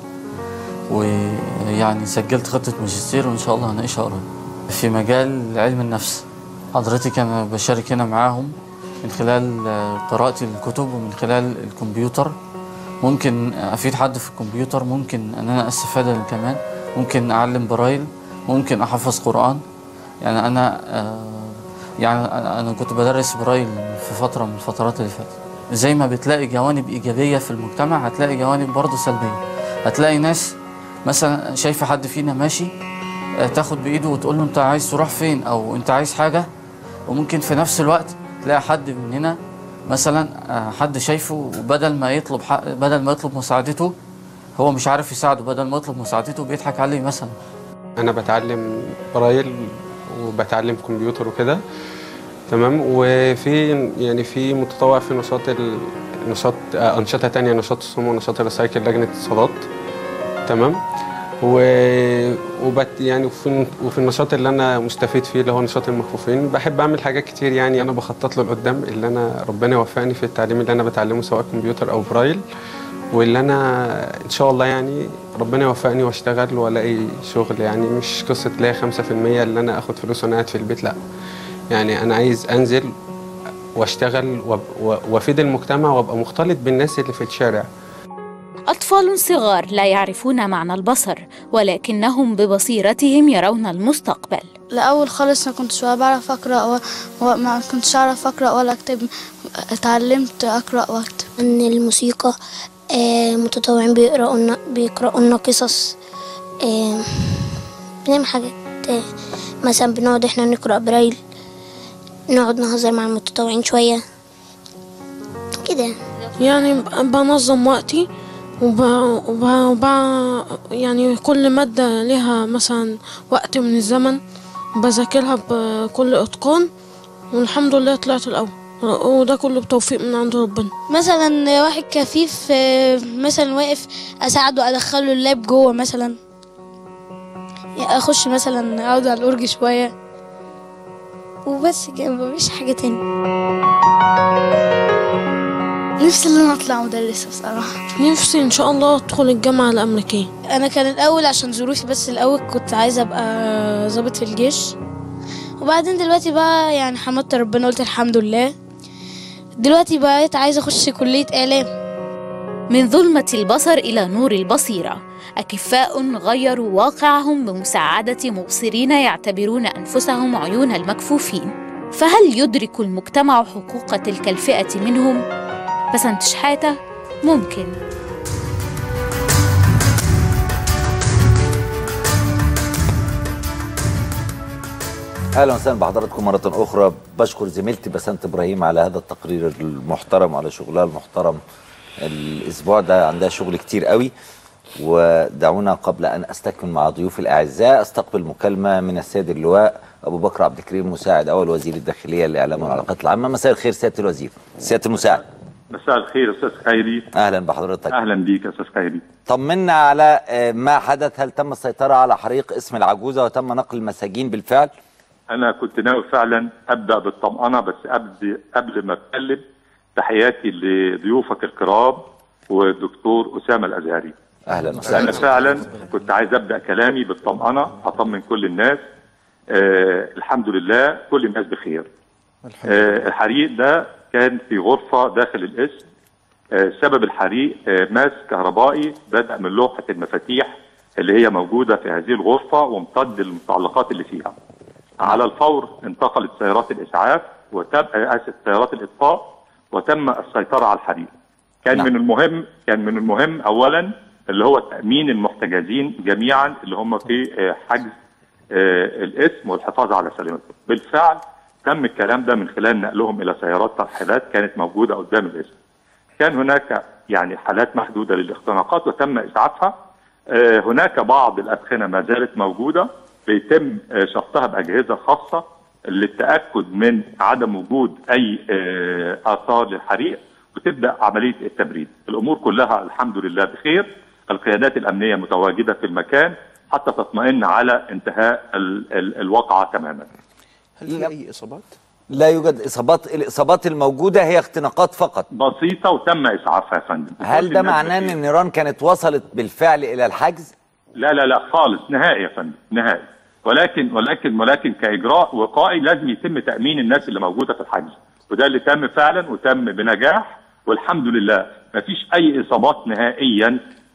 ويعني سجلت خطة ماجستير وإن شاء الله هناقشها قريب في مجال علم النفس حضرتك أنا بشارك هنا معاهم من خلال آه، قراءة الكتب ومن خلال الكمبيوتر ممكن أفيد حد في الكمبيوتر ممكن أن أنا أستفاد أنا كمان ممكن أعلم برايل ممكن أحفظ قرآن يعني أنا آه، يعني أنا أنا كنت بدرس برايل في فترة من الفترات اللي فاتت زي ما بتلاقي جوانب إيجابية في المجتمع هتلاقي جوانب برضه سلبية هتلاقي ناس مثلا شايفة حد فينا ماشي آه، تاخد بإيده وتقول له أنت عايز تروح فين أو أنت عايز حاجة وممكن في نفس الوقت تلاقي حد مننا مثلا آه، حد شايفه وبدل ما يطلب حق بدل ما يطلب مساعدته هو مش عارف يساعده بدل ما يطلب مساعدته بيضحك عليه مثلا انا بتعلم برايل وبتعلم كمبيوتر وكده تمام وفي يعني في متطوع في نشاط ال- نشاط آه، انشطه تانية نشاط السمو ونشاط الريسايكل لجنه اتصالات تمام و وبت يعني وفي وفي النشاط اللي انا مستفيد فيه اللي هو نشاط المكفوفين بحب اعمل حاجات كتير يعني انا بخطط له لقدام اللي انا ربنا يوفقني في التعليم اللي انا بتعلمه سواء كمبيوتر او برايل واللي انا ان شاء الله يعني ربنا يوفقني واشتغل والاقي شغل يعني مش قصه لا 5% اللي انا اخد فلوس وانا قاعد في البيت لا يعني انا عايز انزل واشتغل وأب- و- وافيد المجتمع وابقى مختلط بالناس اللي في الشارع أطفال صغار لا يعرفون معنى البصر ولكنهم ببصيرتهم يرون المستقبل الأول خالص ما كنتش ولا بعرف أقرأ و- وما كنتش أعرف أقرأ ولا أكتب اتعلمت أقرأ وأكتب ان الموسيقى آه، متطوعين بيقرأوا لنا بيقرأوا لنا قصص آه، بنعمل حاجات آه، مثلا بنقعد احنا نقرأ برايل نقعد نهزر مع المتطوعين شوية كده يعني ب- بنظم وقتي وب... وب... وب... يعني كل مادة لها مثلا وقت من الزمن بذاكرها بكل إتقان والحمد لله طلعت الأول وده كله بتوفيق من عند ربنا مثلا واحد كفيف آه، مثلا واقف أساعده أدخله اللاب جوه مثلا أخش مثلا أقعد على الأورج شوية وبس كده مفيش حاجة تاني نفسي ان انا اطلع مدرسة بصراحة نفسي إن شاء الله أدخل الجامعة الأمريكية انا كان الاول عشان ظروفي بس الاول كنت عايزة ابقى ضابط في الجيش وبعدين دلوقتي بقى يعني حمدت ربنا قلت الحمد لله دلوقتي بقيت عايزة اخش كلية اعلام من ظلمة البصر إلى نور البصيرة أكفاء غيروا واقعهم بمساعدة مبصرين يعتبرون أنفسهم عيون المكفوفين فهل يدرك المجتمع حقوق تلك الفئة منهم؟ بسنت شحاتة ممكن اهلا وسهلا بحضراتكم مره اخرى بشكر زميلتي بسنت ابراهيم على هذا التقرير المحترم وعلى شغلها المحترم الاسبوع ده عندها شغل كتير قوي ودعونا قبل ان استكمل مع ضيوفي الاعزاء استقبل مكالمه من السيد اللواء ابو بكر عبد الكريم مساعد اول وزير الداخليه للاعلام والعلاقات العامه مساء الخير سياده الوزير سياده المساعد مساء الخير استاذ خيري اهلا بحضرتك اهلا بيك يا استاذ خيري طمنا على آه، ما حدث هل تم السيطره على حريق اسم العجوزه وتم نقل المساجين بالفعل انا كنت ناوي فعلا ابدا بالطمانه بس قبل قبل ما اتكلم تحياتي لضيوفك الكرام والدكتور اسامه الازهري اهلا انا وسهلا فعلا كنت عايز ابدا كلامي بالطمانه اطمن كل الناس آه الحمد لله كل الناس بخير آه الحريق ده كان في غرفه داخل القسم آه سبب الحريق آه ماس كهربائي بدا من لوحه المفاتيح اللي هي موجوده في هذه الغرفه وامتد المتعلقات اللي فيها على الفور انتقلت سيارات الاسعاف وتم آه، اسف سيارات الاطفاء وتم السيطره على الحريق كان نعم. من المهم كان من المهم اولا اللي هو تامين المحتجزين جميعا اللي هم في آه، حجز آه، الاسم والحفاظ على سلامتهم بالفعل تم الكلام ده من خلال نقلهم الى سيارات ترحيلات كانت موجوده قدام الاسم كان هناك يعني حالات محدوده للاختناقات وتم اسعافها آه، هناك بعض الادخنه ما زالت موجوده بيتم آه، شفطها باجهزه خاصه للتاكد من عدم وجود اي آه، اثار للحريق وتبدا عمليه التبريد الامور كلها الحمد لله بخير القيادات الامنيه متواجده في المكان حتى تطمئن على انتهاء ال- ال- الواقعه تماما هل في اي اصابات؟ لا يوجد اصابات الاصابات الموجوده هي اختناقات فقط بسيطه وتم اسعافها يا فندم هل كل ده الناس معناه ان النيران كانت وصلت بالفعل الى الحجز لا لا لا خالص نهائي يا فندم نهائي ولكن ولكن ولكن كاجراء وقائي لازم يتم تامين الناس اللي موجوده في الحجز وده اللي تم فعلا وتم بنجاح والحمد لله ما فيش اي اصابات نهائيا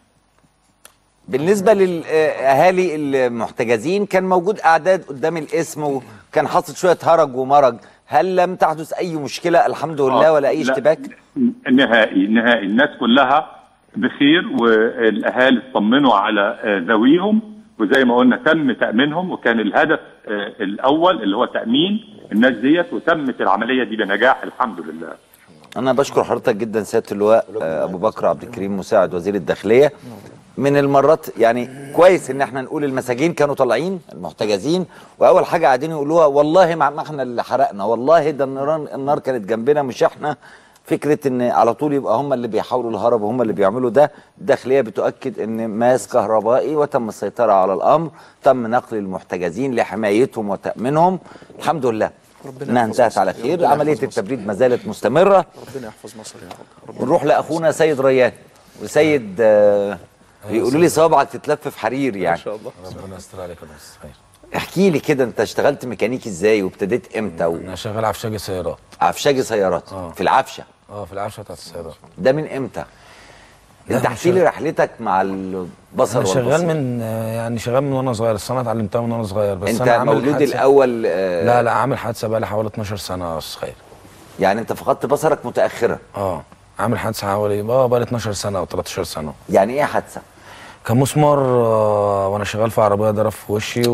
بالنسبه للاهالي المحتجزين كان موجود اعداد قدام الاسم وكان حاصل شويه هرج ومرج هل لم تحدث اي مشكله الحمد لله ولا اي لا، اشتباك نهائي نهائي الناس كلها بخير والاهالي اطمنوا على آه، ذويهم وزي ما قلنا تم تامينهم وكان الهدف آه، الاول اللي هو تامين الناس ديت وتمت العمليه دي بنجاح الحمد لله انا بشكر حضرتك جدا سياده اللواء آه، ابو بكر عبد الكريم مساعد وزير الداخليه من المرات يعني كويس ان احنا نقول المساجين كانوا طالعين المحتجزين واول حاجه قاعدين يقولوها والله ما ما احنا اللي حرقنا والله ده النار النار كانت جنبنا مش احنا فكره ان على طول يبقى هم اللي بيحاولوا الهرب وهم اللي بيعملوا ده الداخليه بتؤكد ان ماس كهربائي وتم السيطره على الامر تم نقل المحتجزين لحمايتهم وتامينهم الحمد لله ربنا انها يحفظ انتهت مصر. على ربنا خير يحفظ عمليه مصر. التبريد ما زالت مستمره ربنا يحفظ مصر يا رب ربنا ونروح لاخونا سيد ريان وسيد آه بيقولوا لي صوابعك تتلف في حرير يعني ما شاء الله ربنا يستر عليك يا استاذ خير احكي لي كده انت اشتغلت ميكانيكي ازاي وابتديت امتى و... انا شغال عفشاجي سيارات عفشاجي سيارات آه. في العفشه اه في العفشه بتاعت السيارات ده من امتى لا، انت مش احكي لي شغال. رحلتك مع البصر انا شغال والبصر. من آه، يعني شغال من وانا صغير الصنعه اتعلمتها من وانا صغير بس انت انا عامل مولود حادثة- الاول آه، لا لا عامل حادثه بقى لي حوالي 12 سنه يا استاذ خير يعني انت فقدت بصرك متاخرا اه عامل حادثه حوالي اه بقى لي 12 سنه او 13 سنه يعني ايه حادثه كان مسمار آه، وانا شغال في عربيه ضرب في وشي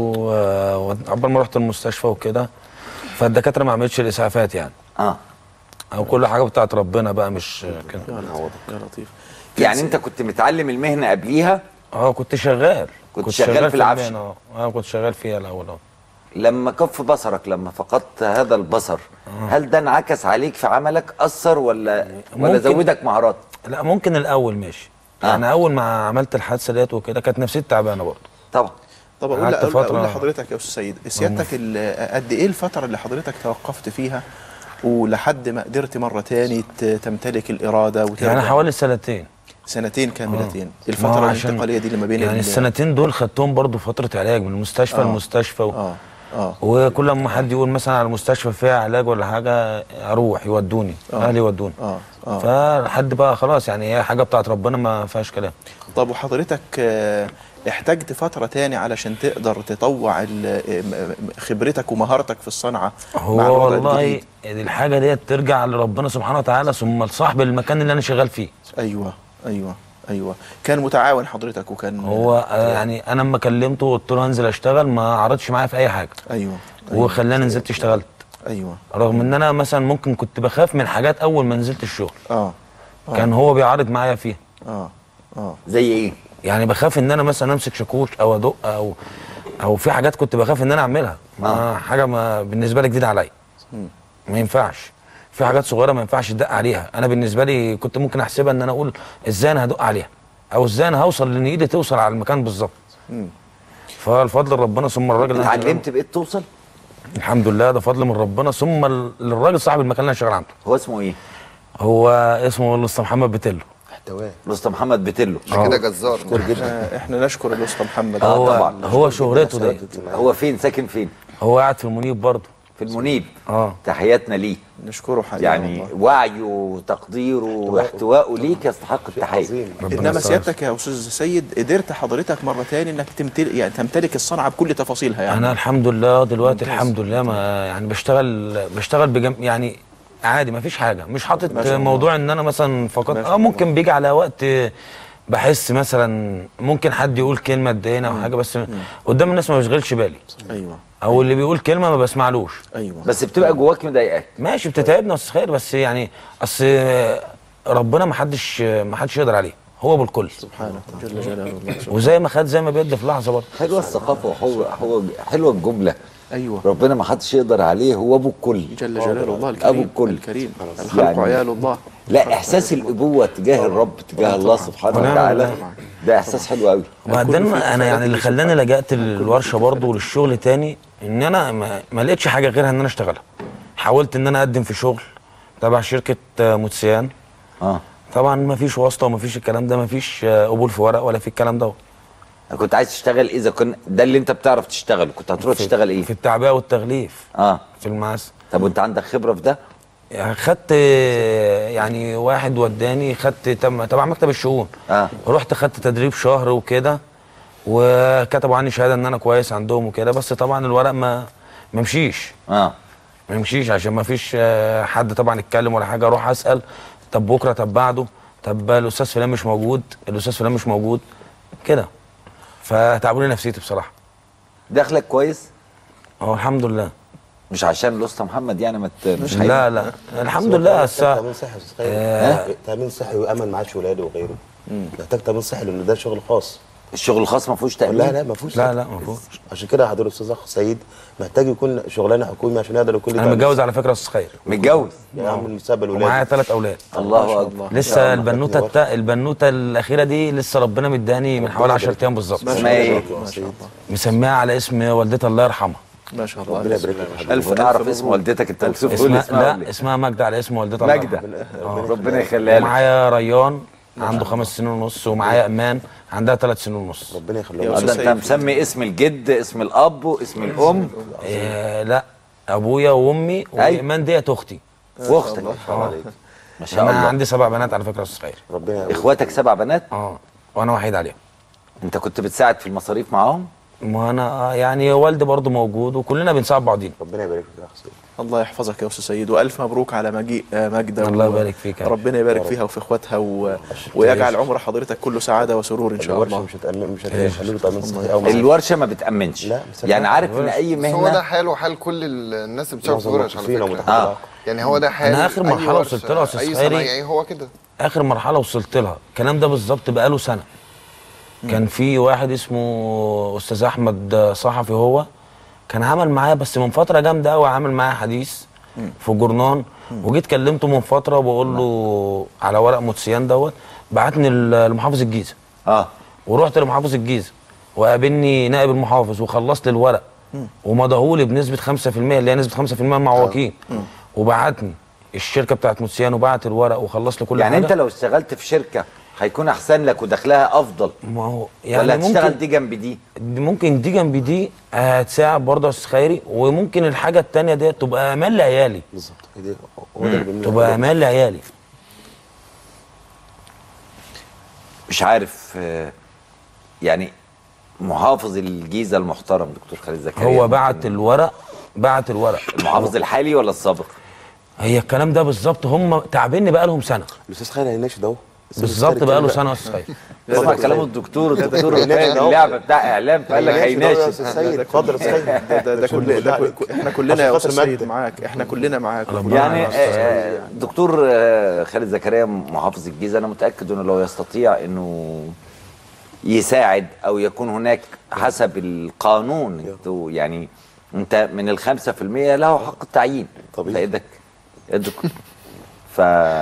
وعقبال ما رحت المستشفى وكده فالدكاتره ما عملتش الاسعافات يعني اه او كل حاجه بتاعت ربنا بقى مش كده يا لطيف يعني انت كنت متعلم المهنه قبليها اه كنت شغال كنت شغال في العفش. المهنة، اه اه كنت شغال فيها الاول اه لما كف بصرك لما فقدت هذا البصر هل ده انعكس عليك في عملك اثر ولا ولا ممكن. زودك مهارات لا ممكن الاول ماشي يعني اول ما عملت الحادثه ديت وكده كانت نفسيتي تعبانه برضه طبعا طب اقول قعدت اقول فترة- أقول لحضرتك يا استاذ سيد سيادتك ال- قد ايه الفتره اللي حضرتك توقفت فيها ولحد ما قدرت مره تاني ت- تمتلك الاراده وترجع يعني حوالي سنتين سنتين كاملتين ما هو الفتره عشان- الانتقاليه دي لما بين يعني ال- السنتين دول خدتهم برضه فتره علاج من المستشفى آه. لمستشفى و... اه اه وكل ما حد يقول مثلا على المستشفى فيها علاج ولا حاجه اروح يودوني آه. اهلي يودوني اه اه فلحد بقى خلاص يعني هي حاجه بتاعت ربنا ما فيهاش كلام طب وحضرتك آه، احتجت فترة تاني علشان تقدر تطوع ال- م- م- خبرتك ومهارتك في الصنعة مع هو الوضع والله الجديد الحاجه ديت ترجع لربنا سبحانه وتعالى ثم لصاحب المكان اللي انا شغال فيه ايوه ايوه ايوه كان متعاون حضرتك وكان هو آه، يعني انا لما كلمته وقلت له هنزل اشتغل ما عرضش معايا في اي حاجه ايوه وخلاني نزلت اشتغلت ايوه رغم ان انا مثلا ممكن كنت بخاف من حاجات اول ما نزلت الشغل اه آه. كان هو بيعارض معايا فيها اه اه زي ايه يعني بخاف ان انا مثلا امسك شاكوش او ادق او او في حاجات كنت بخاف ان انا اعملها ما حاجه ما بالنسبه لي جديده عليا مم. ما ينفعش في حاجات صغيره ما ينفعش تدق عليها انا بالنسبه لي كنت ممكن احسبها ان انا اقول ازاي انا هدق عليها او ازاي انا هوصل لان ايدي توصل على المكان بالظبط مم. فالفضل ربنا ثم الراجل اللي أنا شغال- اتعلمت بقيت توصل الحمد لله ده فضل من ربنا ثم ال- للراجل صاحب المكان اللي انا شغال عنده هو اسمه ايه هو اسمه الاسطى محمد بتلو احتواه الاسطى محمد بتلو ده كده جزار احنا, احنا نشكر الاسطى محمد هو هو شهرته ده هو فين ساكن فين هو قاعد في المنيب برضه في المنيب اه تحياتنا ليه نشكره حقيقة يعني والله. وعيه وتقديره واحتوائه ليك يستحق التحيه انما سيادتك يا استاذ سيد قدرت حضرتك مره تاني انك تمتلك يعني تمتلك الصنعه بكل تفاصيلها يعني انا الحمد لله دلوقتي ممتاز. الحمد لله ما يعني بشتغل بشتغل بجم يعني عادي ما فيش حاجه مش حاطط ما شاء الله. موضوع ان انا مثلا فقط ما شاء اه ممكن بيجي على وقت بحس مثلا ممكن حد يقول كلمه تضايقني او حاجه بس قدام الناس ما بشغلش بالي ايوه او اللي بيقول كلمه ما بسمعلوش ايوه بس بتبقى جواك مضايقاك ماشي بتتعبنا يا استاذ خير بس يعني اصل ربنا ما حدش ما حدش يقدر عليه هو بالكل سبحانه جل جلاله الله وزي ما خد زي ما بيدي في لحظه برضه حلوه الثقافه وهو هو حلوه الجمله ايوه ربنا ما حدش يقدر عليه هو ابو الكل جل جلاله الله الكريم ابو الكل الكريم الخلق عيال الله لا احساس الابوه تجاه الرب تجاه الله سبحانه ونعم وتعالى بالله. ده احساس حلو قوي وبعدين انا يعني اللي خلاني لجأت للورشه برضه وللشغل تاني ان انا ما, ما لقيتش حاجه غيرها ان انا اشتغلها حاولت ان انا اقدم في شغل تبع شركه آه، موتسيان اه طبعا ما فيش واسطه وما فيش الكلام ده ما فيش آه، قبول في ورق ولا في الكلام ده كنت عايز تشتغل اذا كنت ده اللي انت بتعرف تشتغله كنت هتروح في- تشتغل ايه في التعبئه والتغليف اه في المعاس طب وانت عندك خبره في ده يعني خدت آه، يعني واحد وداني خدت تم- تبع مكتب الشؤون اه رحت خدت تدريب شهر وكده وكتبوا عني شهاده ان انا كويس عندهم وكده بس طبعا الورق ما ما مشيش اه ما يمشيش عشان ما فيش آه، حد طبعا يتكلم ولا حاجه اروح اسال طب بكره طب بعده طب الاستاذ فلان مش موجود الاستاذ فلان مش موجود كده فتعبوا لي نفسيتي بصراحه دخلك كويس هو الحمد لله مش عشان الاسطى محمد يعني ما ت- مش لا هيبقى. لا الحمد لله الساعه تامين صحي يا استاذ خير آه. تامين صحي وامن معاش ولاده وغيره محتاج تامين صحي لان ده شغل خاص الشغل الخاص ما فيهوش تامين لا لا ما فيهوش لا لا ما فيهوش عشان كده حضرتك الاستاذ اخ سيد محتاج يكون شغلانه حكومي عشان يقدر يكون انا متجوز على فكره يا استاذ خير متجوز يا عم المستقبل ولاده ومعايا ثلاث اولاد الله اكبر لسه البنوته الت... البنوته الاخيره دي لسه ربنا مداني من حوالي 10 ايام بالظبط اسمها ايه مسميها على اسم والدتها الله يرحمها ما شاء الله ربنا يبارك لك الف اعرف اسم والدتك انت بتقول اسمها اسمها لا اسمها ماجده على اسم والدتها الله ماجده يرحمها. ربنا يخليها لك ومعايا ريان عنده خمس سنين ونص ومعايا امان عندها ثلاث سنين ونص ربنا آه، يخليهم ده انت مسمي اسم الجد اسم الاب واسم الام إيه لا ابويا وامي وايمان ديت اختي واختك آه. ما شاء انا الله. عندي سبع بنات على فكره يا استاذ خير ربنا اخواتك سبع بنات اه وانا وحيد عليهم انت كنت بتساعد في المصاريف معاهم ما انا آه، يعني والدي برضه موجود وكلنا بنساعد بعضينا ربنا يبارك فيك يا اخ سيد الله يحفظك يا استاذ سيد والف مبروك على مجيء آه، ماجده الله و- يبارك فيك يا رب. ربنا يا يبارك رب. فيها وفي اخواتها و... ويجعل عمر حضرتك كله سعاده وسرور ان شاء الورشة الله مش هتأمن مش هتخليه يطمن صحي او الورشه ما بتامنش لا يعني عارف ان اي بس هو ده مهنه حال وحال كل ال- الناس اللي بتشتغل في معظم ورش على الموظفين فكره ومتحدث. يعني هو ده حال انا اخر أي مرحله ورشة، وصلت لها يا استاذ اي خيري صنايعي هو كده اخر مرحله وصلت لها الكلام ده بالظبط بقاله سنه كان في واحد اسمه استاذ احمد صحفي هو كان عمل معايا بس من فتره جامده قوي عامل معايا حديث في جورنان وجيت كلمته من فتره وبقول له على ورق موتسيان دوت بعتني ل- لمحافظ الجيزه اه ورحت لمحافظ الجيزه وقابلني نائب المحافظ وخلصت لي الورق ومضاهولي بنسبه 5% اللي هي نسبه 5% المعوقين وبعتني الشركه بتاعت موتسيان وبعت الورق وخلص لي كل يعني حاجه انت لو اشتغلت في شركه هيكون احسن لك ودخلها افضل ما هو ولا هتشتغل ممكن دي جنب دي دي ممكن دي جنب دي هتساعد برضه يا استاذ خيري وممكن الحاجه التانيه ديت تبقى امان لعيالي بالظبط هو ده اللي بيمنع تبقى الحاجات. امان لعيالي مش عارف آه، يعني محافظ الجيزه المحترم دكتور خالد زكريا هو بعت الورق بعت الورق المحافظ الحالي ولا السابق؟ هي الكلام ده بالظبط هم تعبيني بقى لهم سنه الاستاذ خالد هيناشد اهو بالظبط بقى له سنه يا استاذ خيري اسمع كلام الدكتور الدكتور هيناشد فاهم أهو. اللعبه بتاع اعلام فقال لك هيناشد أهو يا هيناشد أستاذ سيد اتفضل يا أستاذ سيد ده ده, ده كل ده كل احنا كلنا يا عشان استاذ خاطر سيد مادة. معاك احنا كلنا معاك يعني آه، دكتور آه، خالد زكريا محافظ الجيزه انا متاكد انه لو يستطيع انه يساعد او يكون هناك حسب القانون انتوا يعني انت من الخمسة في المية له حق التعيين طبيعي ايدك يدك ف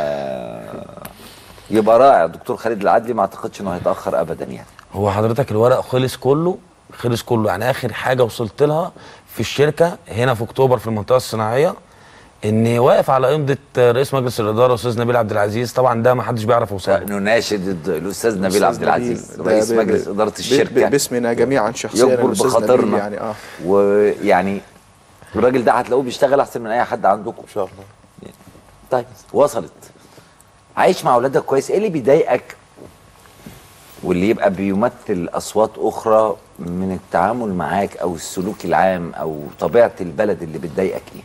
يبقى رائع دكتور خالد العدلي ما اعتقدش انه هيتاخر ابدا يعني هو حضرتك الورق خلص كله خلص كله يعني اخر حاجه وصلت لها في الشركه هنا في اكتوبر في المنطقه الصناعيه اني واقف على امضه رئيس مجلس الاداره استاذ نبيل عبد العزيز طبعا ده ما حدش بيعرف يوصل له نناشد الد- الاستاذ نبيل عبد العزيز ده رئيس ب- مجلس ب- اداره ب- الشركه ب- باسمنا جميعا شخصيا يكبر الأستاذ نبيل بخاطرنا يعني اه ويعني الراجل ده هتلاقوه بيشتغل احسن من اي حد عندكم ان شاء الله طيب وصلت عايش مع اولادك كويس ايه اللي بيضايقك واللي يبقى بيمثل اصوات اخرى من التعامل معاك او السلوك العام او طبيعه البلد اللي بتضايقك ايه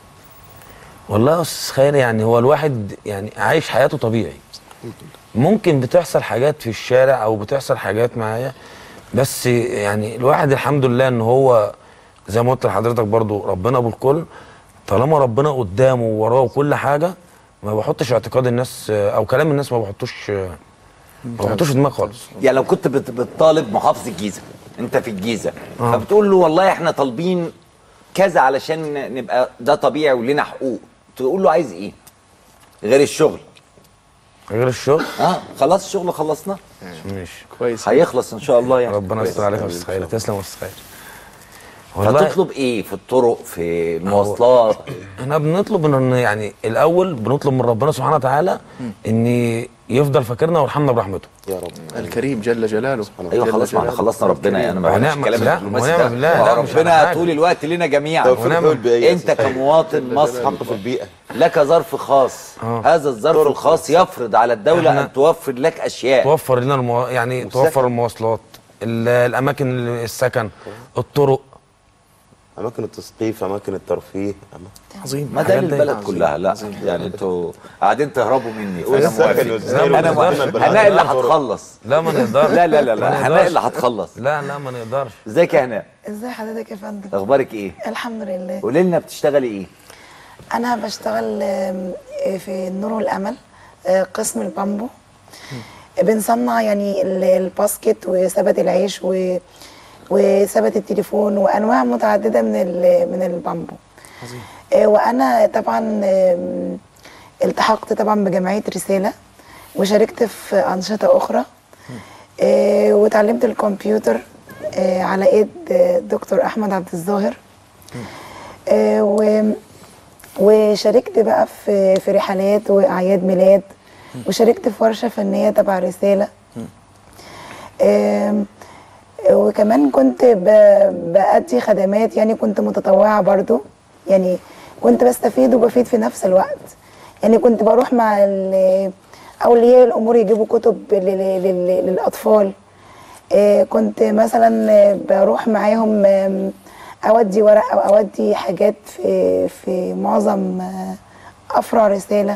والله يا استاذ خير يعني هو الواحد يعني عايش حياته طبيعي ممكن بتحصل حاجات في الشارع او بتحصل حاجات معايا بس يعني الواحد الحمد لله ان هو زي ما قلت لحضرتك برضو ربنا بالكل طالما ربنا قدامه ووراه وكل حاجه ما بحطش اعتقاد الناس او كلام الناس ما بحطوش ما بحطوش في دماغي خالص يعني لو كنت بت- بتطالب محافظ الجيزه انت في الجيزه آه. فبتقول له والله احنا طالبين كذا علشان نبقى ده طبيعي ولنا حقوق تقول له عايز ايه غير الشغل غير الشغل اه خلاص الشغل خلصناه ماشي كويس هيخلص ان شاء الله يعني ربنا يستر عليك يا استاذ خير تسلم يا استاذ خير هتطلب ايه في الطرق في المواصلات احنا بنطلب ان يعني الاول بنطلب من ربنا سبحانه وتعالى ان يفضل فاكرنا ويرحمنا برحمته يا رب الكريم جل جلاله ايوه جل خلاص ما احنا جلاله. خلصنا ربنا يعني انا ما بحبش ونعم- الكلام لا، الدبلوماسي ونعم ده. بالله، لا، مش على ربنا حاجة. طول الوقت لنا جميعا توفيق ونعم- البيئة انت كمواطن مصري حق في البيئة لك ظرف خاص آه. هذا الظرف الخاص يفرض على الدولة إحنا- أن توفر لك أشياء توفر لنا المو... يعني والسكن. توفر المواصلات ال- الاماكن السكن الطرق اماكن التثقيف اماكن الترفيه أما- عظيم ما ده الحاجات دي للبلد عظيم. كلها لا يعني انتوا قاعدين تهربوا مني فانا والسكن موافق والزين انا والزين موافق بالحق. هناء اللي هتخلص لا ما نقدرش لا لا لا ما لا نقدرش. هناء اللي هتخلص لا لا ما نقدرش ازيك يا هناء ازاي حضرتك يا فندم اخبارك ايه الحمد لله قولي لنا بتشتغلي ايه انا بشتغل آم، في النور والامل آه، قسم البامبو بنصنع يعني ال- الباسكت وسبت العيش و وسبت التليفون وانواع متعدده من ال- من البامبو آه، وانا طبعا آم، التحقت طبعا بجمعيه رساله وشاركت في انشطه اخرى آه، وتعلمت الكمبيوتر آه، على ايد آه، دكتور احمد عبد الظاهر آه، و وشاركت بقى في في رحلات واعياد ميلاد وشاركت في ورشه فنيه تبع رساله آم، وكمان كنت ب- بأدي خدمات يعني كنت متطوعه برضو يعني كنت بستفيد وبفيد في نفس الوقت يعني كنت بروح مع ال- اولياء الامور يجيبوا كتب لل- لل- للاطفال آه، كنت مثلا آه، بروح معاهم آم، اودي ورق او اودي حاجات في في معظم آه، افرع رساله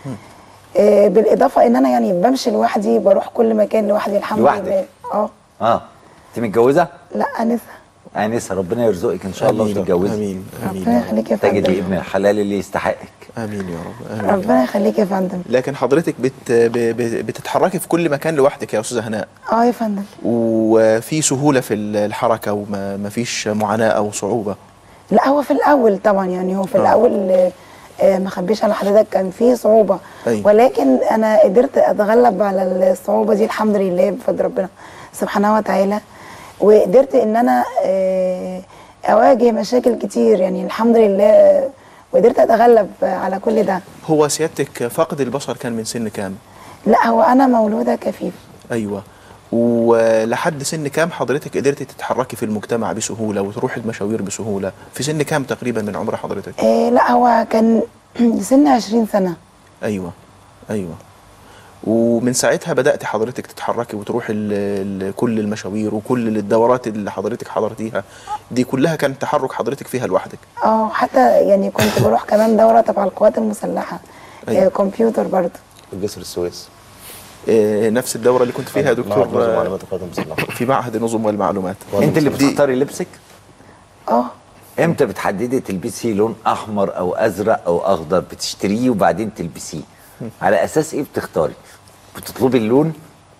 آه، بالاضافه ان انا يعني بمشي لوحدي بروح كل مكان لوحدي الحمد لوحدك؟ لله اه اه انت متجوزه لا انسه انسه ربنا يرزقك ان شاء الله آمين. وتتجوزي آمين. آمين. ربنا يخليك يا تجدي فندم ابن الحلال اللي يستحقك امين يا رب امين ربنا يخليك يا فندم لكن حضرتك بت ب- ب- بتتحركي في كل مكان لوحدك يا استاذه هناء اه يا فندم وفي سهوله في الحركه وما ما فيش معاناه او صعوبه لا هو في الاول طبعا يعني هو في آه. الاول آه، آه، ما اخبيش على حضرتك كان في صعوبه أيوة. ولكن انا قدرت اتغلب على الصعوبه دي الحمد لله بفضل ربنا سبحانه وتعالى وقدرت ان انا آه، اواجه مشاكل كتير يعني الحمد لله آه، وقدرت اتغلب على كل ده هو سيادتك فقد البصر كان من سن كام لا هو انا مولوده كفيف ايوه ولحد سن كام حضرتك قدرتي تتحركي في المجتمع بسهوله وتروحي المشاوير بسهوله في سن كام تقريبا من عمر حضرتك آه، لا هو كان سن 20 سنه ايوه ايوه ومن ساعتها بدات حضرتك تتحركي وتروحي ال- ال- كل المشاوير وكل الدورات اللي حضرتك حضرتيها دي كلها كان تحرك حضرتك فيها لوحدك اه حتى يعني كنت بروح كمان دوره تبع القوات المسلحه أيوة. آه، كمبيوتر برضه في جسر السويس آه، نفس الدوره اللي كنت فيها يا دكتور معهد نظم آه، معلومات القوات المسلحه في معهد النظم والمعلومات انت اللي بتختاري لبسك اه امتى بتحددي تلبسي لون احمر او ازرق او اخضر بتشتريه وبعدين تلبسيه على اساس ايه بتختاري بتطلبي اللون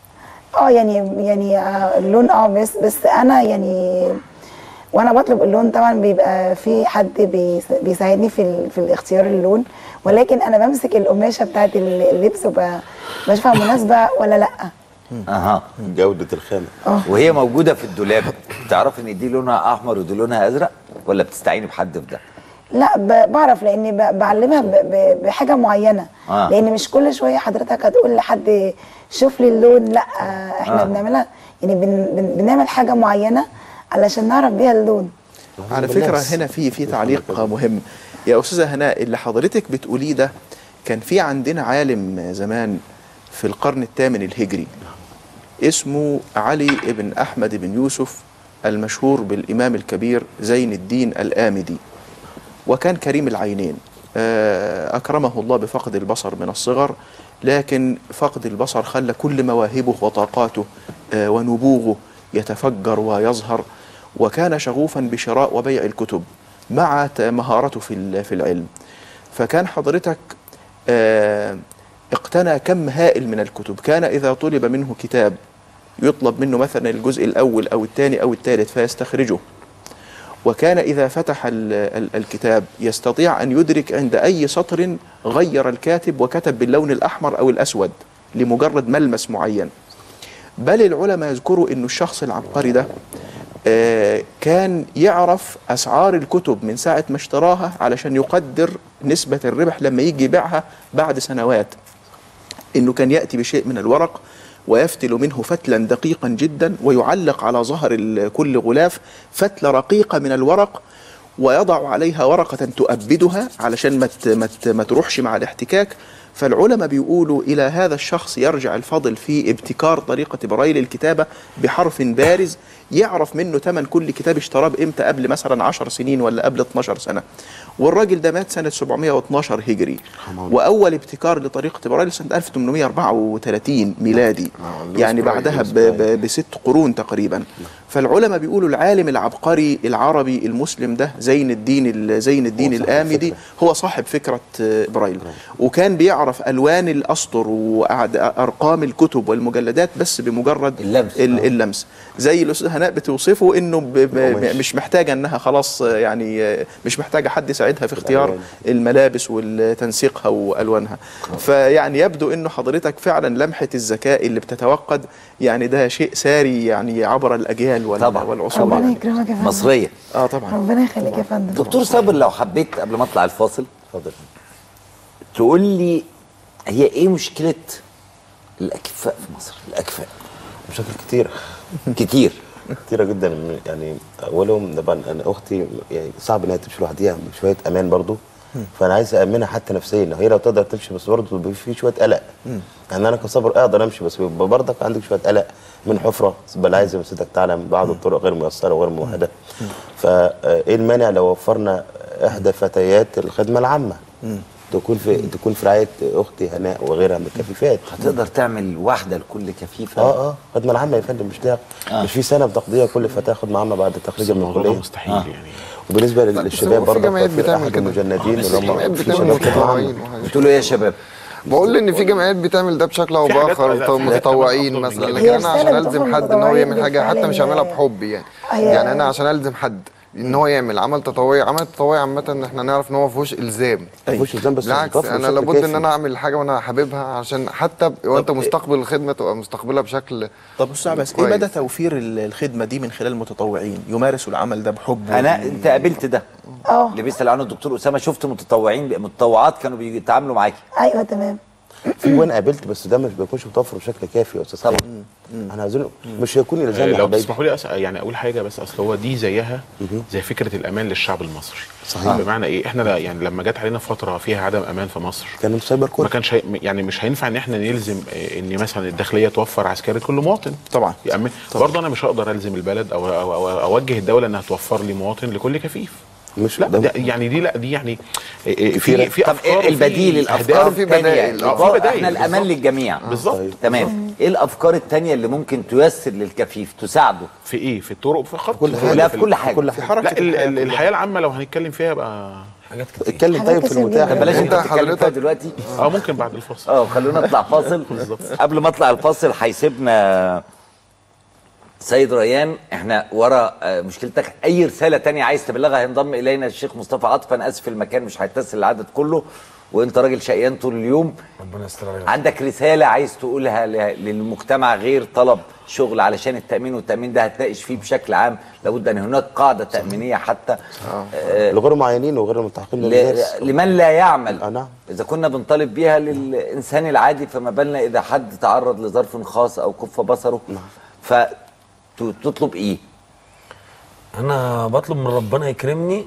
اه يعني يعني آه، اللون اه بس بس انا يعني وانا بطلب اللون طبعا بيبقى في حد بيس- بيساعدني في ال- في الاختيار اللون ولكن انا بمسك القماشه بتاعت ال- اللبس وبشوفها مناسبه ولا لا اها جوده الخامه وهي موجوده في الدولاب تعرفي ان دي لونها احمر ودي لونها ازرق ولا بتستعيني بحد في ده لا ب- بعرف لاني ب- بعلمها ب- ب- بحاجه معينه آه. لان مش كل شويه حضرتك هتقول لحد شوف لي اللون لا آه، احنا آه. بنعملها يعني بن بن بنعمل حاجه معينه علشان نعرف بيها اللون على فكره هنا في في تعليق مهم يا استاذه هناء اللي حضرتك بتقوليه ده كان في عندنا عالم زمان في القرن الثامن الهجري اسمه علي بن احمد بن يوسف المشهور بالامام الكبير زين الدين الامدي وكان كريم العينين آه، اكرمه الله بفقد البصر من الصغر لكن فقد البصر خلى كل مواهبه وطاقاته آه، ونبوغه يتفجر ويظهر وكان شغوفا بشراء وبيع الكتب مع ت- مهارته في ال- في العلم فكان حضرتك آه، اقتنى كم هائل من الكتب كان إذا طلب منه كتاب يطلب منه مثلا الجزء الأول أو الثاني أو الثالث فيستخرجه وكان إذا فتح ال ال الكتاب يستطيع أن يدرك عند أي سطر غير الكاتب وكتب باللون الأحمر أو الأسود لمجرد ملمس معين بل العلماء يذكروا أن الشخص العبقري ده آه، كان يعرف أسعار الكتب من ساعة ما اشتراها علشان يقدر نسبة الربح لما يجي يبيعها بعد سنوات انه كان ياتي بشيء من الورق ويفتل منه فتلا دقيقا جدا ويعلق على ظهر ال- كل غلاف فتله رقيقه من الورق ويضع عليها ورقه تؤبدها علشان ما ت- ما ت- ما تروحش مع الاحتكاك فالعلماء بيقولوا الى هذا الشخص يرجع الفضل في ابتكار طريقه برايل الكتابه بحرف بارز يعرف منه ثمن كل كتاب اشتراه بامتى قبل مثلا 10 سنين ولا قبل 12 سنه والراجل ده مات سنه 712 هجري واول ابتكار لطريقه برايل سنه 1834 ميلادي يعني بعدها ب- ب- بست قرون تقريبا فالعلماء بيقولوا العالم العبقري العربي المسلم ده زين الدين ال- زين الدين الآمدي هو صاحب فكرة آه، برايل وكان بيعرف ألوان الأسطر وأرقام الكتب والمجلدات بس بمجرد اللمس, اللمس. زي الأستاذ هناء بتوصفه إنه ب- ب- مش محتاجة إنها خلاص آه، يعني آه، مش محتاجة حد يساعدها في اختيار الملابس وتنسيقها وألوانها فيعني يبدو إنه حضرتك فعلا لمحة الذكاء اللي بتتوقد يعني ده شيء ساري يعني عبر الأجيال وال- طبعا والعصور ربنا يعني. يكرمك يا فندم مصريه اه طبعا ربنا يخليك يا فندم دكتور صابر لو حبيت قبل ما اطلع الفاصل اتفضل تقول لي هي ايه مشكله الاكفاء في مصر الاكفاء بشكل كتير كتير كتيرة جدا يعني اولهم طبعا انا اختي يعني صعب انها تمشي لوحديها بشويه امان برضو فانا عايز امنها حتى نفسيا هي لو تقدر تمشي بس برضه بيبقى في شويه قلق يعني انا كصبر اقدر امشي بس بيبقى برضك عندك شويه قلق من حفره بل عايز مسيرتك تعلم بعض الطرق غير ميسره وغير موحده فايه المانع لو وفرنا احدى فتيات الخدمه العامه تكون في تكون في رعايه اختي هناء وغيرها من الكفيفات هتقدر تعمل واحده لكل كفيفه اه اه خدمه العامه يا فندم مش ليها آه. مش في سنه بتقضيها كل فتاه خدمه عامه بعد تخرجها من الموضوع ده الكليه مستحيل آه. يعني وبالنسبه بس للشباب هو في برضه جمعيات في بتعمل احد كده. المجندين بس اللي في جمعيات هم في بتعمل شباب خدمه متطوعين عامه وحاجات. بتقولوا ايه يا شباب بقول ان في جمعيات بتعمل ده بشكل او في حاجات- باخر لا، في حاجات متطوعين أفضل من مثلا كده. لكن هي انا عشان رسالة الزم بتوصل حد ان هو يعمل متطوعين حاجه حتى مش بالفعل هعملها إن- بحب يعني هي- يعني انا عشان الزم حد ان هو يعمل عمل تطوعي عمل تطوعي عامه ان احنا نعرف ان هو ما فيهوش الزام ما فيهوش الزام بس بالعكس بتوفر انا بشكل لابد كافي. ان انا اعمل حاجه وانا حاببها عشان حتى وانت مستقبل الخدمه تبقى مستقبلها بشكل طب استاذ عباس ايه كويس. مدى توفير ال- الخدمه دي من خلال المتطوعين يمارسوا العمل ده بحب انا و- انت قابلت ده اه اللي بيسال عنه الدكتور اسامه شفت متطوعين متطوعات كانوا بيتعاملوا معاكي ايوه تمام في وانا قابلت بس ده مش بيكونش متوفر بشكل كافي يا استاذ طبعا احنا عايزين مش هيكون الزام يا لو حبايبي تسمحوا لي أسأل يعني اقول حاجه بس اصل هو دي زيها زي فكره الامان للشعب المصري صحيح. بمعنى ايه احنا لا يعني لما جت علينا فتره فيها عدم امان في مصر كان سايبر ما كود كانش هي يعني مش هينفع ان احنا نلزم آه، ان مثلا الداخليه توفر عسكري كل مواطن طبعا يأمن برضه انا مش هقدر الزم البلد او او, أو اوجه الدوله انها توفر لي مواطن لكل كفيف مش لا ده- ده يعني دي لا دي يعني آه، آه، في كتيرة. في طب افكار ايه وفي البديل الافكار أهداف. في الثانيه بدائل. آه، في بدائل، احنا الامان بالظبط. للجميع بالظبط تمام ايه الافكار الثانيه اللي ممكن تيسر للكفيف تساعده في ايه في الطرق في خط كل حاجة. لا في في كل حاجه كل في حاجه حركه لا ال- الحياة ال- كلها. الحياه العامه لو هنتكلم فيها بقى حاجات كتير اتكلم حاجات طيب في كتير المتاح جداً. بلاش انت انت تتكلم فيها حضرتك- دلوقتي اه ممكن بعد الفصل اه خلونا نطلع فاصل قبل ما اطلع الفاصل هيسيبنا سيد ريان احنا ورا آه، مشكلتك اي رساله تانية عايز تبلغها هينضم الينا الشيخ مصطفى عاطف انا اسف المكان مش هيتسع العدد كله وانت راجل شقيان طول اليوم ربنا يستر عليك عندك رساله عايز تقولها ل- للمجتمع غير طلب شغل علشان التامين والتامين ده هتناقش فيه بشكل عام لابد ان هناك قاعده تامينيه حتى آه لغير معينين وغير الملتحقين ل- بالمدارس لمن لا يعمل آه، نعم. اذا كنا بنطالب بيها للانسان العادي فما بالنا اذا حد تعرض لظرف خاص او كف بصره فتطلب ايه انا بطلب من ربنا يكرمني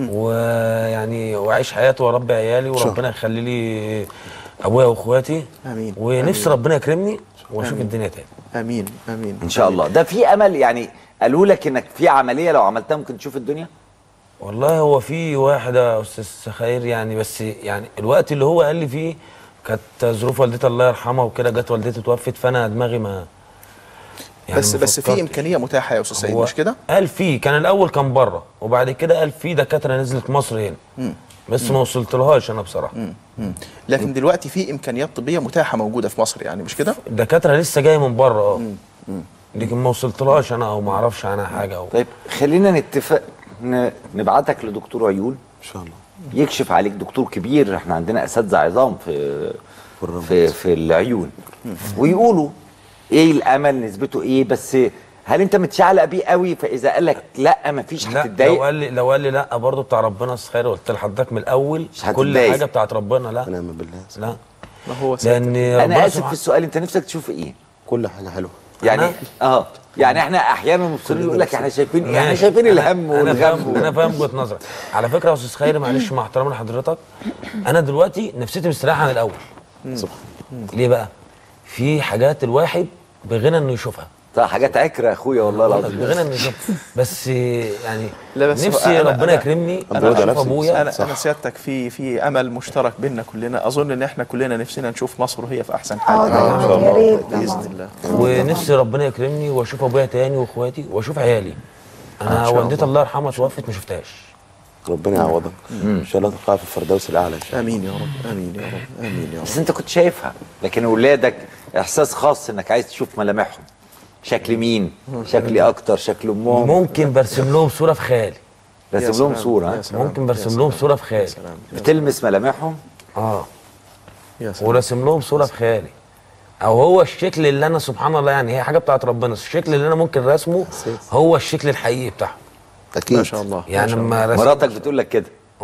ويعني واعيش حياتي واربي عيالي وربنا يخلي لي ابويا واخواتي امين ونفسي آمين. ربنا يكرمني واشوف آمين. الدنيا تاني امين امين ان شاء الله ده في امل يعني قالوا لك انك في عمليه لو عملتها ممكن تشوف الدنيا والله هو في واحد يا استاذ خير يعني بس يعني الوقت اللي هو قال لي فيه كانت ظروف والدتي الله يرحمها وكده جت والدتي توفت فانا دماغي ما بس ما بس في فكرتش. امكانيه متاحه يا استاذ سعيد هو مش كده؟ قال فيه كان الاول كان بره وبعد كده قال في دكاتره نزلت مصر هنا مم. بس ما وصلتلهاش انا بصراحه مم. لكن دلوقتي في امكانيات طبيه متاحه موجوده في مصر يعني مش كده؟ الدكاتره لسه جايه من بره اه لكن ما وصلتلهاش انا او ما اعرفش عنها حاجه او طيب خلينا نتفق ن- نبعتك لدكتور عيون ان شاء الله يكشف عليك دكتور كبير احنا عندنا اساتذه عظام في في في العيون ويقولوا ايه الامل نسبته ايه بس هل انت متشعلق بيه قوي فاذا قال لك لا مفيش لا لو هتتضايق قال لي لو قال لي لا برضه بتاع ربنا خير قلت لحضرتك من الاول مش كل هتتضايق. حاجه بتاعت ربنا لا ونعم بالله لا ما هو لان انا ربنا اسف في سبحانه- السؤال انت نفسك تشوف ايه كل حاجه حلوه يعني أنا- اه يعني احنا احيانا المبصرين يقول لك احنا شايفين ايه احنا ماشي. شايفين أنا- الهم انا فاهم والغم انا فاهم وجهه نظرك على فكره يا استاذ خيري معلش مع احترامي لحضرتك انا دلوقتي نفسيتي مستريحه عن الاول سبحان ليه بقى في حاجات الواحد بغنى انه يشوفها طيب حاجات عكره يا اخويا والله العظيم بغنى انه يشوفها بس يعني لا بس هو نفسي أنا- ربنا أنا- يكرمني انا أشوف أنا, ابويا أنا, أنا سيادتك في في امل مشترك بيننا كلنا اظن ان احنا كلنا نفسنا نشوف مصر وهي في احسن حال اه طبعا يا ريت باذن طبعا الله ونفسي ربنا يكرمني واشوف ابويا تاني واخواتي واشوف عيالي انا شاء والدتي الله يرحمها توفت ما شفتهاش ربنا يعوضك ان شاء الله تلقاها في الفردوس الاعلى ان شاء الله امين يا رب امين يا رب امين يا رب بس انت كنت شايفها لكن اولادك احساس خاص انك عايز تشوف ملامحهم شكل مين شكلي اكتر شكل امهم ممكن برسم لهم صوره في خيالي يا رسم لهم سلام، صوره يا ها؟ سلام، ممكن يا برسم سلام، لهم صوره في يا خيالي سلام بتلمس ملامحهم اه يا سلام ورسم لهم صوره في خيالي او هو الشكل اللي انا سبحان الله يعني هي حاجه بتاعت ربنا الشكل اللي انا ممكن رسمه هو الشكل الحقيقي بتاعهم اكيد ما شاء الله يعني لما رسم مراتك بتقول لك كده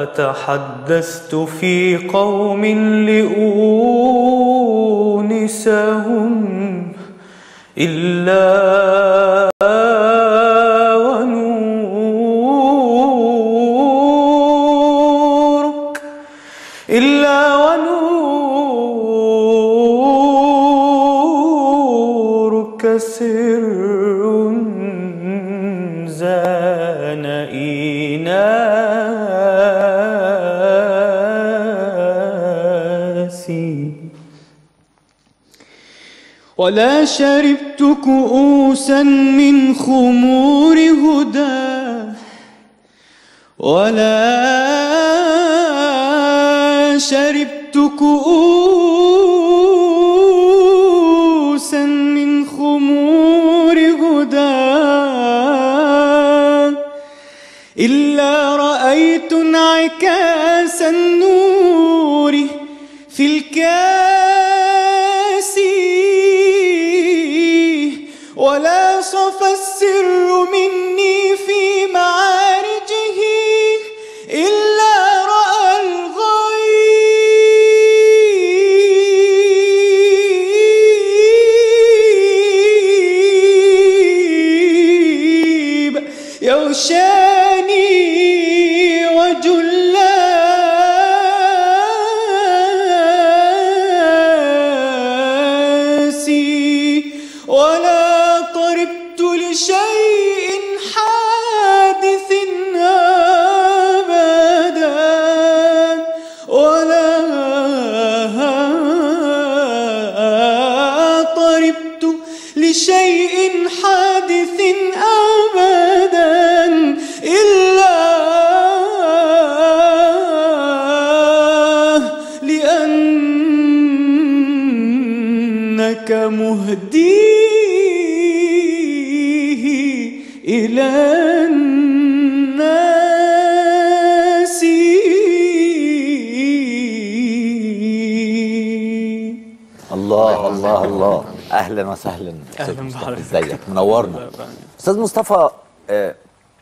تحدثت في قوم لأونسهم إلا ونورك إلا ونورك سر زان إناسي ولا شربت كؤوسا من خمور هدى ولا شربت كؤوسا من خمور هدى إلا رأيت انعكاس النور في الكاس ولا صفى السر مني في معارجه إلا رأى الغيب يغشاني وجلاسي ولا طربت لشيء حادث أبدا ولا طربت لشيء حادث أبدا إلا لأنك مهديه إلى الناس الله الله الله اهلا وسهلا أهلاً أستاذ مصطفى. بحضرتك. ازيك منورنا استاذ مصطفى آه،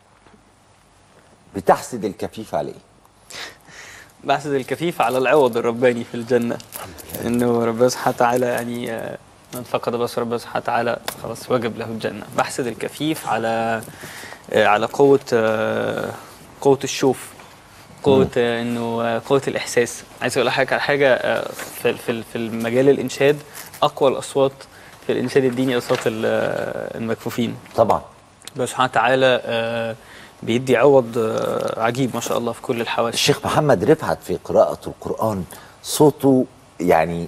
بتحسد الكفيف عليه بحسد الكفيف على العوض الرباني في الجنة إنه ربنا سبحانه وتعالى يعني آه، من فقد بصر ربنا سبحانه وتعالى خلاص وجب له الجنة بحسد الكفيف على آه، على قوة آه، قوة الشوف قوة آه، إنه آه، قوة الإحساس عايز أقول لحضرتك على حاجة آه، في في في المجال الإنشاد أقوى الأصوات في الإنشاد الديني أصوات ال- آه، المكفوفين طبعا ربنا سبحانه وتعالى آه، بيدي عوض آه، عجيب ما شاء الله في كل الحواسس الشيخ محمد رفعت في قراءة القرآن صوته يعني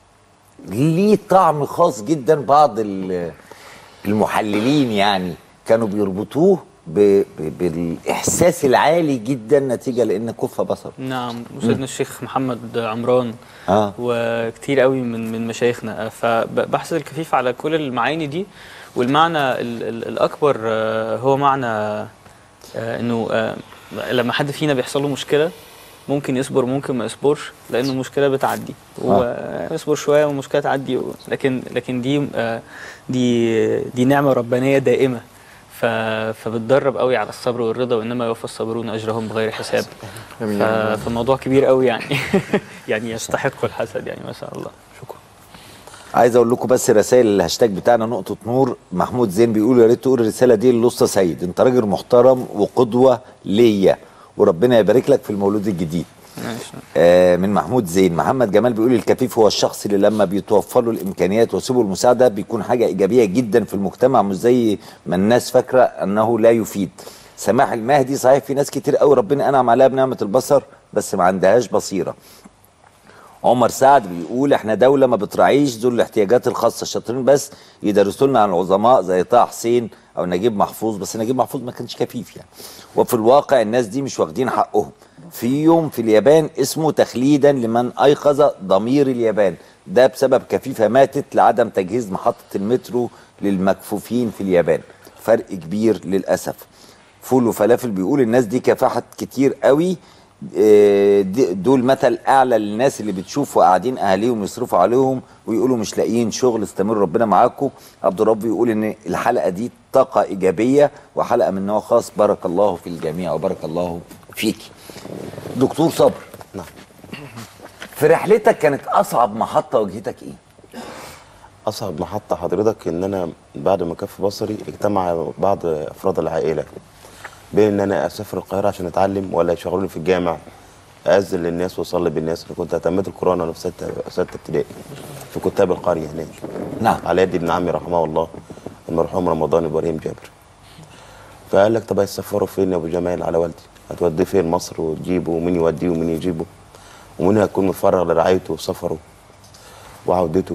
ليه طعم خاص جدا بعض ال- المحللين يعني كانوا بيربطوه ب- ب- بالإحساس العالي جدا نتيجة لأن كف بصر نعم وسيدنا الشيخ محمد عمران آه. وكتير قوي من من مشايخنا فبحث الكفيف على كل المعاني دي والمعنى ال ال الاكبر آه، هو معنى آه، انه آه، لما حد فينا بيحصل له مشكله ممكن يصبر وممكن ما يصبرش لان المشكله بتعدي ويصبر شويه والمشكله تعدي و- لكن لكن دي آه، دي دي نعمه ربانيه دائمه ف- فبتدرب قوي على الصبر والرضا وانما يوفى الصابرون اجرهم بغير حساب آمين ف- يا رب. فالموضوع كبير قوي يعني يعني يستحق الحسد يعني ما شاء الله عايز اقول لكم بس رسائل الهاشتاج بتاعنا نقطه نور محمود زين بيقول يا ريت تقول الرساله دي للاسطى سيد انت راجل محترم وقدوه ليا وربنا يبارك لك في المولود الجديد ماشي آه من محمود زين محمد جمال بيقول الكفيف هو الشخص اللي لما بيتوفر له الامكانيات وسبل المساعده بيكون حاجه ايجابيه جدا في المجتمع مش زي ما الناس فاكره انه لا يفيد سماح المهدي صحيح في ناس كتير قوي ربنا انعم عليها بنعمه البصر بس ما عندهاش بصيره عمر سعد بيقول احنا دولة ما بتراعيش ذو الاحتياجات الخاصة الشاطرين بس يدرسوا لنا عن العظماء زي طه حسين او نجيب محفوظ بس نجيب محفوظ ما كانش كفيف يعني وفي الواقع الناس دي مش واخدين حقهم في يوم في اليابان اسمه تخليدا لمن ايقظ ضمير اليابان ده بسبب كفيفة ماتت لعدم تجهيز محطة المترو للمكفوفين في اليابان فرق كبير للأسف فول وفلافل بيقول الناس دي كفاحت كتير قوي آه، دي- دول مثل اعلى للناس اللي بتشوف وقاعدين اهاليهم يصرفوا عليهم ويقولوا مش لاقيين شغل استمر ربنا معاكم عبد الرب بيقول ان الحلقه دي طاقه ايجابيه وحلقه من نوع خاص بارك الله في الجميع وبارك الله فيكي دكتور صبر نعم في رحلتك كانت اصعب محطه واجهتك ايه اصعب محطه حضرتك ان انا بعد ما كف بصري اجتمع بعض افراد العائله بين ان انا اسافر القاهره عشان اتعلم ولا يشغلوني في الجامع اذن للناس واصلي بالناس انا كنت اهتميت القران وانا في سته سته ابتدائي في كتاب القريه هناك نعم على يد ابن عمي رحمه الله المرحوم رمضان ابراهيم جابر فقال لك طب هيسافروا فين يا ابو جمال على والدي هتوديه فين مصر وتجيبه ومين يوديه ومين يجيبه ومين هيكون متفرغ لرعايته وسفره وعودته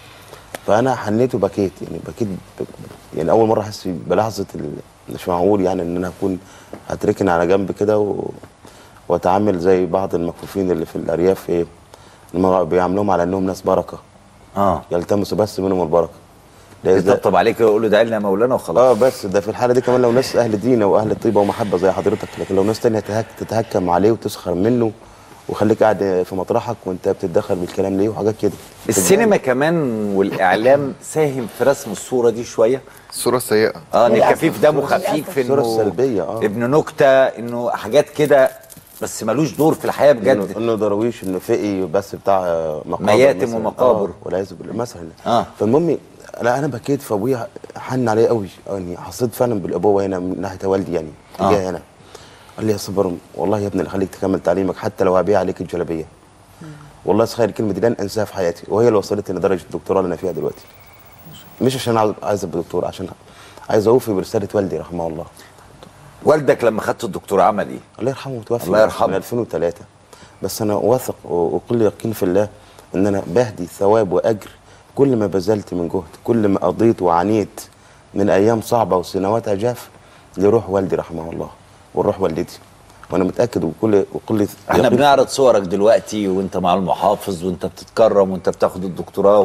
فانا حنيت وبكيت يعني بكيت ب... يعني اول مره احس بلحظه ال... مش معقول يعني ان انا اكون هتركن على جنب كده و... واتعامل زي بعض المكفوفين اللي في الارياف ايه لما بيعاملوهم على انهم ناس بركه اه يلتمسوا بس منهم البركه يطبطب عليك ويقول له دعي لنا يا مولانا وخلاص اه بس ده في الحاله دي كمان لو ناس اهل دين واهل طيبه ومحبه زي حضرتك لكن لو ناس تانية تهك تتهكم عليه وتسخر منه وخليك قاعد في مطرحك وانت بتتدخل بالكلام ليه وحاجات كده السينما كمان والاعلام ساهم في رسم الصوره دي شويه الصوره السيئه اه ان للأسف. الكفيف دمه خفيف انه الصورة السلبية، آه. ابن نكته انه حاجات كده بس ملوش دور في الحياه بجد إنه- انه درويش انه فقي بس بتاع مقابر مياتم مثلاً. ومقابر. آه والعياذ بالله مثلا اه فالمهم لا انا بكيت فابويا حن عليا قوي يعني حسيت فعلا بالابوه هنا من ناحيه والدي يعني آه. تجاه هنا قال لي يا صبر والله يا ابني خليك تكمل تعليمك حتى لو هبيع عليك الجلابيه والله تخيل الكلمه دي لن انساها في حياتي وهي اللي وصلتني لدرجه الدكتوراه اللي انا فيها دلوقتي مش عشان عاوز- عايز ابقى دكتور عشان عايز اوفي برساله والدي رحمه الله والدك لما خدت الدكتوراه عمل ايه؟ الله يرحمه متوفى الله يرحمه. من 2003 بس انا واثق و- وكل يقين في الله ان انا بهدي ثواب واجر كل ما بذلت من جهد كل ما قضيت وعانيت من ايام صعبه وسنوات عجاف لروح والدي رحمه الله وروح والدتي وانا متاكد وكل وكل احنا يقين- بنعرض صورك دلوقتي وانت مع المحافظ وانت بتتكرم وانت بتاخد الدكتوراه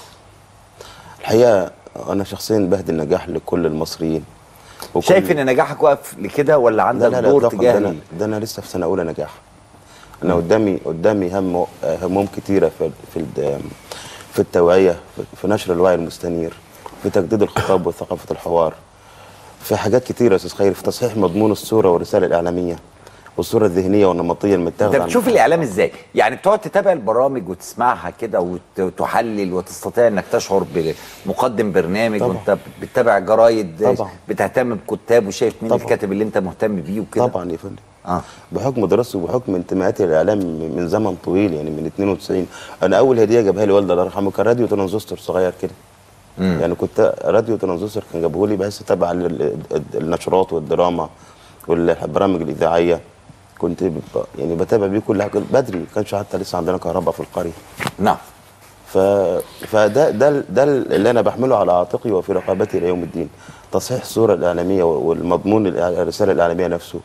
الحقيقه انا شخصيا بهدي النجاح لكل المصريين وكل- شايف ان نجاحك واقف لكده ولا لا عندك لا لا دور إطلاقاً. تجاه ده انا ال- ده انا لسه في سنه اولى نجاح انا قدامي قدامي هم هموم كتيره في في الد- في التوعيه في نشر الوعي المستنير في تجديد الخطاب وثقافه الحوار في حاجات كتيره يا استاذ خير في تصحيح مضمون الصوره والرساله الاعلاميه والصوره الذهنيه والنمطيه المتاخده انت عن- بتشوف الاعلام ازاي؟ يعني بتقعد تتابع البرامج وتسمعها كده وت- وتحلل وتستطيع انك تشعر بمقدم برنامج طبعا. وانت بتتابع جرايد طبعا. بتهتم بكتاب وشايف مين طبعا. الكاتب اللي انت مهتم بيه وكده طبعا يا فندم اه بحكم دراستي وبحكم انتماءاتي للاعلام من زمن طويل يعني من 92 انا اول هديه جابها لي والدي الله يرحمه كان راديو ترانزستور صغير كده مم. يعني كنت راديو ترانزستور كان جابه لي بحيث اتابع ال- ال- النشرات والدراما والبرامج الاذاعيه كنت ب- يعني بتابع بيه كل حاجه بدري ما كانش حتى لسه عندنا كهرباء في القريه نعم ف... فده ده ده اللي انا بحمله على عاتقي وفي رقبتي الى يوم الدين تصحيح الصوره الاعلاميه والمضمون الإع- الرساله الاعلاميه نفسه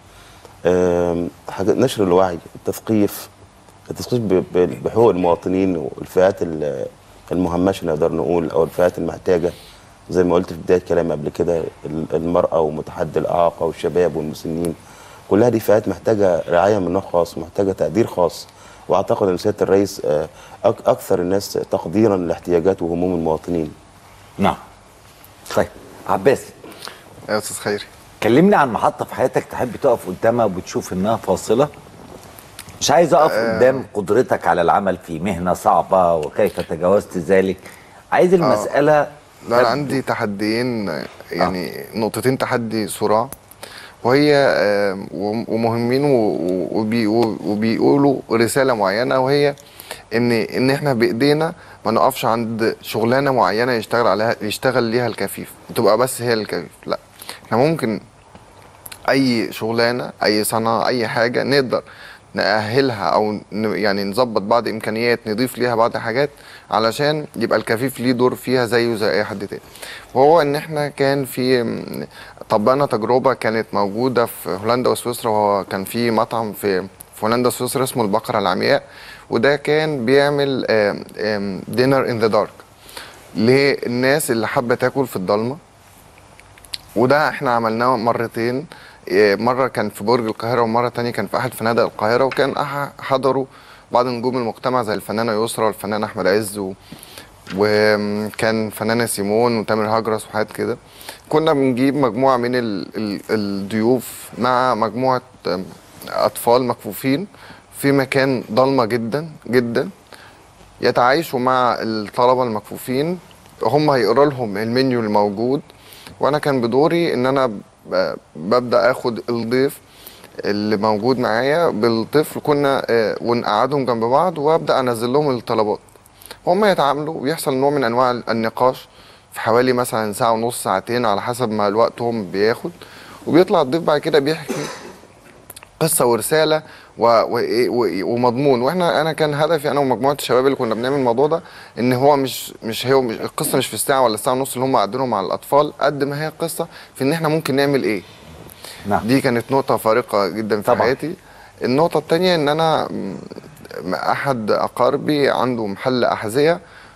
آم، حاجة نشر الوعي التثقيف التثقيف ب- ب- بحقوق المواطنين والفئات ال- المهمشه نقدر نقول او الفئات المحتاجه زي ما قلت في بدايه كلامي قبل كده ال- المراه ومتحدي الاعاقه والشباب والمسنين كلها دي فئات محتاجه رعايه من نوع خاص ومحتاجه تقدير خاص واعتقد ان سياده الرئيس آه، أك- اكثر الناس تقديرا لاحتياجات وهموم المواطنين نعم طيب عباس يا استاذ خيري كلمني عن محطه في حياتك تحب تقف قدامها وبتشوف انها فاصله مش عايز اقف آه. قدام قدرتك على العمل في مهنه صعبه وكيف تجاوزت ذلك عايز المساله لا انا تبدو- عندي تحديين يعني آه. نقطتين تحدي صراع وهي آه، وم- ومهمين و- و- وبي- و- وبيقولوا رساله معينه وهي ان ان احنا بايدينا ما نقفش عند شغلانه معينه يشتغل عليها يشتغل ليها الكفيف تبقى بس هي الكفيف لا احنا ممكن اي شغلانه اي صنعه اي حاجه نقدر نأهلها او ن- يعني نظبط بعض امكانيات نضيف ليها بعض حاجات علشان يبقى الكفيف ليه دور فيها زيه زي اي حد تاني وهو ان احنا كان في م- طبقنا تجربه كانت موجوده في هولندا وسويسرا وهو كان في مطعم في في هولندا وسويسرا اسمه البقره العمياء وده كان بيعمل دينر ان ذا دارك للناس اللي حابه تاكل في الضلمه وده احنا عملناه مرتين إيه، مرة كان في برج القاهرة ومرة تانية كان في أحد فنادق القاهرة وكان أح- حضروا بعض نجوم المجتمع زي الفنانة يسرا والفنان أحمد عز و... وكان فنانة سيمون وتامر هجرس وحاجات كده كنا بنجيب مجموعة من ال... ال... الضيوف مع مجموعة أم، اطفال مكفوفين في مكان ضلمه جدا جدا يتعايشوا مع الطلبه المكفوفين هم هيقرا لهم المنيو الموجود وانا كان بدوري ان انا ب- ببدا اخد الضيف اللي موجود معايا بالطفل كنا آه، ونقعدهم جنب بعض وابدا انزل لهم الطلبات هم يتعاملوا ويحصل نوع من انواع النقاش في حوالي مثلا ساعه ونص ساعتين على حسب ما الوقت هم بياخد وبيطلع الضيف بعد كده بيحكي قصه ورساله و... و... و... ومضمون واحنا انا كان هدفي انا ومجموعه الشباب اللي كنا بنعمل الموضوع ده ان هو مش مش هي مش القصه مش في الساعه ولا الساعه ونص اللي هم قاعدينهم مع الاطفال قد ما هي القصه في ان احنا ممكن نعمل ايه نعم. دي كانت نقطه فارقه جدا في طبعا. حياتي النقطه الثانيه ان انا م- احد اقاربي عنده محل احذيه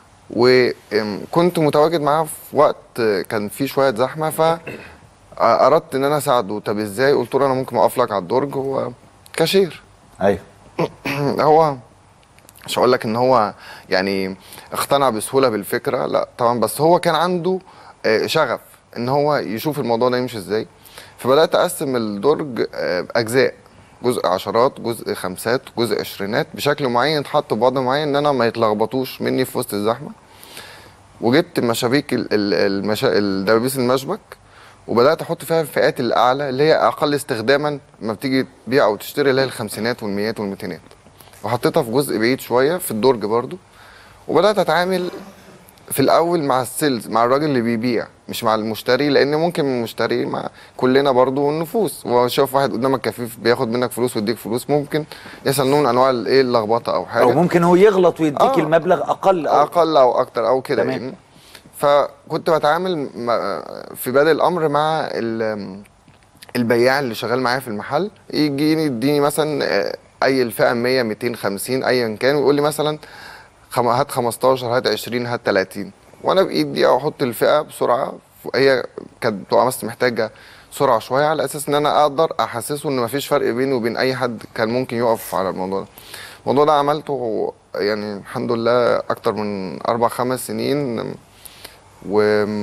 وكنت متواجد معاه في وقت كان فيه شويه زحمه ف اردت ان انا اساعده طب ازاي قلت له انا ممكن اقف لك على الدرج هو كاشير ايوه هو مش هقول لك ان هو يعني اقتنع بسهوله بالفكره لا طبعا بس هو كان عنده آه، شغف ان هو يشوف الموضوع ده يمشي ازاي فبدات اقسم الدرج آه، اجزاء جزء عشرات جزء خمسات جزء عشرينات بشكل معين اتحط بوضع معين ان انا ما يتلخبطوش مني في وسط الزحمه وجبت مشابيك ال- ال- المشا... الدبابيس المشبك وبدات احط فيها الفئات الاعلى اللي هي اقل استخداما لما بتيجي تبيع او تشتري اللي هي الخمسينات والميات والميتينات وحطيتها في جزء بعيد شويه في الدرج برضو وبدات اتعامل في الاول مع السيلز مع الراجل اللي بيبيع مش مع المشتري لان ممكن المشتري مع كلنا برضو النفوس هو شاف واحد قدامك كفيف بياخد منك فلوس ويديك فلوس ممكن يحصل نوع من انواع الايه اللخبطه او حاجه او ممكن هو يغلط ويديك آه. المبلغ اقل أو اقل او اكتر او كده تمام. يعني فكنت بتعامل مع- في بادئ الامر مع ال- البياع اللي شغال معايا في المحل يجيني يديني مثلا آه، اي الفئه 100 250 ايا كان ويقول لي مثلا خم- هات 15 هات 20 هات 30 وانا بايدي احط الفئه بسرعه هي كانت بتبقى بس محتاجه سرعه شويه على اساس ان انا اقدر احسسه ان مفيش فرق بيني وبين اي حد كان ممكن يقف على الموضوع ده الموضوع ده عملته يعني الحمد لله اكتر من اربع خمس سنين و...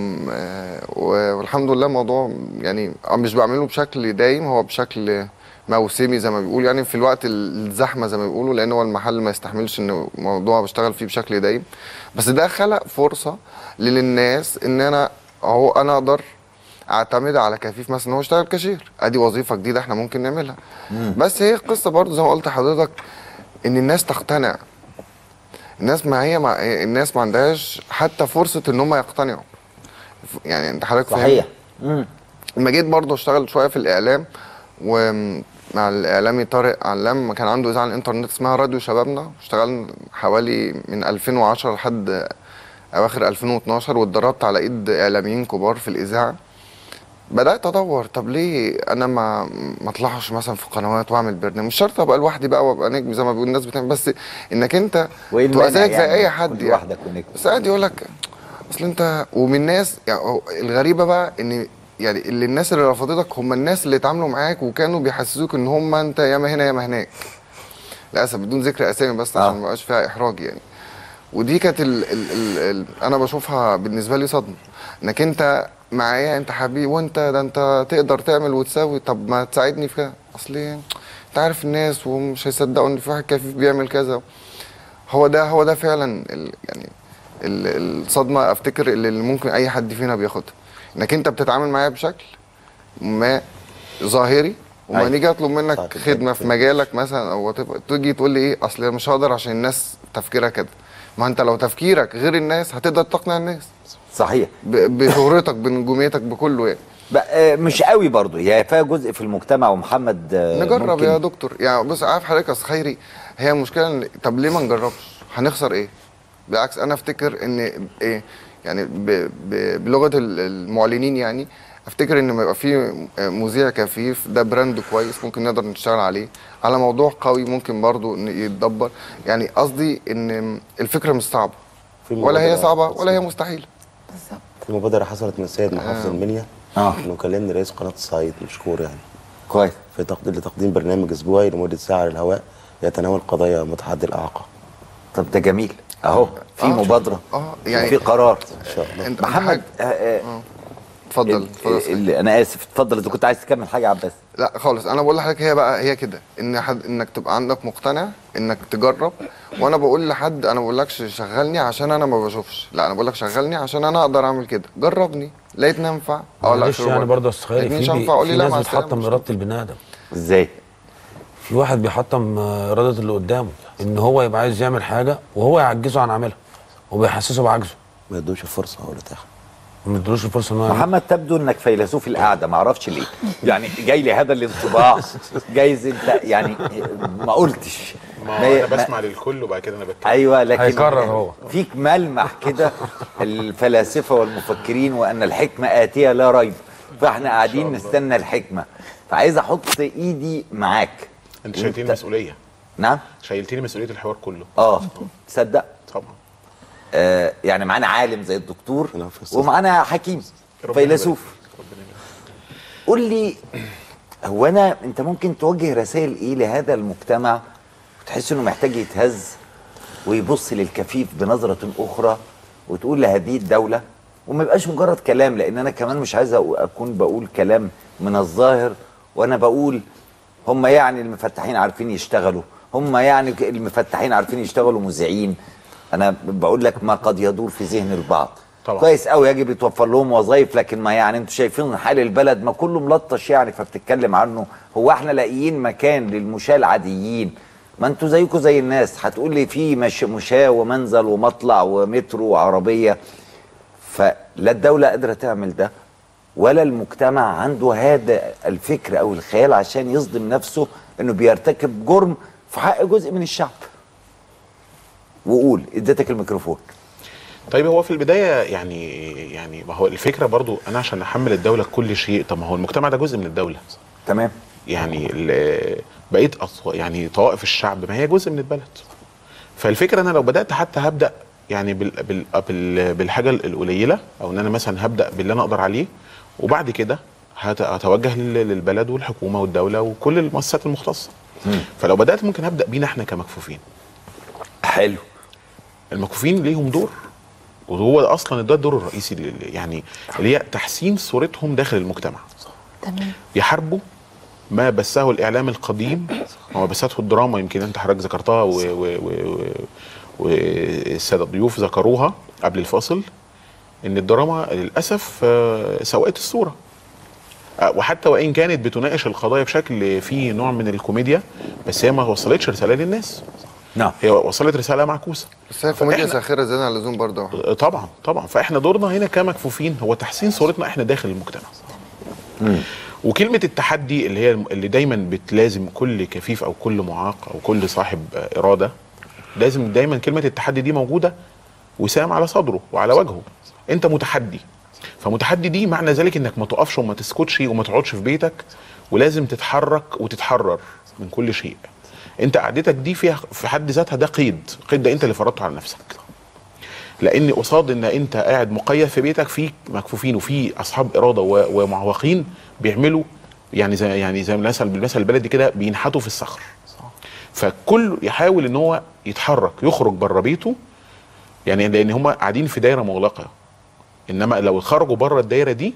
و- والحمد لله الموضوع يعني مش بعمله بشكل دايم هو بشكل موسمي زي ما بيقول يعني في الوقت ال- الزحمه زي ما بيقولوا لان هو المحل ما يستحملش ان الموضوع بشتغل فيه بشكل دايم بس ده خلق فرصه للناس ان انا اهو انا اقدر اعتمد على كفيف مثلا ان هو يشتغل كاشير ادي وظيفه جديده احنا ممكن نعملها بس هي القصه برضو زي ما قلت لحضرتك ان الناس تقتنع الناس ما هي ما الناس ما عندهاش حتى فرصه ان هم يقتنعوا يعني انت حضرتك فاهم؟ صحيح مم. لما جيت برضه اشتغل شويه في الاعلام ومع الاعلامي طارق علام كان عنده اذاعه على الانترنت اسمها راديو شبابنا اشتغلنا حوالي من 2010 لحد اواخر 2012 واتدربت على ايد اعلاميين كبار في الاذاعه بدات ادور طب ليه انا ما ما اطلعش مثلا في قنوات واعمل برنامج مش شرط ابقى لوحدي بقى وابقى نجم زي ما بيقول الناس بتعمل بس انك انت وإيه تبقى المانع زيك زي يعني اي حد كنت يعني لوحدك ونجم؟ بس قاعد يقول لك اصل انت ومن الناس يعني هو الغريبه بقى ان يعني اللي الناس اللي رفضتك هم الناس اللي اتعاملوا معاك وكانوا بيحسسوك ان هم انت ياما هنا ياما هناك للاسف بدون ذكر اسامي بس عشان ما يبقاش فيها احراج يعني ودي كانت ال ال ال ال انا بشوفها بالنسبه لي صدمه انك انت معايا انت حبيبي وانت ده انت تقدر تعمل وتسوي طب ما تساعدني في كده اصل إيه؟ انت عارف الناس ومش هيصدقوا ان في واحد كفيف بيعمل كذا هو ده هو ده فعلا ال يعني ال- الصدمه افتكر اللي اللي ممكن اي حد فينا بياخدها انك انت بتتعامل معايا بشكل ما ظاهري وما أيوة. نيجي اطلب منك خدمه في مجالك مثلا او whatever، تيجي تقول لي ايه اصل أنا مش هقدر عشان الناس تفكيرها كده ما انت لو تفكيرك غير الناس هتقدر تقنع الناس صحيح ب- بشهرتك بنجوميتك بكله يعني بقى آه، مش قوي برضو هي فيها جزء في المجتمع ومحمد آه، نجرب ممكن- يا دكتور يعني بص عارف حضرتك يا أستاذ خيري هي المشكله إن طب ليه ما نجربش هنخسر ايه بالعكس انا افتكر ان ايه يعني ب... ب... بلغه ال- المعلنين يعني افتكر ان ما يبقى في مذيع كفيف ده براند كويس ممكن نقدر نشتغل عليه على موضوع قوي ممكن برضو إن يتدبر يعني قصدي ان الفكره مش صعبه في ولا هي مبادرة صعبه ولا هي مستحيله في مبادرة حصلت من السيد محافظ آه. المنيا اه انه كلمني رئيس قناة الصعيد مشكور يعني كويس في تقديم لتقديم برنامج اسبوعي لمدة ساعة على الهواء يتناول قضايا متعدي الإعاقة طب ده جميل اهو في آه، مبادره اه يعني في قرار ان شاء الله انت محمد آه، آه، اتفضل ال- اتفضل يا سيدي. اللي انا اسف اتفضل اذا كنت عايز تكمل حاجه يا عباس لا خالص انا بقول لحضرتك هي بقى هي كده ان حد انك تبقى عندك مقتنع انك تجرب وانا بقول لحد انا ما بقولكش شغلني عشان انا ما بشوفش لا انا بقول لك شغلني عشان انا اقدر اعمل كده جربني لقيتني انفع اه لا معلش شروب يعني برضه يا استاذ خيري لقيتنيش في, بي... انفع اقول في لي لا ناس مع السلامه بتحطم اراده البني ادم ازاي؟ في واحد بيحطم آه، اراده اللي قدامه ان هو يبقى عايز يعمل حاجه وهو يعجزه عن عملها وبيحسسه بعجزه ما يدوش الفرصه هو اللي تاخد ما يدلوش الفرصه ان هو يعمل. محمد تبدو انك فيلسوف القعده ما اعرفش ليه يعني جاي لي هذا الانطباع جايز انت يعني ما قلتش ما ما- انا ما- بسمع للكل وبعد كده انا بتكلم ايوه لكن هيكرر هو. فيك ملمح كده الفلاسفه والمفكرين وان الحكمه اتيه لا ريب فاحنا قاعدين نستنى الحكمه فعايز احط ايدي معاك انت شايلتني وانت- مسؤوليه نعم شايلتني مسؤوليه الحوار كله اه تصدق طبعا آه يعني معانا عالم زي الدكتور ومعانا حكيم فيلسوف قول لي هو انا انت ممكن توجه رسائل ايه لهذا المجتمع وتحس انه محتاج يتهز ويبص للكفيف بنظرة اخرى وتقول لهذه الدولة وما يبقاش مجرد كلام لان انا كمان مش عايز أ- اكون بقول كلام من الظاهر وانا بقول هم يعني المفتحين عارفين يشتغلوا هم يعني ك- المفتحين عارفين يشتغلوا مذيعين انا بقول لك ما قد يدور في ذهن البعض طبعا. كويس قوي يجب يتوفر لهم وظائف لكن ما يعني انتوا شايفين حال البلد ما كله ملطش يعني فبتتكلم عنه هو احنا لاقيين مكان للمشاة العاديين ما انتوا زيكم زي الناس هتقول لي في مش مشاة ومنزل ومطلع ومترو وعربية فلا الدولة قادرة تعمل ده ولا المجتمع عنده هذا الفكر او الخيال عشان يصدم نفسه انه بيرتكب جرم في حق جزء من الشعب وقول اديتك الميكروفون طيب هو في البدايه يعني يعني ما هو الفكره برضو انا عشان احمل الدوله كل شيء طب ما هو المجتمع ده جزء من الدوله تمام يعني ال- بقيه أصو يعني طوائف الشعب ما هي جزء من البلد فالفكره انا لو بدات حتى هبدا يعني بال بال بال بالحاجه القليله او ان انا مثلا هبدا باللي انا اقدر عليه وبعد كده هت- هتوجه لل- للبلد والحكومه والدوله وكل المؤسسات المختصه فلو بدات ممكن هبدا بينا احنا كمكفوفين حلو المكفوفين ليهم دور وهو اصلا ده الدور الرئيسي لل- يعني اللي هي تحسين صورتهم داخل المجتمع تمام يحاربوا ما بثه الاعلام القديم وما بثته الدراما يمكن انت حضرتك ذكرتها و- و- و- و- والساده الضيوف ذكروها قبل الفاصل ان الدراما للاسف آه، سوقت الصوره آه، وحتى وان كانت بتناقش القضايا بشكل فيه نوع من الكوميديا بس هي ما وصلتش رساله للناس نعم هي وصلت رساله معكوسه بس هي كوميديا فإحنا- ساخره زياده عن اللزوم برضه آه، طبعا طبعا فاحنا دورنا هنا كمكفوفين هو تحسين صورتنا احنا داخل المجتمع وكلمة التحدي اللي هي اللي دايما بتلازم كل كفيف او كل معاق او كل صاحب آه، إرادة لازم دايما كلمة التحدي دي موجودة وسام على صدره وعلى وجهه انت متحدي فمتحدي دي معنى ذلك انك ما تقفش وما تسكتش وما تقعدش في بيتك ولازم تتحرك وتتحرر من كل شيء انت قعدتك دي فيها في حد ذاتها ده قيد قيد ده انت اللي فرضته على نفسك لان قصاد ان انت قاعد مقيد في بيتك في مكفوفين وفي اصحاب اراده و- ومعوقين بيعملوا يعني زي يعني زي المثل بالمثل البلدي كده بينحتوا في الصخر فكل يحاول ان هو يتحرك يخرج بره بيته يعني لان هم قاعدين في دايره مغلقه انما لو خرجوا بره الدايره دي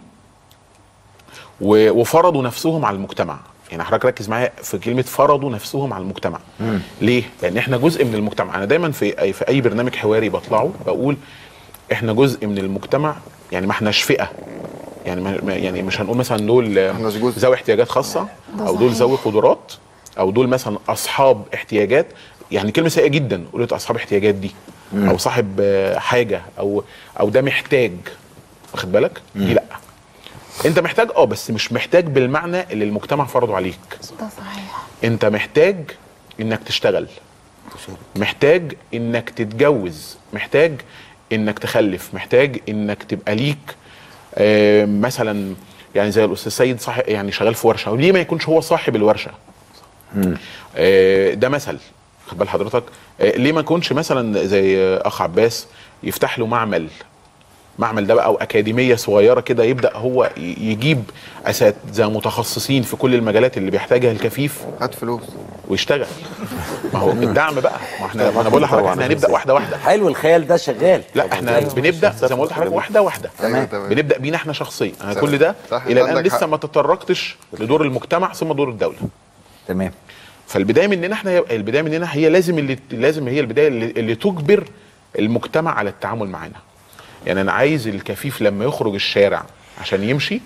و- وفرضوا نفسهم على المجتمع يعني حضرتك ركز معايا في كلمه فرضوا نفسهم على المجتمع ليه؟ لان احنا جزء من المجتمع انا دايما في اي في اي برنامج حواري بطلعه بقول احنا جزء من المجتمع يعني ما احناش فئه يعني ما ما- يعني مش هنقول مثلا دول آه، ذوي احتياجات خاصه ده او دول صحيح. ذوي قدرات او دول مثلا اصحاب احتياجات يعني كلمه سيئه جدا قلت اصحاب احتياجات دي مم. او صاحب آه، حاجه او او ده محتاج واخد بالك دي لا انت محتاج اه بس مش محتاج بالمعنى اللي المجتمع فرضه عليك ده صحيح انت محتاج انك تشتغل محتاج انك تتجوز محتاج انك تخلف محتاج انك تبقى ليك آه، مثلا يعني زي الاستاذ سيد صاحب يعني شغال في ورشه وليه ما يكونش هو صاحب الورشه آه، ده مثل خد بال حضرتك آه، ليه ما يكونش مثلا زي آه، اخ عباس يفتح له معمل معمل ده بقى او اكاديميه صغيره كده يبدا هو ي- يجيب اساتذه متخصصين في كل المجالات اللي بيحتاجها الكفيف هات فلوس ويشتغل ما هو الدعم بقى ما احنا ما انا بقول لحضرتك احنا هنبدا واحده واحده حلو الخيال ده شغال لا احنا بنبدا زي ما قلت لحضرتك واحده واحده تمام. تمام. بنبدا بينا احنا شخصيا انا صح. كل ده صح، الى عندك الان لسه حق. ما تطرقتش لدور المجتمع ثم دور الدوله تمام فالبدايه مننا احنا البدايه مننا هي لازم اللي لازم هي البدايه اللي, اللي تجبر المجتمع على التعامل معانا يعني انا عايز الكفيف لما يخرج الشارع عشان يمشي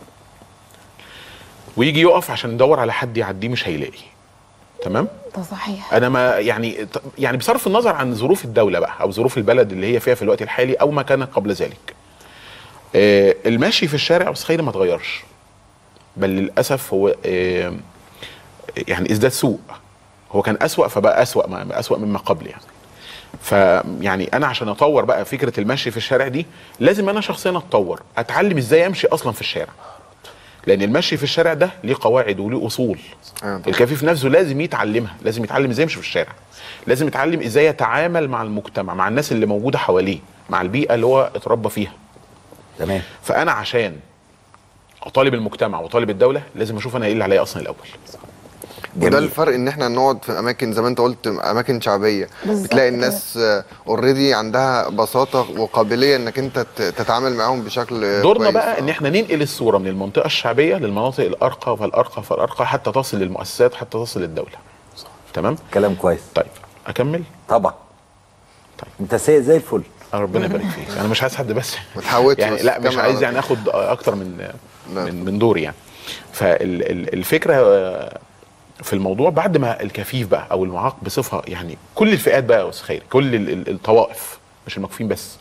ويجي يقف عشان يدور على حد يعديه مش هيلاقي تمام ده صحيح انا ما يعني يعني بصرف النظر عن ظروف الدوله بقى او ظروف البلد اللي هي فيها في الوقت الحالي او ما كان قبل ذلك آه المشي في الشارع بس خير ما اتغيرش بل للاسف هو آه يعني ازداد سوء هو كان اسوا فبقى اسوا ما اسوا مما قبل يعني فيعني انا عشان اطور بقى فكره المشي في الشارع دي لازم انا شخصيا اتطور اتعلم ازاي امشي اصلا في الشارع لان المشي في الشارع ده ليه قواعد وليه اصول الكفيف نفسه لازم يتعلمها لازم يتعلم ازاي يمشي في الشارع لازم يتعلم ازاي يتعامل مع المجتمع مع الناس اللي موجوده حواليه مع البيئه اللي هو اتربى فيها تمام فانا عشان اطالب المجتمع واطالب الدوله لازم اشوف انا ايه اللي عليا اصلا الاول وده الفرق ان احنا نقعد في اماكن زي ما انت قلت اماكن شعبيه بالظبط بتلاقي الناس اوريدي عندها بساطه وقابليه انك انت ت- تتعامل معاهم بشكل دورنا كويس. بقى ان احنا ننقل الصوره من المنطقه الشعبيه للمناطق الارقى فالارقى فالارقى حتى تصل للمؤسسات حتى تصل للدوله تمام كلام كويس طيب اكمل طبعا طيب انت سيء زي الفل ربنا يبارك فيك انا مش عايز حد بس ما تحاولش يعني بس، لا مش كمل عايز على يعني اخد اكتر من من, من دوري يعني فالفكره في الموضوع بعد ما الكفيف بقى او المعاق بصفه يعني كل الفئات بقى يا استاذ خيري كل ال- ال- الطوائف مش المكفوفين بس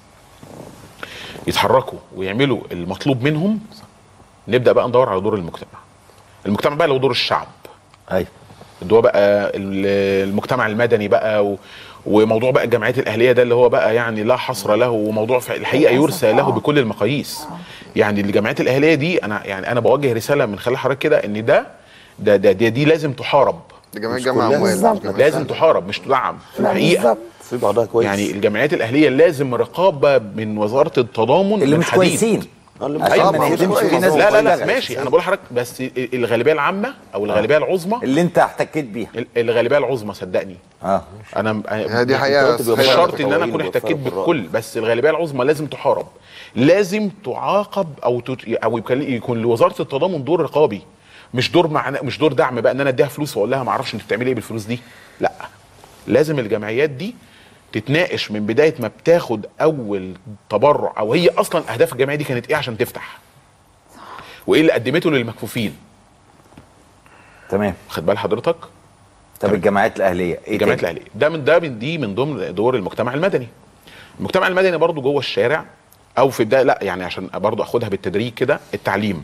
يتحركوا ويعملوا المطلوب منهم نبدا بقى ندور على دور المجتمع المجتمع بقى له دور الشعب ايوه اللي هو بقى ال- المجتمع المدني بقى و وموضوع بقى الجمعيات الاهليه ده اللي هو بقى يعني لا حصر له وموضوع في الحقيقه يرثى له بكل المقاييس يعني الجمعيات الاهليه دي انا يعني انا بوجه رساله من خلال حضرتك كده ان ده ده ده دي, دي لازم تحارب دي جمعيه مش جمع كلها. اموال بالظبط. لازم تحارب مش تدعم الحقيقه في بعضها كويس يعني الجمعيات الاهليه لازم رقابه من وزاره التضامن اللي من مش حديد. كويسين. عشان أيوة، ما ما هو نهدمش ده في ناس لا لا لا بتشتغل. ماشي انا بقول لحضرتك بس الغالبيه العامه او الغالبيه العظمى اللي انت احتكيت بيها الغالبيه العظمى صدقني اه انا هي دي حقيقة مش صحيحة. شرط ان انا اكون احتكيت بالكل بس الغالبيه العظمى لازم تحارب لازم تعاقب او تت... او يكون- يكون لوزاره التضامن دور رقابي مش دور مع... مش دور دعم بقى ان انا اديها فلوس واقول لها ما اعرفش انت بتعملي ايه بالفلوس دي لا لازم الجمعيات دي تتناقش من بدايه ما بتاخد اول تبرع او هي اصلا اهداف الجمعيه دي كانت ايه عشان تفتح وايه اللي قدمته للمكفوفين تمام خد بال حضرتك طب الجمعيات الاهليه ايه الجمعيات تاني؟ الاهليه ده من ده من دي من ضمن دور المجتمع المدني المجتمع المدني برضو جوه الشارع او في بدايه لا يعني عشان برضو اخدها بالتدريج كده التعليم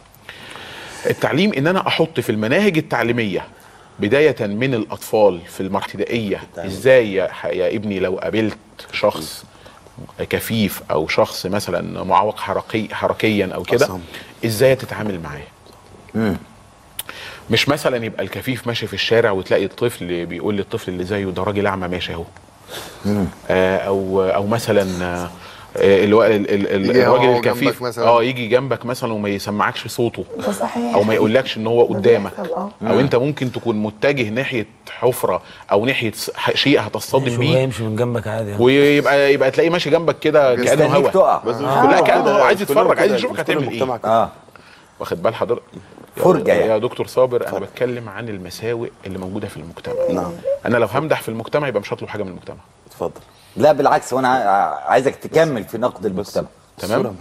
التعليم ان انا احط في المناهج التعليميه بدايه من الاطفال في المرحله الابتدائيه ازاي يا, ح- يا ابني لو قابلت شخص كفيف او شخص مثلا معوق حركي حركيا او كده ازاي تتعامل معاه مش مثلا يبقى الكفيف ماشي في الشارع وتلاقي الطفل بيقول للطفل اللي زيه ده راجل اعمى ماشي اهو آه، او او مثلا آه، اللي هو ال- ال- ال- يجي هو الراجل جنبك الكفيف مثلاً. اه يجي جنبك مثلا وما يسمعكش صوته ده صحيح او ما يقولكش ان هو قدامك اه او انت ممكن تكون متجه ناحيه حفره او ناحيه س- ح- شيء هتصطدم شوية بيه يمشي من جنبك عادي يعني. ويبقى يبقى تلاقيه ماشي جنبك كده كانه مستنيك هوا تقع. بس آه. لا كانه هو كده، عايز مش كلهم يتفرج عايز كده، يشوفك مش كل هتعمل ايه المجتمع اه واخد بال حضرتك يا- فرجة يا, يعني. يا دكتور صابر انا بتكلم عن المساوئ اللي موجوده في المجتمع نعم. انا لو همدح في المجتمع يبقى مش هطلب حاجه من المجتمع اتفضل لا بالعكس وانا ع- عايزك تكمل في نقد المجتمع تمام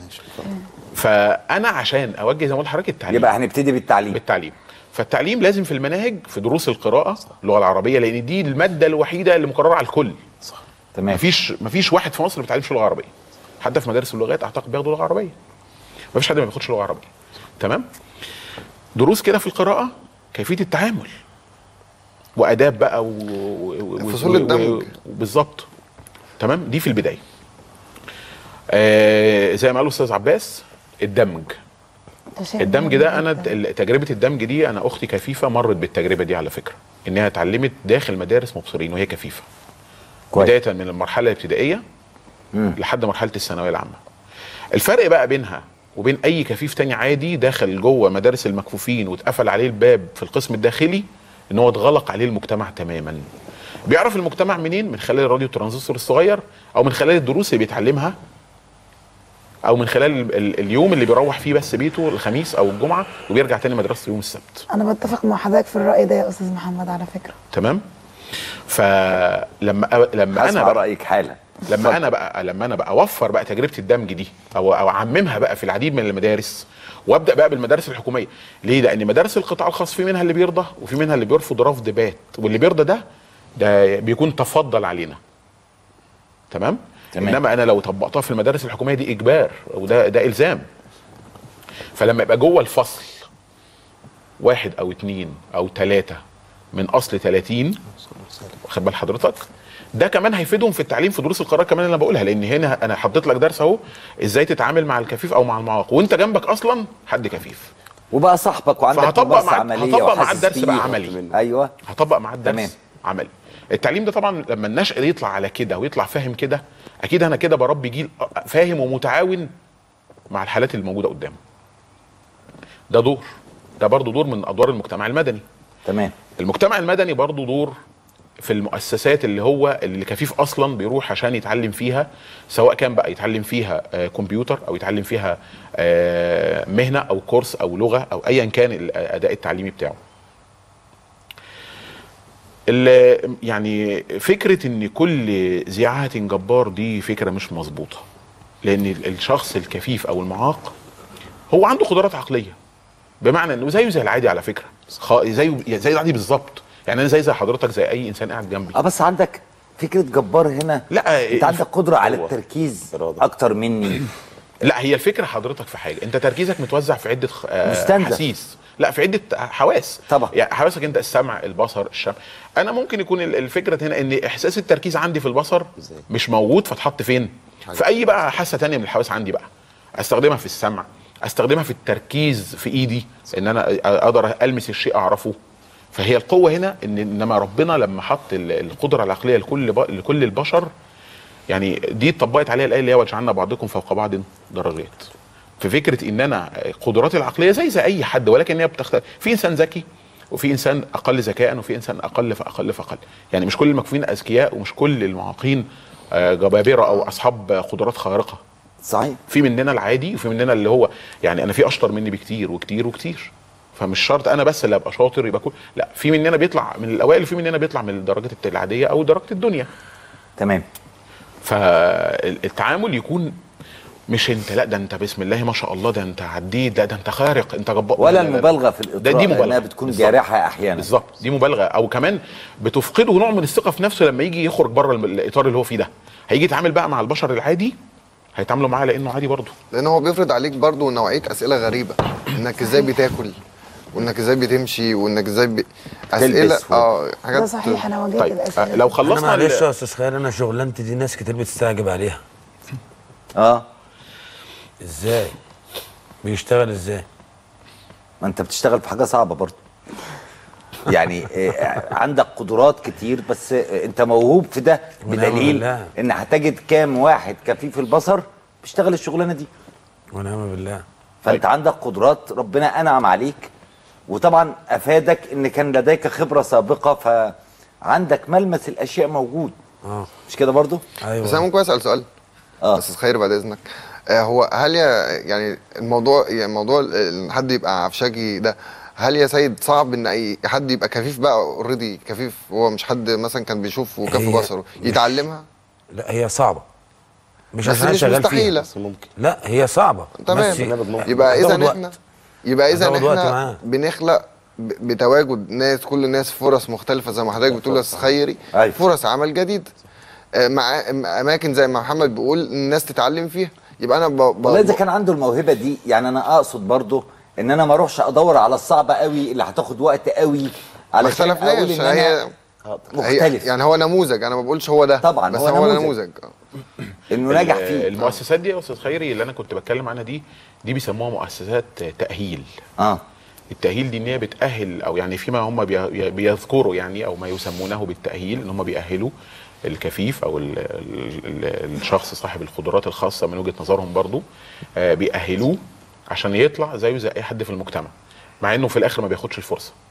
فانا عشان اوجه زي ما قلت لحضرتك التعليم يبقى هنبتدي بالتعليم بالتعليم فالتعليم لازم في المناهج في دروس القراءه اللغه العربيه لان دي الماده الوحيده اللي مقرره على الكل صح تمام مفيش مفيش واحد في مصر ما بيتعلمش لغه عربيه حتى في مدارس اللغات اعتقد بياخدوا لغه عربيه مفيش حد ما بياخدش لغه عربيه تمام دروس كده في القراءه كيفيه التعامل واداب بقى و... و... و... فصول الدمج. بالظبط تمام دي في البدايه آه زي ما قال الاستاذ عباس الدمج الدمج ده انا ال- تجربه الدمج دي انا اختي كفيفه مرت بالتجربه دي على فكره انها اتعلمت داخل مدارس مبصرين وهي كفيفه كويس. بدايه من المرحله الابتدائيه لحد مرحله الثانويه العامه الفرق بقى بينها وبين اي كفيف تاني عادي داخل جوه مدارس المكفوفين واتقفل عليه الباب في القسم الداخلي ان هو اتغلق عليه المجتمع تماما بيعرف المجتمع منين من خلال الراديو ترانزستور الصغير او من خلال الدروس اللي بيتعلمها او من خلال ال- ال- اليوم اللي بيروح فيه بس بيته الخميس او الجمعه وبيرجع تاني مدرسته يوم السبت انا بتفق مع حضرتك في الراي ده يا استاذ محمد على فكره تمام فلما أ- لما انا هسمع بقى رايك حالا لما انا بقى لما انا بقى اوفر بقى تجربه الدمج دي او او اعممها بقى في العديد من المدارس وابدا بقى بالمدارس الحكوميه ليه لان مدارس القطاع الخاص في منها اللي بيرضى وفي منها اللي بيرفض رفض بات واللي بيرضى ده ده بيكون تفضل علينا تمام تمام. انما انا لو طبقتها في المدارس الحكوميه دي اجبار وده ده الزام فلما يبقى جوه الفصل واحد او اتنين او تلاتة من اصل 30 واخد بال حضرتك ده كمان هيفيدهم في التعليم في دروس القراءه كمان اللي انا بقولها لان هنا انا حطيت لك درس اهو ازاي تتعامل مع الكفيف او مع المعاق وانت جنبك اصلا حد كفيف وبقى صاحبك وعندك فهطبق ممارسة مع عملية هطبق معاه وحاسس الدرس بقى بيه. عملي ايوه هطبق معاه الدرس تمام. عملي التعليم ده طبعا لما النشأ ده يطلع على كده ويطلع فاهم كده اكيد انا كده بربي جيل فاهم ومتعاون مع الحالات اللي موجوده قدامه ده دور ده برضو دور من ادوار المجتمع المدني تمام المجتمع المدني برضو دور في المؤسسات اللي هو اللي كفيف اصلا بيروح عشان يتعلم فيها سواء كان بقى يتعلم فيها آه، كمبيوتر او يتعلم فيها آه، مهنه او كورس او لغه او ايا كان الاداء التعليمي بتاعه ال- يعني فكره ان كل ذي عهد جبار دي فكره مش مظبوطه لان ال- الشخص الكفيف او المعاق هو عنده قدرات عقليه بمعنى انه زيه زي العادي على فكره خ- زيه زي العادي بالظبط يعني انا زي زي حضرتك زي اي انسان قاعد جنبي اه بس عندك فكره جبار هنا لا انت عندك قدره على هو. التركيز اكتر مني لا هي الفكره حضرتك في حاجه انت تركيزك متوزع في عده خ- آه، مستنزف. حسيس لا في عده حواس طبعا يعني حواسك انت السمع البصر الشم انا ممكن يكون ال- الفكره هنا ان احساس التركيز عندي في البصر مش موجود فاتحط فين في اي بقى حاسه تانية من الحواس عندي بقى استخدمها في السمع استخدمها في التركيز في ايدي ان انا اقدر المس الشيء اعرفه فهي القوه هنا ان انما ربنا لما حط ال- القدره العقليه لكل ب... لكل البشر يعني دي اتطبقت عليها الايه اللي هي وجعلنا بعضكم فوق بعض درجات في فكره ان انا قدراتي العقليه زي زي اي حد ولكن هي بتختلف في انسان ذكي وفي انسان اقل ذكاء وفي انسان اقل فاقل فاقل يعني مش كل المكفوفين اذكياء ومش كل المعاقين آه، جبابره او اصحاب قدرات خارقه صحيح في مننا العادي وفي مننا اللي هو يعني انا في اشطر مني بكتير وكتير وكتير فمش شرط انا بس اللي ابقى شاطر يبقى كل لا في مننا بيطلع من الاوائل وفي مننا بيطلع من الدرجات العاديه او درجه الدنيا تمام فالتعامل يكون مش انت لا ده انت بسم الله ما شاء الله ده انت عديت لا ده انت خارق انت جبار ولا لا، لا، لا. المبالغه في ده الاطراء دي مبالغه لانها بتكون بالظبط. جارحه احيانا بالظبط دي مبالغه او كمان بتفقده نوع من الثقه في نفسه لما يجي يخرج بره الم- الاطار اللي هو فيه ده هيجي يتعامل بقى مع البشر العادي هيتعاملوا معاه لانه عادي برضه لان هو بيفرض عليك برضو نوعيه اسئله غريبه انك ازاي بتاكل وانك ازاي بتمشي وانك ازاي ب... اسئله تلبس و- اه حاجات ده صحيح انا واجهت طيب، الاسئله لو انا خلصنا معلش ال- يا استاذ خير انا شغلانتي دي ناس كتير بتستعجب عليها اه ازاي بيشتغل ازاي ما انت بتشتغل في حاجه صعبه برضه يعني آه، عندك قدرات كتير بس آه، انت موهوب في ده ونعم بدليل بالله. ان هتجد كام واحد كفيف البصر بيشتغل الشغلانه دي ونعم بالله فانت عندك قدرات ربنا انعم عليك وطبعا افادك ان كان لديك خبره سابقه فعندك ملمس الاشياء موجود اه مش كده برضو ايوه بس انا ممكن اسال سؤال اه استاذ خير بعد اذنك آه هو هل يا يعني الموضوع يعني موضوع ال- ان حد يبقى عفشاجي ده هل يا سيد صعب ان اي حد يبقى كفيف بقى اوريدي كفيف هو مش حد مثلا كان بيشوف وكف هي بصره يتعلمها لا هي صعبه مش بس عشان أنا مش شغال مستحيلة. فيها لا هي صعبه تمام بس يبقى اذا هتاخد احنا وقت. يبقى اذا هتاخد وقت احنا معاه. بنخلق ب- بتواجد ناس كل الناس فرص مختلفه زي ما حضرتك بتقول يا استاذ خيري فرص عمل جديد آه، مع اماكن زي ما محمد بيقول الناس تتعلم فيها يبقى انا ب... ب... والله اذا كان عنده الموهبه دي يعني انا اقصد برضو ان انا ما اروحش ادور على الصعبه قوي اللي هتاخد وقت قوي ما علشان اقول اختلفناش ان انا هي مختلف هي يعني هو نموذج انا ما بقولش هو ده طبعا بس هو هو, نموذج. نموذج انه ال- نجح فيه المؤسسات دي يا استاذ خيري اللي انا كنت بتكلم عنها دي دي بيسموها مؤسسات تاهيل اه التاهيل دي ان هي بتاهل او يعني فيما هم بي- بيذكروا يعني او ما يسمونه بالتاهيل ان هم بيأهلوا الكفيف او ال ال ال الشخص صاحب القدرات الخاصه من وجهه نظرهم برضو آه بيأهلوه عشان يطلع زيه زي اي حد في المجتمع مع انه في الاخر ما بياخدش الفرصه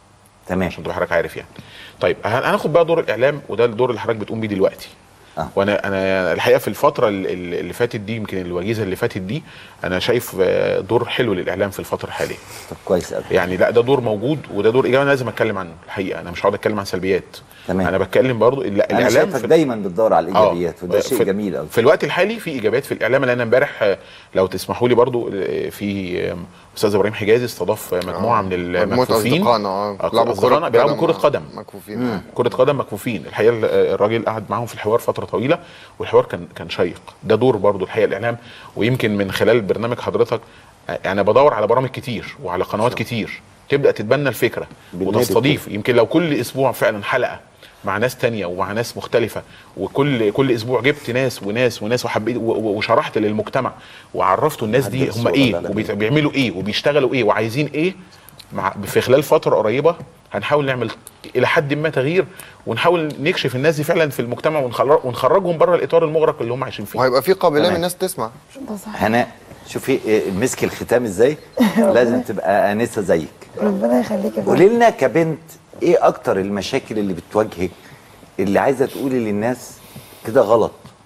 تمام عشان تبقى حضرتك عارف يعني طيب هن- هناخد بقى دور الاعلام وده الدور اللي حضرتك بتقوم بيه دلوقتي آه. وانا انا الحقيقه في الفتره ال- ال- اللي فاتت دي يمكن الوجيزه اللي فاتت دي انا شايف آه، دور حلو للاعلام في الفتره الحاليه طب كويس قوي يعني لا ده دور موجود وده دور ايجابي انا لازم اتكلم عنه الحقيقه انا مش هقعد اتكلم عن سلبيات تمام. انا بتكلم برضو ال- انا الاعلام شايفك في دايما بتدور على الايجابيات وده شيء في جميل قوي في الوقت الحالي في ايجابيات في الاعلام لان امبارح آه، لو تسمحوا لي برضو آه، في آه، استاذ ابراهيم حجازي استضاف آه، مجموعه من مجموعة المكفوفين أصدقائنا، آه. آه، لعبوا أصدقائنا كرة بيلعبوا قدم، كره قدم مكفوفين. مم. كره قدم مكفوفين الحقيقه ال- آه، الراجل قعد معاهم في الحوار فتره طويله والحوار كان كان شيق ده دور برضو الحقيقه الاعلام ويمكن من خلال برنامج حضرتك آه، يعني بدور على برامج كتير وعلى قنوات كتير تبدا تتبنى الفكره بالنادي وتستضيف يمكن لو كل اسبوع فعلا حلقه مع ناس تانية ومع ناس مختلفة وكل كل اسبوع جبت ناس وناس وناس وحبيت و- و- وشرحت للمجتمع وعرفتوا الناس دي حدث هم صورة ايه العالمية. وبيعملوا ايه وبيشتغلوا ايه وعايزين ايه مع في خلال فترة قريبة هنحاول نعمل الى حد ما تغيير ونحاول نكشف الناس دي فعلا في المجتمع ونخرج ونخرجهم بره الاطار المغرق اللي هم عايشين فيه وهيبقى في قابليه من تمام. الناس تسمع هناء شوفي إيه، مسك الختام ازاي لازم تبقى انسه زيك ربنا يخليك يا قولي لنا كبنت ايه اكتر المشاكل اللي بتواجهك اللي عايزه تقولي للناس كده غلط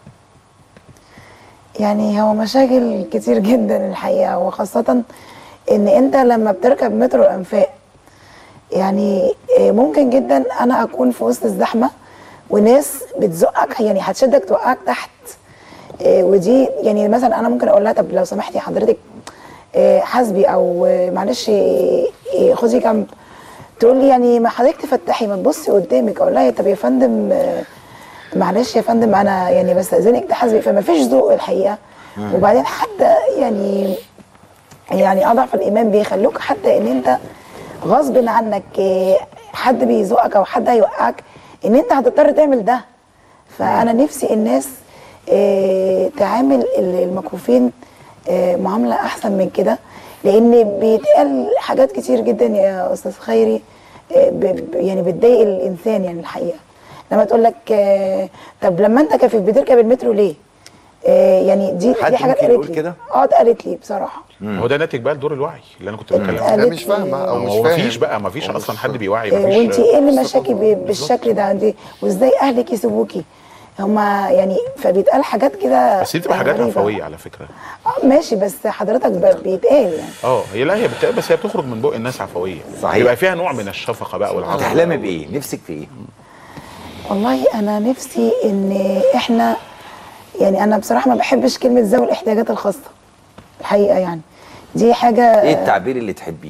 يعني هو مشاكل كتير جدا الحقيقة وخاصة ان انت لما بتركب مترو الانفاق يعني آه، ممكن جدا انا اكون في وسط الزحمة وناس بتزقك يعني هتشدك توقعك تحت آه، ودي يعني مثلا انا ممكن اقول لها طب لو سمحتي حضرتك آه، حاسبي او آه، معلش آه، آه، خدي جنب تقول لي يعني ما حضرتك تفتحي ما تبصي قدامك اقول لها طب يا فندم آه، معلش يا فندم انا يعني بستاذنك تحاسبي فما فيش ذوق الحقيقه مم. وبعدين حتى يعني يعني اضعف الايمان بيخلوك حتى ان انت غصب عنك آه، حد بيزقك او حد هيوقعك ان انت هتضطر تعمل ده فانا نفسي الناس آه، تعامل ال- المكفوفين آه، معامله احسن من كده لان بيتقال حاجات كتير جدا يا استاذ خيري آه، ب- ب- يعني بتضايق الانسان يعني الحقيقه لما تقول لك آه، طب لما انت كفيف بتركب المترو ليه؟ آه، يعني دي حد دي حاجات ممكن قالت يقول لي كده؟ اه اتقالت لي بصراحه هو ده ناتج بقى لدور الوعي اللي انا كنت بتكلم قالت عنه مش فاهمة أو مش هو فاهم. مفيش بقى مفيش اصلا حد بيوعي آه، مفيش وانت ايه اللي مشاكي ب- بالشكل ده عندي وازاي اهلك يسيبوكي هما يعني فبيتقال حاجات كده بس دي بتبقى حاجات غريبة. عفويه على فكره آه، ماشي بس حضرتك ب- بيتقال يعني اه هي لا هي بت... بس هي بتخرج من بق الناس عفويه صحيح. يبقى فيها نوع من الشفقه بقى والعطف تحلمي بايه نفسك في ايه والله انا نفسي ان احنا يعني انا بصراحه ما بحبش كلمه ذوي الاحتياجات الخاصه الحقيقه يعني دي حاجه ايه التعبير اللي تحبيه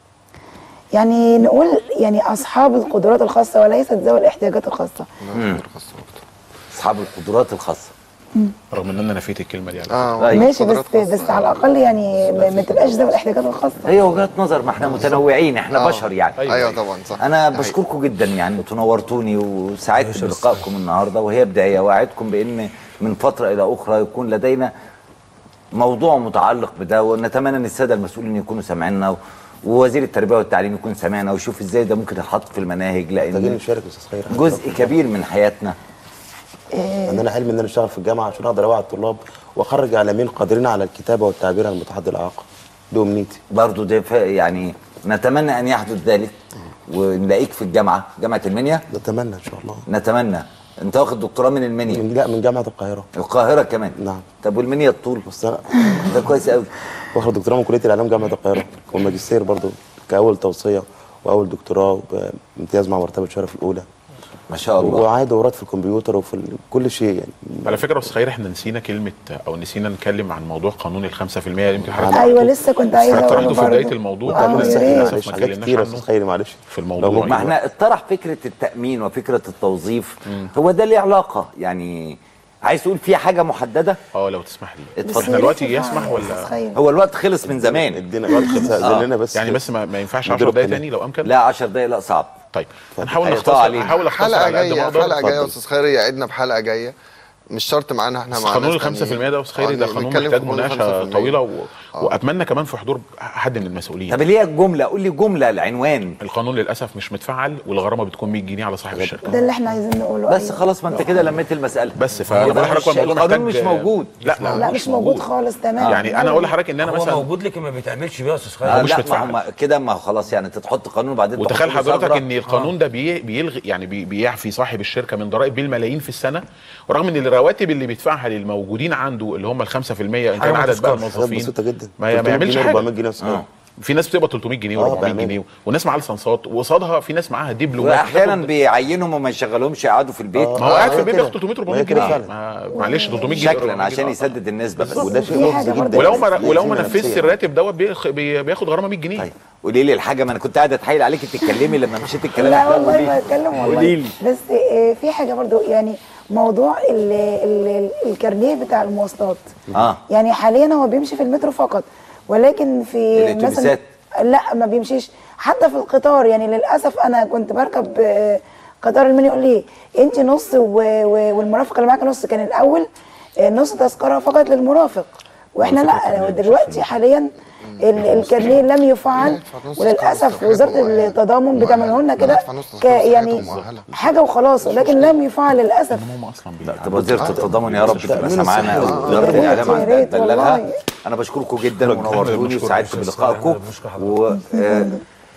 يعني نقول يعني اصحاب القدرات الخاصه وليست ذوي الاحتياجات الخاصه مم. اصحاب القدرات الخاصه رغم ان انا نفيت الكلمه دي على آه، فكرة. أيوة. ماشي بس بس على الاقل يعني ما ما تبقاش ذوي الاحتياجات الخاصه هي وجهات نظر ما احنا متنوعين احنا آه. بشر يعني أيوة، أيوة طبعا، صح. انا دي بشكركم جدا يعني انتوا نورتوني وسعدت بلقائكم النهارده وهي بدايه واعدكم بان من فتره الى اخرى يكون لدينا موضوع متعلق بده ونتمنى ان الساده المسؤولين يكونوا سامعيننا و- ووزير التربيه والتعليم يكون سامعنا ويشوف ازاي ده ممكن يتحط في المناهج محتاجين لان نشارك يا استاذ خير جزء كبير من حياتنا ان انا حلمي ان انا اشتغل في الجامعه عشان اقدر اوعي الطلاب واخرج اعلاميين قادرين على الكتابه والتعبير عن المتحدي الاعاقه دي امنيتي برضو ده ف- يعني نتمنى ان يحدث ذلك ونلاقيك في الجامعه جامعه المنيا نتمنى ان شاء الله نتمنى انت واخد دكتوراه من المنيا من لا من جامعه القاهره القاهره كمان نعم طب والمنيا الطول بس انا ده كويس قوي واخد دكتوراه من كليه الاعلام جامعه القاهره والماجستير برضو كاول توصيه واول دكتوراه بامتياز مع مرتبه الشرف الاولى ما شاء الله وعايز دورات في الكمبيوتر وفي ال- كل شيء يعني على فكره يا استاذ خير احنا نسينا كلمه او نسينا نتكلم عن موضوع قانون ال 5% يمكن حضرتك ايوه لسه كنت عايزه حضرتك اقوله طرحته في بدايه برضه. الموضوع آه، بس يا ريت. للاسف ما حاجات اتكلمناش كتير يا عنه استاذ خيري معلش في الموضوع ما احنا اطرح فكره التامين وفكره التوظيف هو ده ليه علاقه يعني عايز تقول في حاجه محدده اه لو تسمح لي اتفضل. احنا الوقت يسمح ولا هو الوقت خلص من زمان ادينا الوقت خلص لنا بس يعني بس ما, ما ينفعش نديله 10 دقايق القناة. تاني لو امكن لا 10 دقايق لا صعب طيب هنحاول هيقطعوا نختصر علينا. هحاول اختصر حلقه على قد ما جايه اقدر حلقه جايه يا اتفضل. استاذ خيري يعدنا بحلقه جايه مش شرط معانا احنا بس مع قانون ناس ال 5% تانيين. ده يا استاذ خيري آه، ده قانون نتكلم في محتاج قانون مناقشه 5%. طويله و... واتمنى كمان في حضور حد من المسؤولين طب اللي هي الجمله قول لي جمله العنوان القانون للاسف مش متفعل والغرامه بتكون 100 جنيه على صاحب الشركه ده اللي احنا عايزين نقوله بس أيوة. خلاص ما انت كده لميت المساله بس يبقى فبقول لحضرتك مش- الموضوع القانون محتاج مش موجود لا لا, لا مش موجود خالص تمام يعني انا اقول لحضرتك ان انا هو مثلا موجود لكن ما بيتعملش بيه يا استاذ خالد آه مش لا متفعل. ما هم كده ما هو خلاص يعني انت تحط قانون وبعدين وتخيل تحط له حضرتك ثغرة. ان القانون ده بي- بيلغي يعني بي- بيعفي صاحب الشركه من ضرائب بالملايين في السنه ورغم ان الرواتب اللي بيدفعها للموجودين عنده اللي هم ال 5% ان كان ما عدد بقى تذكرش. الموظفين حاجات بسيطة جدا. ما, هي- ما 300 يعملش جنيه، حاجه 400 جنيه بس. آه. في ناس بتقبض 300 جنيه آه، و400 بأمانة. جنيه وناس معاها لسانسات وقصادها في ناس معاها دبلومات واحيانا بيعينهم وما يشغلهمش يقعدوا في البيت ما هو قاعد في البيت كده. بياخد 300 ما 400 هي كده جنيه فعلا. ما- معلش 300 جنيه شكلا عشان آه. يسدد النسبه بس وده شيء في مؤذي حاجة جدا برضه ولو ما ولو ما لازم نفذش نفسياً. الراتب دوت بيخ- بي- بياخد غرامه 100 جنيه طيب قولي لي الحاجه ما انا كنت قاعد اتحايل عليك تتكلمي لما مشيت الكلام لا بتاعه. والله قولي ما لي. اتكلم قولي والله لي بس آه، في حاجه برضو يعني موضوع ال ال الكارنيه بتاع المواصلات اه يعني حاليا هو بيمشي في المترو فقط ولكن في مثلا الأتوبيسات؟ لا ما بيمشيش حتى في القطار يعني للاسف انا كنت بركب آه، قطار المني يقول لي انت نص و- و- والمرافق اللي معاك نص كان الاول آه، نص تذكره فقط للمرافق واحنا لا دلوقتي حاليا ال- الكارنيه لم يفعل وللاسف وزاره التضامن بتعمله لنا كده ك- يعني حاجه وخلاص ولكن لم يفعل للاسف لا طب وزيره التضامن يا رب تبقى تأمين سمعانا الصحي. وزاره يا ريت، الاعلام يا عندها ريت تبلغها والله. انا بشكركم جدا ونورتوني بنشكرك وسعدت يا أستاذ بلقائكم بنشكر حضرتك. و آه،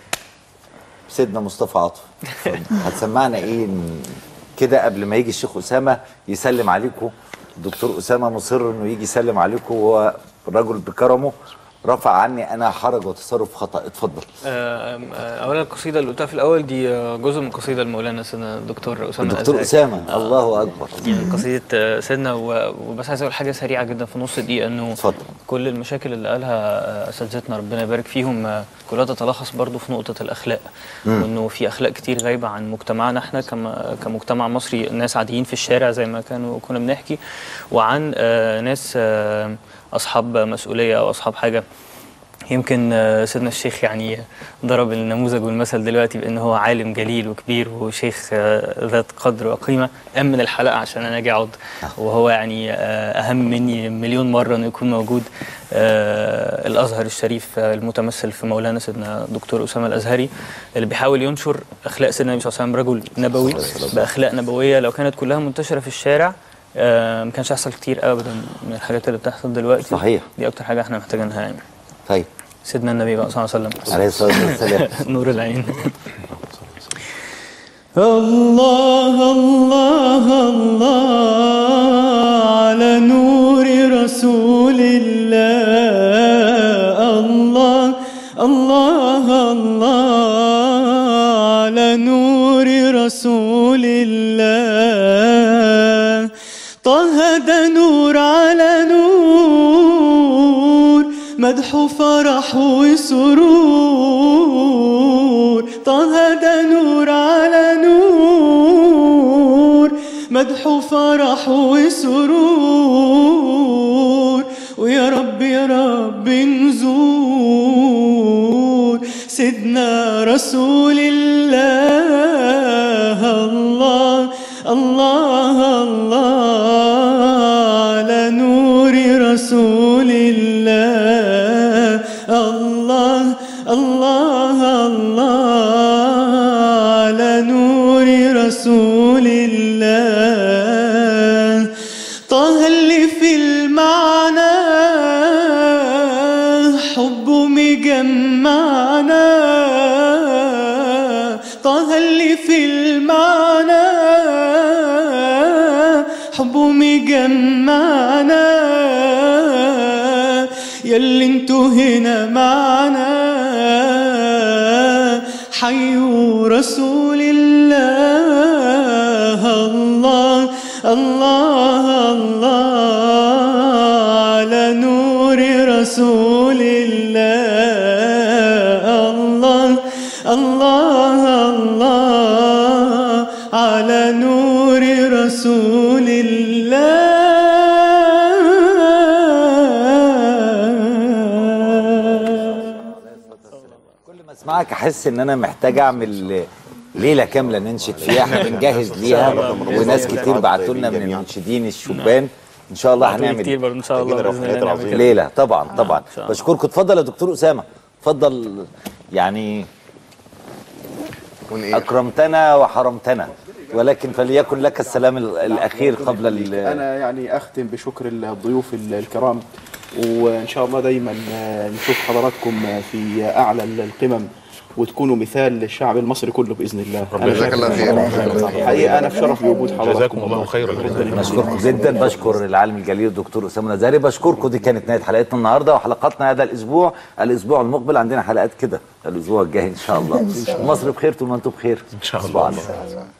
سيدنا مصطفى عاطف هتسمعنا ايه ن- كده قبل ما يجي الشيخ اسامه يسلم عليكم الدكتور اسامه مصر انه يجي يسلم عليكم وهو رجل بكرمه رفع عني انا حرج وتصرف خطا اتفضل آه، آه، اولا القصيده اللي قلتها في الاول دي آه، جزء من قصيده المولانا سيدنا الدكتور اسامه الدكتور الأزهري. اسامه الله اكبر يعني قصيده آه، سيدنا و- وبس عايز اقول حاجه سريعه جدا في نص دقيقه انه اتفضل. كل المشاكل اللي قالها آه، اساتذتنا ربنا يبارك فيهم آه، كلها تتلخص برضو في نقطه الاخلاق مم. وانه في اخلاق كتير غايبه عن مجتمعنا احنا كم- كمجتمع مصري ناس عاديين في الشارع زي ما كانوا كنا بنحكي وعن آه، ناس آه، اصحاب مسؤوليه او اصحاب حاجه يمكن آه، سيدنا الشيخ يعني ضرب النموذج والمثل دلوقتي بان هو عالم جليل وكبير وشيخ آه، ذات قدر وقيمه امن الحلقه عشان انا اجي اقعد وهو يعني آه، اهم مني مليون مره انه يكون موجود آه، الازهر الشريف آه، المتمثل في مولانا سيدنا دكتور اسامه الازهري اللي بيحاول ينشر اخلاق سيدنا النبي صلى الله عليه وسلم رجل نبوي باخلاق نبويه لو كانت كلها منتشره في الشارع آه، ما كانش هيحصل كتير ابدا من الحاجات اللي بتحصل دلوقتي صحيح. دي اكتر حاجه احنا محتاجينها يعني طيب سيدنا النبي بقى صلى الله عليه وسلم عليه الصلاه والسلام نور العين الله الله الله على نور رسول الله الله الله الله على نور رسول الله طه ده نور على نور مدح فرح وسرور طه ده نور على نور مدح فرح وسرور ويا رب يا رب نزور سيدنا رسول الله الله الله الله على نور رسول الله الله الله الله على نور رسول الله طه اللي في المعنى حبه مجمعنا طه اللي في المعنى حبه مجمعنا ياللي انتوا هنا معنا حيوا رسول الله الله الله الله على نور رسول الله الله الله الله على نور رسول الله كل ما اسمعك احس ان انا محتاج اعمل ليله كامله ننشد فيها احنا بنجهز ليها وناس كتير بعتوا لنا من المنشدين الشبان ان شاء الله بعتولي هنعمل كتير برضه ان شاء الله باذن الله نعمل كده. ليله طبعا طبعا شاء الله. بشكركم اتفضل يا دكتور اسامه اتفضل يعني اكرمتنا وحرمتنا ولكن فليكن لك السلام ال- الاخير قبل ال- انا يعني اختم بشكر الضيوف ال- الكرام وان شاء الله دايما آه، نشوف حضراتكم آه، في اعلى القمم وتكونوا مثال للشعب المصري كله باذن الله ربنا يجزاك الله خير. حقيقه انا في شرف بوجود حضراتكم جزاكم الله خيرا بشكركم جدا بشكر العالم الجليل الدكتور اسامه نزاري بشكركم دي كانت نهايه حلقتنا النهارده وحلقاتنا هذا الاسبوع الاسبوع المقبل عندنا حلقات كده الاسبوع الجاي ان شاء الله إن شاء الله. مصر بخير طول ما انتم بخير ان شاء الله